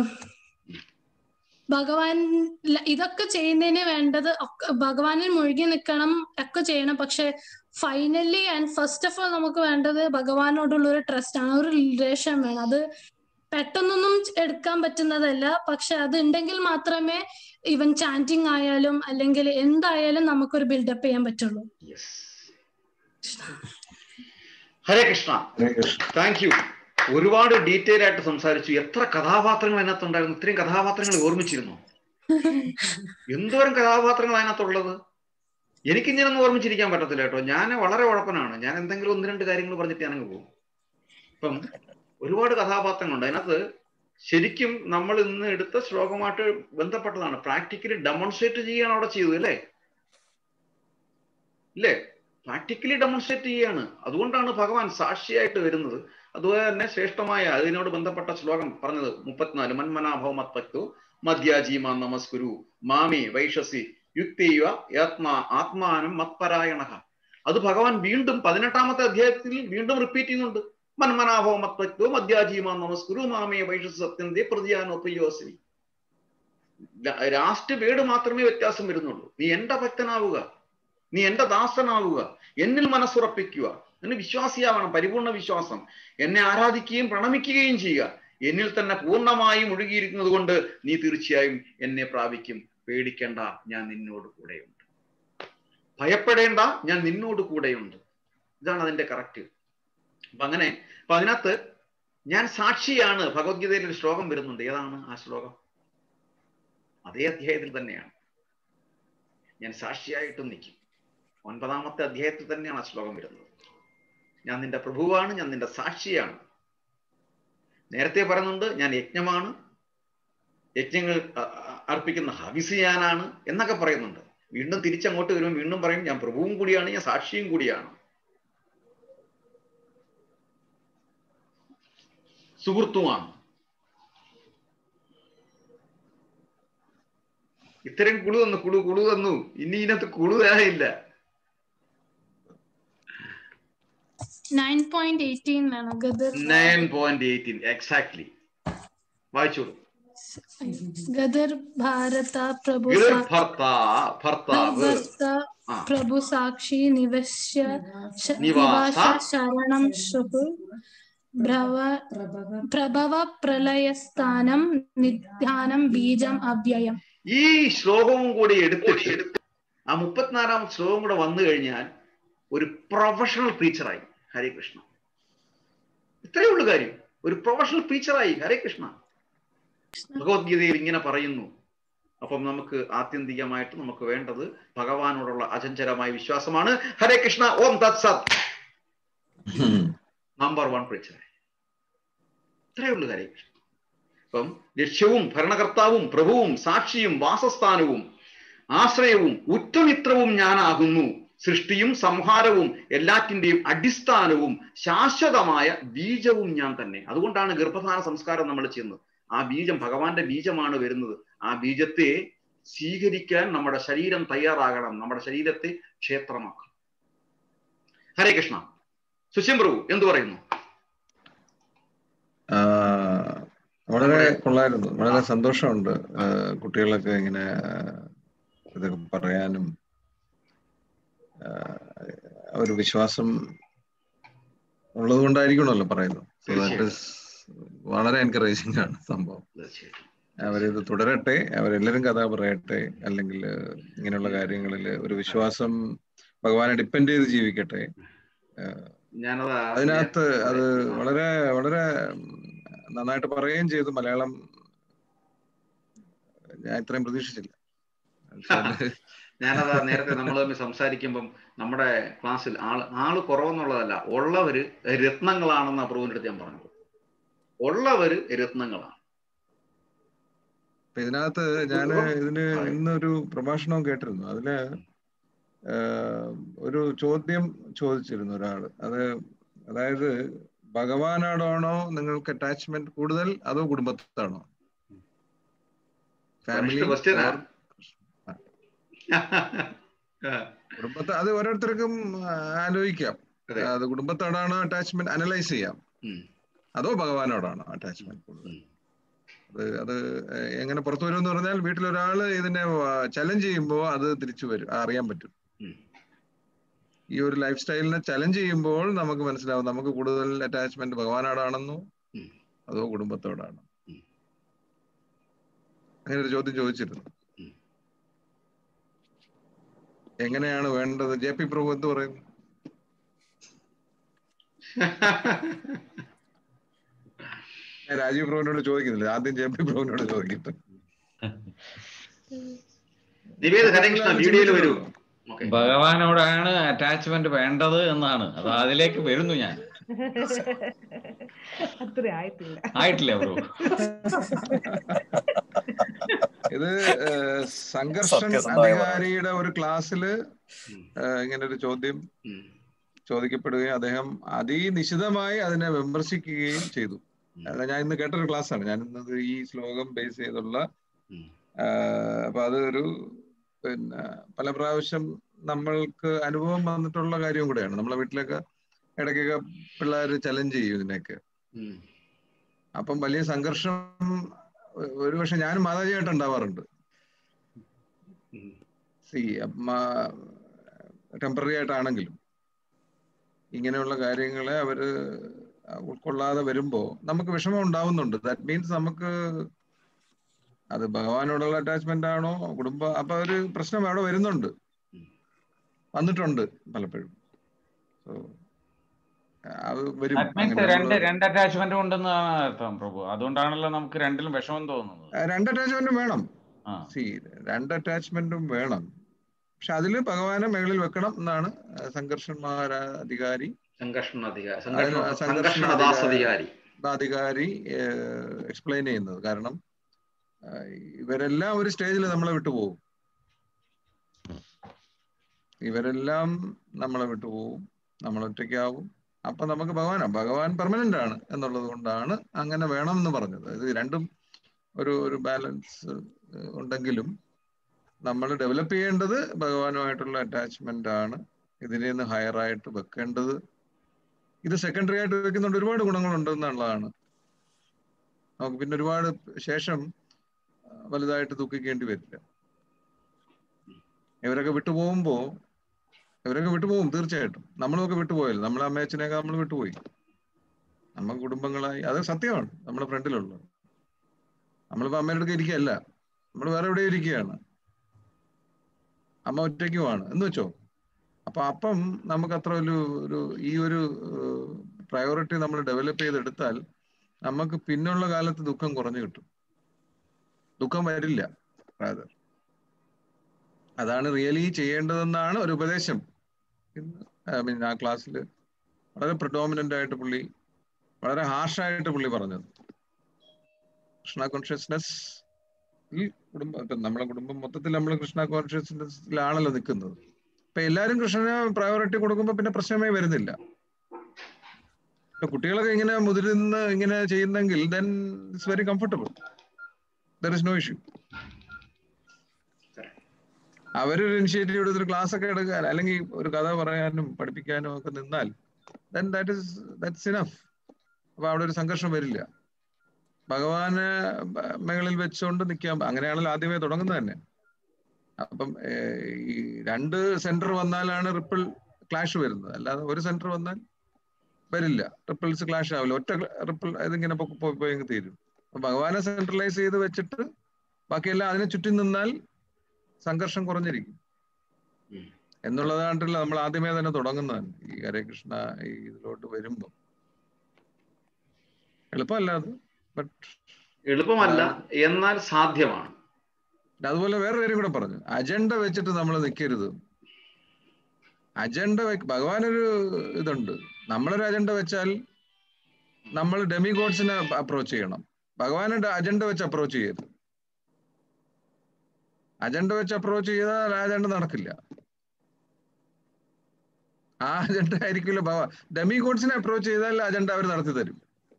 ഭഗവാൻ ല- ഇതൊക്കെ ചെയ്യുന്നതിന് വേണ്ടത് ഒക്കെ ഭഗവാനിൽ മുഴുകി നിൽക്കണം ഒക്കെ ചെയ്യണം പക്ഷെ finally and first of all നമുക്ക് വേണ്ടത് ഭഗവാനോടുള്ള ഒരു ട്രസ്റ്റ് ആണ് ഒരു റിലേഷൻ വേണം അത് പെട്ടെന്നൊന്നും എടുക്കാൻ പറ്റുന്നതല്ല പക്ഷെ അത് ഉണ്ടെങ്കിൽ മാത്രമേ ഇവൻ ചാൻറ്റിങ് ആയാലും അല്ലെങ്കിൽ എന്തായാലും നമുക്കൊരു ബിൽഡപ്പ് ചെയ്യാൻ പറ്റുള്ളൂ ഹരേ കൃഷ്ണ താങ്ക് യു ഒരുപാട് ഡീറ്റെയിൽ ആയിട്ട് സംസാരിച്ചു എത്ര കഥാപാത്രങ്ങൾ അതിനകത്തുണ്ടായിരുന്നു ഇത്രയും കഥാപാത്രങ്ങൾ ഓർമ്മിച്ചിരുന്നു എന്തോരം കഥാപാത്രങ്ങൾ അതിനകത്തുള്ളത് എനിക്ക് ഇങ്ങനൊന്നും ഓർമ്മിച്ചിരിക്കാൻ പറ്റത്തില്ല കേട്ടോ ഞാൻ വളരെ ഉഴപ്പനാണ് ഞാൻ എന്തെങ്കിലും ഒന്ന് രണ്ട് കാര്യങ്ങൾ പറഞ്ഞിട്ട് ഞാനങ്ങ് പോകും ഇപ്പം ഒരുപാട് കഥാപാത്രങ്ങളുണ്ട് അതിനകത്ത് ശരിക്കും നമ്മൾ ഇന്ന് എടുത്ത ശ്ലോകമായിട്ട് ബന്ധപ്പെട്ടതാണ് പ്രാക്ടിക്കലി ഡെമോൺസ്ട്രേറ്റ് ചെയ്യാണ് അവിടെ ചെയ്തത് അല്ലേ ഇല്ലേ പ്രാക്ടിക്കലി ഡെമോൺസ്ട്രേറ്റ് ചെയ്യാണ് അതുകൊണ്ടാണ് ഭഗവാൻ സാക്ഷിയായിട്ട് വരുന്നത് അതുപോലെ തന്നെ ശ്രേഷ്ഠമായ അതിനോട് ബന്ധപ്പെട്ട ശ്ലോകം പറഞ്ഞത് മുപ്പത്തിനാല് മന്മനാഭവമത്വക്തു മധ്യാജീമാ നമസ്കുരു മാമി വൈഷസി യുക്തിവ ആത്മാ ആത്മാനം മത്പരായണ അത് ഭഗവാൻ വീണ്ടും പതിനെട്ടാമത്തെ അധ്യായത്തിൽ വീണ്ടും റിപ്പീറ്റ് ചെയ്യുന്നുണ്ട് മന്മനാഭവമത്വക്തു മധ്യാജീമാ നമസ്കുരു മാമി വൈഷസി സത്യന്തി പ്രതിയാനോപയോസിനി ലാസ്റ്റ് വേർഡ് മാത്രമേ വ്യത്യാസം വരുന്നുള്ളൂ നീ എന്റെ ഭക്തനാവുക നീ എന്റെ ദാസനാവുക എന്നിൽ മനസ്സുറപ്പിക്കുക എന്ന് വിശ്വാസിയാവണം പരിപൂർണ വിശ്വാസം എന്നെ ആരാധിക്കുകയും പ്രണമിക്കുകയും ചെയ്യുക എന്നിൽ തന്നെ പൂർണ്ണമായും ഒഴുകിയിരിക്കുന്നത് കൊണ്ട് നീ തീർച്ചയായും എന്നെ പ്രാപിക്കും പേടിക്കേണ്ട ഞാൻ നിന്നോട് കൂടെയുണ്ട് ഭയപ്പെടേണ്ട ഞാൻ നിന്നോട് കൂടെയുണ്ട് ഇതാണ് അതിന്റെ കറക്റ്റ് അപ്പൊ അങ്ങനെ അപ്പൊ അതിനകത്ത് ഞാൻ സാക്ഷിയാണ് ഭഗവത്ഗീതയിൽ ഒരു ശ്ലോകം വരുന്നുണ്ട് ഏതാണ് ആ ശ്ലോകം അതേ അധ്യായത്തിൽ തന്നെയാണ് ഞാൻ സാക്ഷിയായിട്ടും നിൽക്കും ഒൻപതാമത്തെ അധ്യായത്തിൽ തന്നെയാണ് ആ ശ്ലോകം വരുന്നത് ഞാൻ നിന്റെ പ്രഭുവാണ് ഞാൻ നിന്റെ സാക്ഷിയാണ് നേരത്തെ പറയുന്നുണ്ട് ഞാൻ യജ്ഞമാണ് യജ്ഞങ്ങൾ അ- അ- അർപ്പിക്കുന്ന ഹവിസ് ഞാനാണ് എന്നൊക്കെ പറയുന്നുണ്ട് വീണ്ടും തിരിച്ചങ്ങോട്ട് വരുമ്പോൾ വീണ്ടും പറയും ഞാൻ പ്രഭുവും കൂടിയാണ് ഞാൻ സാക്ഷിയും കൂടിയാണ് സുഹൃത്തുമാണ് ഇത്രയും കുളു തന്നു കുളു കുളു തന്നു ഇനി ഇതിനകത്ത് കുളു തരാനില്ല നയൻ പോയിന്റ് എയ്റ്റീൻ വേണം ഗദർ നയൻ പോയിന്റ് എയ്റ്റീൻ എക്സാക്ട്ലി വായിച്ചോളൂ ഗദർ ഭാരത പ്രഭു ഗിർ സാ- ഭർത്താ ഭർത്താവ് ഭർത്ത ആ. പ്രഭു സാക്ഷി നിവശ്യ ശ- നിവാസ. നിവാസ ശരണം ശുഭു ഭ്രവ പ്രഭവ പ്രളയസ്ഥാനം നിധ്യാനം ബീജം അവ്യയം ഈ ശ്ലോകവും കൂടി എടുത്തിട്ട് ആ മുപ്പത്തിനാലാം ശ്ലോകം കൂടെ വന്നു കഴിഞ്ഞാൽ ഒരു പ്രൊഫഷണൽ ടീച്ചറായി ഹരേ കൃഷ്ണ ഇത്രയേ ഉള്ളൂ കാര്യം ഒരു പ്രൊഫഷണൽ ടീച്ചറായി ഹരേ കൃഷ്ണ ഭഗവത്ഗീതയിൽ ഇങ്ങനെ പറയുന്നു അപ്പം നമുക്ക് ആത്യന്തികമായിട്ട് നമുക്ക് വേണ്ടത് ഭഗവാനോടുള്ള അചഞ്ചലമായ വിശ്വാസമാണ് ഹരേ കൃഷ്ണ ഓം തത് സത് നമ്പർ വൺ പ്രിച്ചർ ഇത്രയേ ഉള്ളൂ ഹരേ കൃഷ്ണ അപ്പം ലക്ഷ്യവും ഭരണകർത്താവും പ്രഭുവും സാക്ഷിയും വാസസ്ഥാനവും ആശ്രയവും ഉറ്റമിത്രവും ഞാനാകുന്നു സൃഷ്ടിയും സംഹാരവും എല്ലാറ്റിന്റെയും അടിസ്ഥാനവും ശാശ്വതമായ ബീജവും ഞാൻ തന്നെ അതുകൊണ്ടാണ് ഗർഭധാന സംസ്കാരം നമ്മൾ ചെയ്യുന്നത് ആ ബീജം ഭഗവാന്റെ ബീജമാണ് വരുന്നത് ആ ബീജത്തെ സ്വീകരിക്കാൻ നമ്മുടെ ശരീരം തയ്യാറാകണം നമ്മുടെ ശരീരത്തെ ക്ഷേത്രമാക്കണം ഹരേ കൃഷ്ണ സുശീം പ്രഭു എന്തു പറയുന്നു ആ, വളരെ കൊള്ളായിരുന്നു വളരെ സന്തോഷമുണ്ട് ആ, കുട്ടികളൊക്കെ ഇങ്ങനെ ആ, ഇതൊക്കെ പറയാനും ആ, ഒരു വിശ്വാസം ഉള്ളത് കൊണ്ടായിരിക്കണമല്ലോ പറയുന്നത് So that തീർച്ചയായിട്ടും. is വളരെ എൻകറേജിംഗ് ആണ് സംഭവം തീർച്ചയായിട്ടും അവരിത് തുടരട്ടെ അവരെല്ലാവരും കഥ പറയട്ടെ അല്ലെങ്കിൽ ഇങ്ങനെയുള്ള കാര്യങ്ങളിൽ ഒരു വിശ്വാസം ഭഗവാനെ ഡിപ്പെൻഡ് ചെയ്ത് ജീവിക്കട്ടെ ആ, ഞാനത് അതിനകത്ത് അത് വളരെ വളരെ നന്നായിട്ട് പറയുകയും ചെയ്തു മലയാളം ഞാൻ ഇത്രയും പ്രതീക്ഷിച്ചില്ല ഞാനത് നേരത്തെ നമ്മൾ തമ്മിൽ സംസാരിക്കുമ്പം നമ്മുടെ ക്ലാസ്സിൽ ആള് ആള് കുറവെന്നുള്ളതല്ല ഉള്ളവര് രത്നങ്ങളാണെന്ന് അപ്രൂവിന്റെ അടുത്ത് ഞാൻ പറഞ്ഞത് ഉള്ളവര് രത്നങ്ങളാണ് അപ്പൊ ഇതിനകത്ത് ഞാൻ ഇതിന് ഇന്നൊരു പ്രഭാഷണം കേട്ടിരുന്നു അതില് ആഹ്, ഒരു ചോദ്യം ചോദിച്ചിരുന്നു ഒരാള് അത് അതായത് ഭഗവാനോടാണോ നിങ്ങൾക്ക് അറ്റാച്ച്മെന്റ് കൂടുതൽ അതോ കുടുംബത്താണോ ഫാമിലി question ആ? കുടുംബത്തെ അത് ഓരോരുത്തർക്കും ആ, ആലോചിക്കാം അതെ. അത് കുടുംബത്തോടാണോ അറ്റാച്ച്മെന്റ് അനലൈസ് ചെയ്യാം ഉം. അതോ ഭഗവാനോടാണോ അറ്റാച്ച്മെന്റ് കൂടുതൽ അത് അത് എങ്ങനെ പുറത്തു വരുമെന്ന് പറഞ്ഞാൽ വീട്ടിലൊരാള് ഇതിനെ ചലഞ്ച് ചെയ്യുമ്പോൾ അത് തിരിച്ചു വരും അറിയാൻ പറ്റും ഉം. ഈ ഒരു ലൈഫ് സ്റ്റൈലിനെ ചലഞ്ച് ചെയ്യുമ്പോൾ നമുക്ക് മനസ്സിലാവും നമുക്ക് കൂടുതൽ അറ്റാച്ച്മെന്റ് ഭഗവാനോടാണെന്നോ ഉം. അതോ കുടുംബത്തോടാണോ ഉം. അങ്ങനെ ഒരു ചോദ്യം ചോദിച്ചിരുന്നു ഉം. എങ്ങനെയാണ് വേണ്ടത് ജെ പി പ്രഭു എന്ത് പറയുന്നു ഞാൻ രാജീവ് പ്രഭുവിനോട് ചോദിക്കുന്നില്ല ആദ്യം ജെ പി പ്രഭുവിനോട് ചോദിക്കട്ടെ നിവേദ ഹരകൃഷ്ണ വീഡിയോയിൽ വരൂ ഓക്കെ ഭഗവാനോടാണ് അറ്റാച്ച്മെന്റ് വേണ്ടത് എന്നാണ് അത് അതിലേക്ക് വരുന്നു ഞാൻ അത്ര ആയിട്ടില്ല ആയിട്ടില്ല ബ്രോ ഇത് ഏഹ്, സംഘർഷൻ സത്യസന്ധമായ അധികാരിയുടെ ഒരു ക്ലാസ്സില് ഏഹ്, ഇങ്ങനെ ഒരു ചോദ്യം ഉം. ചോദിക്കപ്പെടുകയും അദ്ദേഹം അതിനിശിതമായി അതിനെ വിമർശിക്കുകയും ചെയ്തു അല്ല, ഞാൻ ഇന്ന് കേട്ടൊരു ക്ലാസ്സാണ് ഞാൻ ഇന്നത് ഈ ശ്ലോകം ബേസ് ചെയ്തുള്ള ഉം. ആഹ്, അപ്പൊ അതൊരു പിന്നെ പല പ്രാവശ്യം നമ്മൾക്ക് അനുഭവം വന്നിട്ടുള്ള കാര്യവും കൂടെയാണ് നമ്മളെ വീട്ടിലൊക്കെ ഇടയ്ക്കൊക്കെ പിള്ളേർ ചലഞ്ച് ചെയ്യും ഇതിനൊക്കെ ഉം. അപ്പം വലിയ സംഘർഷം ഒ- ഒരുപക്ഷെ ഞാനും മാതാജിയായിട്ട് ഉണ്ടാവാറുണ്ട് ഉം. സി ടെമ്പററി ആയിട്ടാണെങ്കിലും ഇങ്ങനെയുള്ള കാര്യങ്ങളെ അവര് ഉൾക്കൊള്ളാതെ വരുമ്പോ നമുക്ക് വിഷമം ഉണ്ടാവുന്നുണ്ട് ദാറ്റ് മീൻസ് നമുക്ക് അത് ഭഗവാനോടുള്ള അറ്റാച്ച്മെന്റ് ആണോ കുടുംബ അപ്പൊ ഒരു പ്രശ്നം അവിടെ വരുന്നുണ്ട് വന്നിട്ടുണ്ട് പലപ്പോഴും സോ അത് വരും That means അങ്ങനെ രണ്ട് നമ്മള് രണ്ട് അറ്റാച്ച്മെന്റ് ഉണ്ടെന്നാണ് അർത്ഥം പ്രഭു അതുകൊണ്ടാണല്ലോ നമുക്ക് രണ്ടിലും വിഷമം തോന്നുന്നത് ആ, രണ്ട് അറ്റാച്ച്മെന്റും വേണം ആ സി രണ്ട് അറ്റാച്ച്മെന്റും വേണം പക്ഷെ അതില് ഭഗവാനെ മേളിൽ വെക്കണം എന്നാണ് ആ, സംഘർഷൻ മഹാരാധികാരി സംഘർഷണ അധികാരി അതിന് സംഘർഷണ സംഘർഷണ സംഘർഷണദാസ് അധികാരി അധികാരി എക്സ്പ്ലെയിൻ ചെയ്യുന്നത് കാരണം ആ, ഇവരെല്ലാം ഒരു സ്റ്റേജിൽ നമ്മളെ വിട്ടുപോകും ഇവരെല്ലാം നമ്മളെ വിട്ടുപോകും നമ്മൾ ഒറ്റയ്ക്കാവും അപ്പൊ നമുക്ക് ഭഗവാനാ ഭഗവാൻ പെർമനന്റ് ആണ് എന്നുള്ളത് കൊണ്ടാണ് അങ്ങനെ വേണം എന്ന് പറഞ്ഞത് ഇത് രണ്ടും ഒരു ഒരു ബാലൻസ് ഉണ്ടെങ്കിലും നമ്മൾ ഡെവലപ്പ് ചെയ്യേണ്ടത് ഭഗവാനുമായിട്ടുള്ള അറ്റാച്ച്മെന്റ് ആണ് ഇതിനെ നിന്ന് ഹയർ ആയിട്ട് വെക്കേണ്ടത് ഇത് സെക്കൻഡറി ആയിട്ട് വെക്കുന്നുണ്ട് ഒരുപാട് ഗുണങ്ങളുണ്ട് എന്നുള്ളതാണ് നമുക്ക് പിന്നെ ഒരുപാട് ശേഷം വലുതായിട്ട് ദുഃഖിക്കേണ്ടി വരില്ല ഇവരൊക്കെ വിട്ടുപോകുമ്പോ ഇവരൊക്കെ വിട്ടുപോകും തീർച്ചയായിട്ടും നമ്മളൊക്കെ വിട്ടുപോയല്ലോ നമ്മളെ അമ്മയച്ചനെയൊക്കെ നമ്മൾ വിട്ടുപോയി നമ്മൾ കുടുംബങ്ങളായി അത് സത്യമാണ് നമ്മുടെ ഫ്രണ്ടിലുള്ളത് നമ്മളിപ്പോ അമ്മയുടെ അടുത്ത് ഇരിക്കുകയല്ല നമ്മൾ വേറെ എവിടെയോ ഇരിക്കുകയാണ് അമ്മ ഒറ്റയ്ക്കുമാണ് എന്ന് വെച്ചോ അപ്പൊ അപ്പം നമുക്ക് അത്ര ഒരു ഒരു ഈ ഒരു പ്രയോറിറ്റി നമ്മൾ ഡെവലപ്പ് ചെയ്തെടുത്താൽ നമുക്ക് പിന്നുള്ള കാലത്ത് ദുഃഖം കുറഞ്ഞു കിട്ടും ദുഃഖം വരില്ല റാദർ അതാണ് റിയലി ചെയ്യേണ്ടതെന്നാണ് ഒരു ഉപദേശം ഐ മീൻ ആ ക്ലാസ്സിൽ വളരെ പ്രിഡോമിനന്റ് ആയിട്ട് പുള്ളി വളരെ ഹാർഷായിട്ട് പുള്ളി പറഞ്ഞത് കൃഷ്ണ കോൺഷ്യസ്നെസ് കുടുംബം ഇപ്പൊ നമ്മളെ കുടുംബം മൊത്തത്തിൽ നമ്മൾ കൃഷ്ണ കോൺഷ്യസ്നെസ്സിലാണല്ലോ നിൽക്കുന്നത് ഇപ്പൊ എല്ലാരും കൃഷ്ണന് പ്രയോറിറ്റി കൊടുക്കുമ്പോൾ പിന്നെ പ്രശ്നമേ വരുന്നില്ല ഇപ്പൊ കുട്ടികളൊക്കെ ഇങ്ങനെ മുതിരുന്ന് ഇങ്ങനെ ചെയ്യുന്നെങ്കിൽ then it's very comfortable there is no issue അവരൊരു ഇനിഷ്യേറ്റീവ് എടുത്തൊരു ക്ലാസ് ഒക്കെ എടുക്കാൻ അല്ലെങ്കിൽ ഒരു കഥ പറയാനും പഠിപ്പിക്കാനും ഒക്കെ നിന്നാൽ then that is that's enough അപ്പൊ അവിടെ ഒരു സംഘർഷം വരില്ല ഭഗവാന് മേളിൽ വെച്ചുകൊണ്ട് നിൽക്കാൻ അങ്ങനെയാണല്ലോ ആദ്യമേ തുടങ്ങുന്നത് തന്നെ അപ്പം ഈ രണ്ട് സെന്റർ വന്നാലാണ് റിപ്പിൾ ക്ലാഷ് വരുന്നത് അല്ലാതെ ഒരു സെന്റർ വന്നാൽ വരില്ല റിപ്പിൾസ് ക്ലാഷ് ആവില്ല ഒറ്റ റിപ്പിൾ ഇതിങ്ങനെ പോയി പോയി തീരും അപ്പൊ ഭഗവാനെ സെൻട്രലൈസ് ചെയ്ത് വെച്ചിട്ട് ബാക്കിയെല്ലാം അതിനെ ചുറ്റി നിന്നാൽ സംഘർഷം കുറഞ്ഞിരിക്കും എന്നുള്ളതായിട്ടല്ല നമ്മൾ ആദ്യമേ തന്നെ തുടങ്ങുന്നതാണ് ഈ ഹരേ കൃഷ്ണ ഈ ഇതിലോട്ട് വരുമ്പോ എളുപ്പമല്ല അത് ബട്ട് എളുപ്പമല്ല എന്നാൽ സാധ്യമാണ് അതുപോലെ വേറെ കാര്യം കൂടെ പറഞ്ഞു അജണ്ട വെച്ചിട്ട് നമ്മൾ നിൽക്കരുത് അജണ്ട ഭഗവാൻ ഒരു ഇതുണ്ട് നമ്മളൊരു അജണ്ട വെച്ചാൽ നമ്മൾ ഡെമി ഗോഡ്സിനെ അപ്രോച്ച് ചെയ്യണം ഭഗവാനുടെ അജണ്ട വെച്ച് അപ്രോച്ച് ചെയ്യരുത് അജണ്ട വെച്ച് അപ്രോച്ച് ചെയ്താൽ ആ അജണ്ട നടക്കില്ല ആ അജണ്ട ആയിരിക്കില്ല ഭഗവാൻ ഡെമി ഗോഡ്സിനെ അപ്രോച്ച് ചെയ്താൽ അജണ്ട അവർ നടത്തി തരും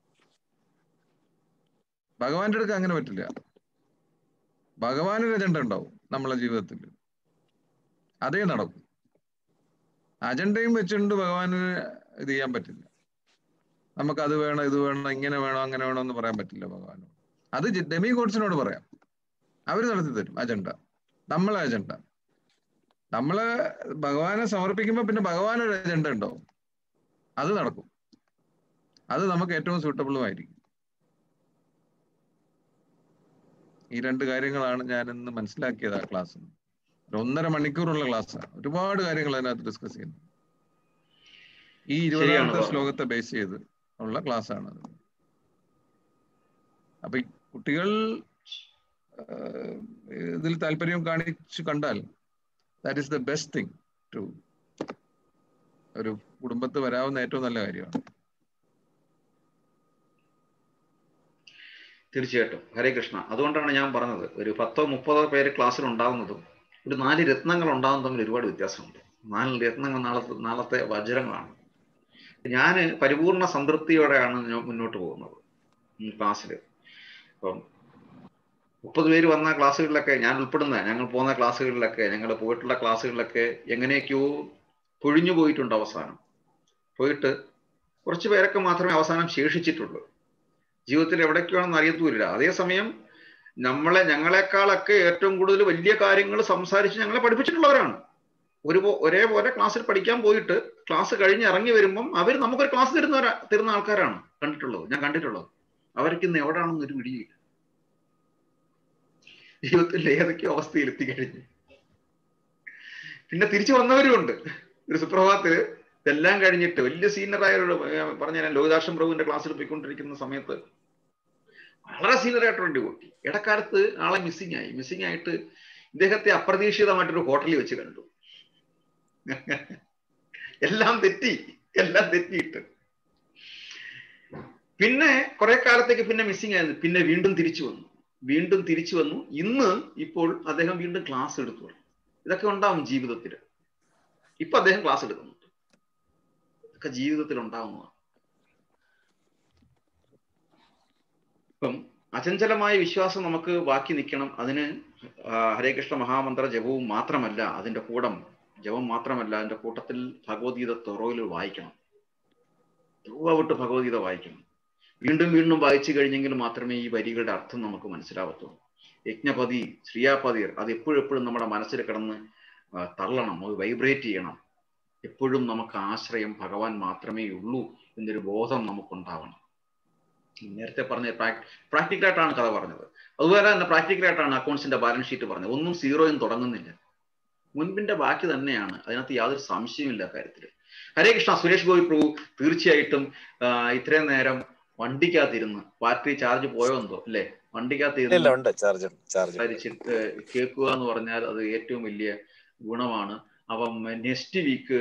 ഭഗവാന്റെ അടുക്ക് അങ്ങനെ പറ്റില്ല ഭഗവാനൊരു അജണ്ട ഉണ്ടാവും നമ്മളെ ജീവിതത്തിൽ അതേ നടക്കും അജണ്ടയും വെച്ചുകൊണ്ട് ഭഗവാന് ഇത് ചെയ്യാൻ പറ്റില്ല നമുക്ക് അത് വേണം ഇത് വേണം ഇങ്ങനെ വേണം അങ്ങനെ വേണം എന്ന് പറയാൻ പറ്റില്ല ഭഗവാനോട് അത് ഡെമി ഗോഡ്സിനോട് പറയാം അവർ നടത്തി തരും അജണ്ട നമ്മളെ അജണ്ട നമ്മള് ഭഗവാനെ സമർപ്പിക്കുമ്പോൾ പിന്നെ ഭഗവാൻ ഒരു അജണ്ട ഉണ്ടാവും അത് നടക്കും അത് നമുക്ക് ഏറ്റവും സൂട്ടബിളും ആയിരിക്കും ഈ രണ്ട് കാര്യങ്ങളാണ് ഞാൻ ഇന്ന് മനസ്സിലാക്കിയത് ആ ക്ലാസ് ഒന്നര മണിക്കൂറുള്ള ക്ലാസ്സാണ് ഒരുപാട് കാര്യങ്ങൾ അതിനകത്ത് ഡിസ്കസ് ചെയ്യുന്നു ഈ ഇരുപതാമത്തെ ശ്ലോകത്തെ ബേസ് ചെയ്ത് ഉള്ള ക്ലാസ് ആണ് അത് അപ്പൊ കുട്ടികൾ ഇതിൽ താല്പര്യം കാണിച്ചു കണ്ടാൽ that is the best thing to ഒരു കുടുംബത്ത് വരാവുന്ന ഏറ്റവും നല്ല കാര്യമാണ് തീർച്ചയായിട്ടും ഹരേ കൃഷ്ണ അതുകൊണ്ടാണ് ഞാൻ പറഞ്ഞത് ഒരു പത്തോ മുപ്പതോ പേര് ക്ലാസ്സിൽ ഉണ്ടാകുന്നതും ഒരു നാല് രത്നങ്ങൾ ഉണ്ടാകുന്ന തമ്മിൽ ഒരുപാട് വ്യത്യാസമുണ്ട് നാല് രത്നങ്ങൾ നാളത്തെ നാളത്തെ വജ്രങ്ങളാണ് ഞാൻ പരിപൂർണ സംതൃപ്തിയോടെയാണ് ഞാൻ മുന്നോട്ട് പോകുന്നത് ക്ലാസ്സിൽ അപ്പം മുപ്പത് പേര് വന്ന ക്ലാസ്സുകളിലൊക്കെ ഞാൻ ഉൾപ്പെടുന്ന ഞങ്ങൾ പോകുന്ന ക്ലാസ്സുകളിലൊക്കെ ഞങ്ങൾ പോയിട്ടുള്ള ക്ലാസ്സുകളിലൊക്കെ എങ്ങനെയൊക്കെയോ പൊഴിഞ്ഞു പോയിട്ടുണ്ട് അവസാനം പോയിട്ട് കുറച്ച് പേരൊക്കെ മാത്രമേ അവസാനം ശേഷിച്ചിട്ടുള്ളൂ ജീവിതത്തിൽ എവിടേക്കാണെന്ന് അറിയത്തുമില്ല അതേസമയം നമ്മളെ ഞങ്ങളെക്കാളൊക്കെ ഏറ്റവും കൂടുതൽ വലിയ കാര്യങ്ങൾ സംസാരിച്ച് ഞങ്ങളെ പഠിപ്പിച്ചിട്ടുള്ളവരാണ് ഒരു ഒരേപോലെ ക്ലാസ്സിൽ പഠിക്കാൻ പോയിട്ട് ക്ലാസ് കഴിഞ്ഞ് ഇറങ്ങി വരുമ്പം അവർ നമുക്കൊരു ക്ലാസ് തരുന്നവരാ തരുന്ന ആൾക്കാരാണ് കണ്ടിട്ടുള്ളത് ഞാൻ കണ്ടിട്ടുള്ളത് അവർക്ക് ഇന്ന് എവിടെയാണെന്ന് ഒരു പിടിയില്ല ജീവിതത്തിൽ ഏതൊക്കെയോ അവസ്ഥയിൽ എത്തിക്കഴിഞ്ഞു പിന്നെ തിരിച്ചു വന്നവരുമുണ്ട് ഒരു സുപ്രഭാതത്തില് ഇതെല്ലാം കഴിഞ്ഞിട്ട് വലിയ സീനിയറായ ഒരു പറഞ്ഞ ഞാൻ ലോഹിതാക്ഷം പ്രഭുവിന്റെ ക്ലാസ്സിൽ പോയിക്കൊണ്ടിരിക്കുന്ന സമയത്ത് വളരെ സീനിയർ ആയിട്ടുണ്ട് കുട്ടി ഇടക്കാലത്ത് ആളെ മിസ്സിംഗ് ആയി മിസ്സിംഗ് ആയിട്ട് ഇദ്ദേഹത്തെ അപ്രതീക്ഷിതമായിട്ടൊരു ഹോട്ടലിൽ വെച്ച് കണ്ടു എല്ലാം തെറ്റി എല്ലാം തെറ്റിയിട്ട് പിന്നെ കുറെ കാലത്തേക്ക് പിന്നെ മിസ്സിംഗ് ആയിരുന്നു പിന്നെ വീണ്ടും തിരിച്ചു വന്നു വീണ്ടും തിരിച്ചു വന്നു ഇന്ന് ഇപ്പോൾ അദ്ദേഹം വീണ്ടും ക്ലാസ് എടുത്തു ഇതൊക്കെ ഉണ്ടാവും ജീവിതത്തിൽ ഇപ്പൊ അദ്ദേഹം ക്ലാസ് എടുക്കുന്നുണ്ട് ഇതൊക്കെ ജീവിതത്തിൽ ഉണ്ടാവുന്നതാണ് ഇപ്പം അചഞ്ചലമായ വിശ്വാസം നമുക്ക് ബാക്കി നിൽക്കണം അതിന് ഹരേകൃഷ്ണ മഹാമന്ത്ര ജപവും മാത്രമല്ല അതിന്റെ കൂടം ജപം മാത്രമല്ല അതിന്റെ കൂട്ടത്തിൽ ഭഗവത്ഗീത തൊറോയിൽ വായിക്കണം ത്രൂവിട്ട് ഭഗവത്ഗീത വായിക്കണം വീണ്ടും വീണ്ടും വായിച്ചു കഴിഞ്ഞെങ്കിൽ മാത്രമേ ഈ വരികളുടെ അർത്ഥം നമുക്ക് മനസ്സിലാവത്തുള്ളൂ യജ്ഞപതി ശ്രീയാപതിർ അത് എപ്പോഴും എപ്പോഴും നമ്മുടെ മനസ്സിൽ കിടന്ന് തള്ളണം അത് വൈബ്രേറ്റ് ചെയ്യണം എപ്പോഴും നമുക്ക് ആശ്രയം ഭഗവാൻ മാത്രമേ ഉള്ളൂ എന്നൊരു ബോധം നമുക്കുണ്ടാവണം നേരത്തെ പറഞ്ഞ പ്രാക്ടിക്കലായിട്ടാണ് കഥ പറഞ്ഞത് അതുപോലെ തന്നെ പ്രാക്ടിക്കലായിട്ടാണ് അക്കൗണ്ട്സിന്റെ ബാലൻസ് ഷീറ്റ് പറഞ്ഞത് ഒന്നും സീറോയും തുടങ്ങുന്നില്ല മുൻപിന്റെ ബാക്കി തന്നെയാണ് അതിനകത്ത് യാതൊരു സംശയമില്ല കാര്യത്തിൽ ഹരേ കൃഷ്ണ സുരേഷ് ഗോപി പ്രഭു തീർച്ചയായിട്ടും ഇത്രയും നേരം വണ്ടിക്കകത്തിരുന്ന് ബാറ്ററി ചാർജ് പോയോ എന്തോ അല്ലേ വണ്ടിക്കകത്ത് ഇല്ല ഇരുന്ന് ഉണ്ട് ചാർജ് ചാർജ് സംസാരിച്ചിട്ട് കേൾക്കുക എന്ന് പറഞ്ഞാൽ അത് ഏറ്റവും വലിയ ഗുണമാണ് അപ്പം നെക്സ്റ്റ് വീക്ക്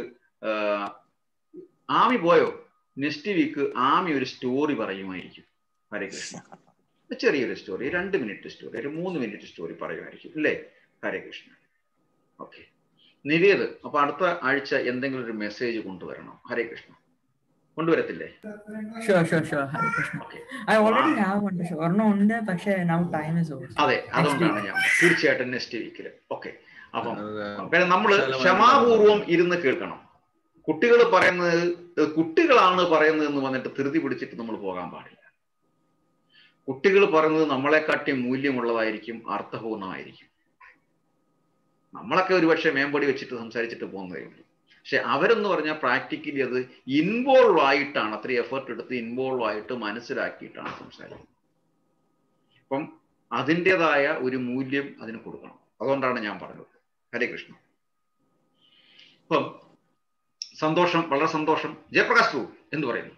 ആമി പോയോ നെക്സ്റ്റ് വീക്ക് ആമി ഒരു സ്റ്റോറി പറയുമായിരിക്കും ഹരേ കൃഷ്ണ ഒരു ചെറിയൊരു സ്റ്റോറി രണ്ട് മിനിറ്റ് സ്റ്റോറി ഒരു മൂന്ന് മിനിറ്റ് സ്റ്റോറി പറയുമായിരിക്കും അല്ലേ ഹരേ കൃഷ്ണ ഓക്കെ നിവേദ് അപ്പൊ അടുത്ത ആഴ്ച എന്തെങ്കിലും ഒരു മെസ്സേജ് കൊണ്ടുവരണം ഹരേ Krishna കൊണ്ടുവരത്തില്ലേ Sure, sure, sure. Hare Krishna. I already have one. പക്ഷെ ഒരെണ്ണം ഉണ്ട് പക്ഷെ now time is over. അതെ Next അതുകൊണ്ടാണ് week. ഞാൻ തീർച്ചയായിട്ടും നെക്സ്റ്റ് വീക്കിൽ ഓക്കെ അപ്പം അത് പിന്നെ നമ്മൾ വിശാലമായ ക്ഷമാപൂർവം ഇരുന്ന് കേൾക്കണം കുട്ടികൾ പറയുന്നത് ഏഹ് കുട്ടികളാണ് പറയുന്നത് എന്ന് വന്നിട്ട് ധൃതി പിടിച്ചിട്ട് നമ്മൾ പോകാൻ പാടില്ല കുട്ടികൾ പറയുന്നത് നമ്മളെക്കാട്ടി മൂല്യമുള്ളതായിരിക്കും അർത്ഥപൂർണമായിരിക്കും നമ്മളൊക്കെ ഒരുപക്ഷെ മേമ്പടി വെച്ചിട്ട് സംസാരിച്ചിട്ട് പോകുന്നതേ ഉള്ളൂ പക്ഷെ അവരെന്ന് പറഞ്ഞാൽ പ്രാക്ടിക്കലി അത് ഇൻവോൾവ് ആയിട്ടാണ് അത്രയും എഫേർട്ട് എടുത്ത് ഇൻവോൾവ് ആയിട്ട് മനസ്സിലാക്കിയിട്ടാണ് സംസാരിക്കുന്നത് അപ്പം അതിൻ്റെതായ ഒരു മൂല്യം അതിന് കൊടുക്കണം അതുകൊണ്ടാണ് ഞാൻ പറഞ്ഞത് ഹരേ കൃഷ്ണ അപ്പം സന്തോഷം വളരെ സന്തോഷം ജയപ്രകാശ് പ്രഭു എന്ത് പറയുന്നു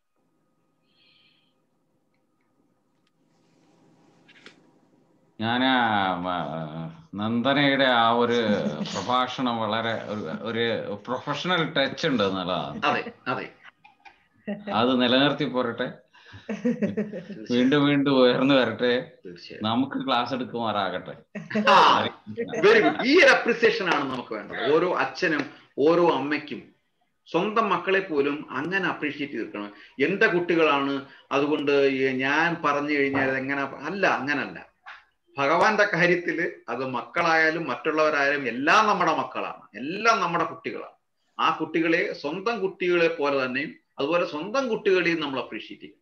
ഞാൻ നന്ദനയുടെ ആ ഒരു പ്രഭാഷണം വളരെ ഒരു- ഒരു പ്രൊഫഷണൽ ടച്ച് ഉണ്ട് എന്നുള്ളതാണ് അതെ അതെ അത് നിലനിർത്തി പോരട്ടെ വീണ്ടും വീണ്ടും ഉയർന്നു വരട്ടെ തീർച്ചയായും നമുക്ക് ക്ലാസ് എടുക്കുമാറാകട്ടെ വെരി ഗുഡ് ഈ ഒരു അപ്രിസിയേഷൻ ആണ് നമുക്ക് വേണ്ടത് ഓരോ അച്ഛനും ഓരോ അമ്മയ്ക്കും സ്വന്തം മക്കളെ പോലും അങ്ങനെ അപ്രീഷിയേറ്റ് ചെയ്തിരിക്കണം എന്റെ കുട്ടികളാണ് അതുകൊണ്ട് ഈ ഞാൻ പറഞ്ഞു കഴിഞ്ഞാൽ എങ്ങനെ അല്ല അങ്ങനല്ല ഭഗവാന്റെ കാര്യത്തിൽ അത് മക്കളായാലും മറ്റുള്ളവരായാലും എല്ലാം നമ്മുടെ മക്കളാണ് എല്ലാം നമ്മുടെ കുട്ടികളാണ് ആ കുട്ടികളെ സ്വന്തം കുട്ടികളെ പോലെ തന്നെയും അതുപോലെ സ്വന്തം കുട്ടികളെയും നമ്മൾ അപ്രീഷിയേറ്റ് ചെയ്യും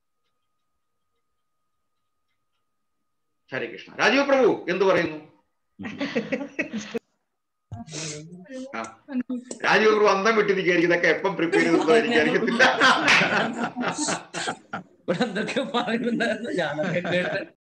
ഹരേ കൃഷ്ണ രാജീവ് പ്രഭു എന്ത് പറയുന്നു ആ. രാജീവ് പ്രഭു അന്തം വിട്ടിരിക്കുകയായിരിക്കും ഇതൊക്കെ എപ്പം പ്രിപ്പയർ ചെയ്തോ എനിക്ക് അറിയത്തില്ല ഇവിടെ എന്തൊക്കെ പറയുന്നുണ്ടായിരുന്നു ഞാനൊക്കെ കേട്ട്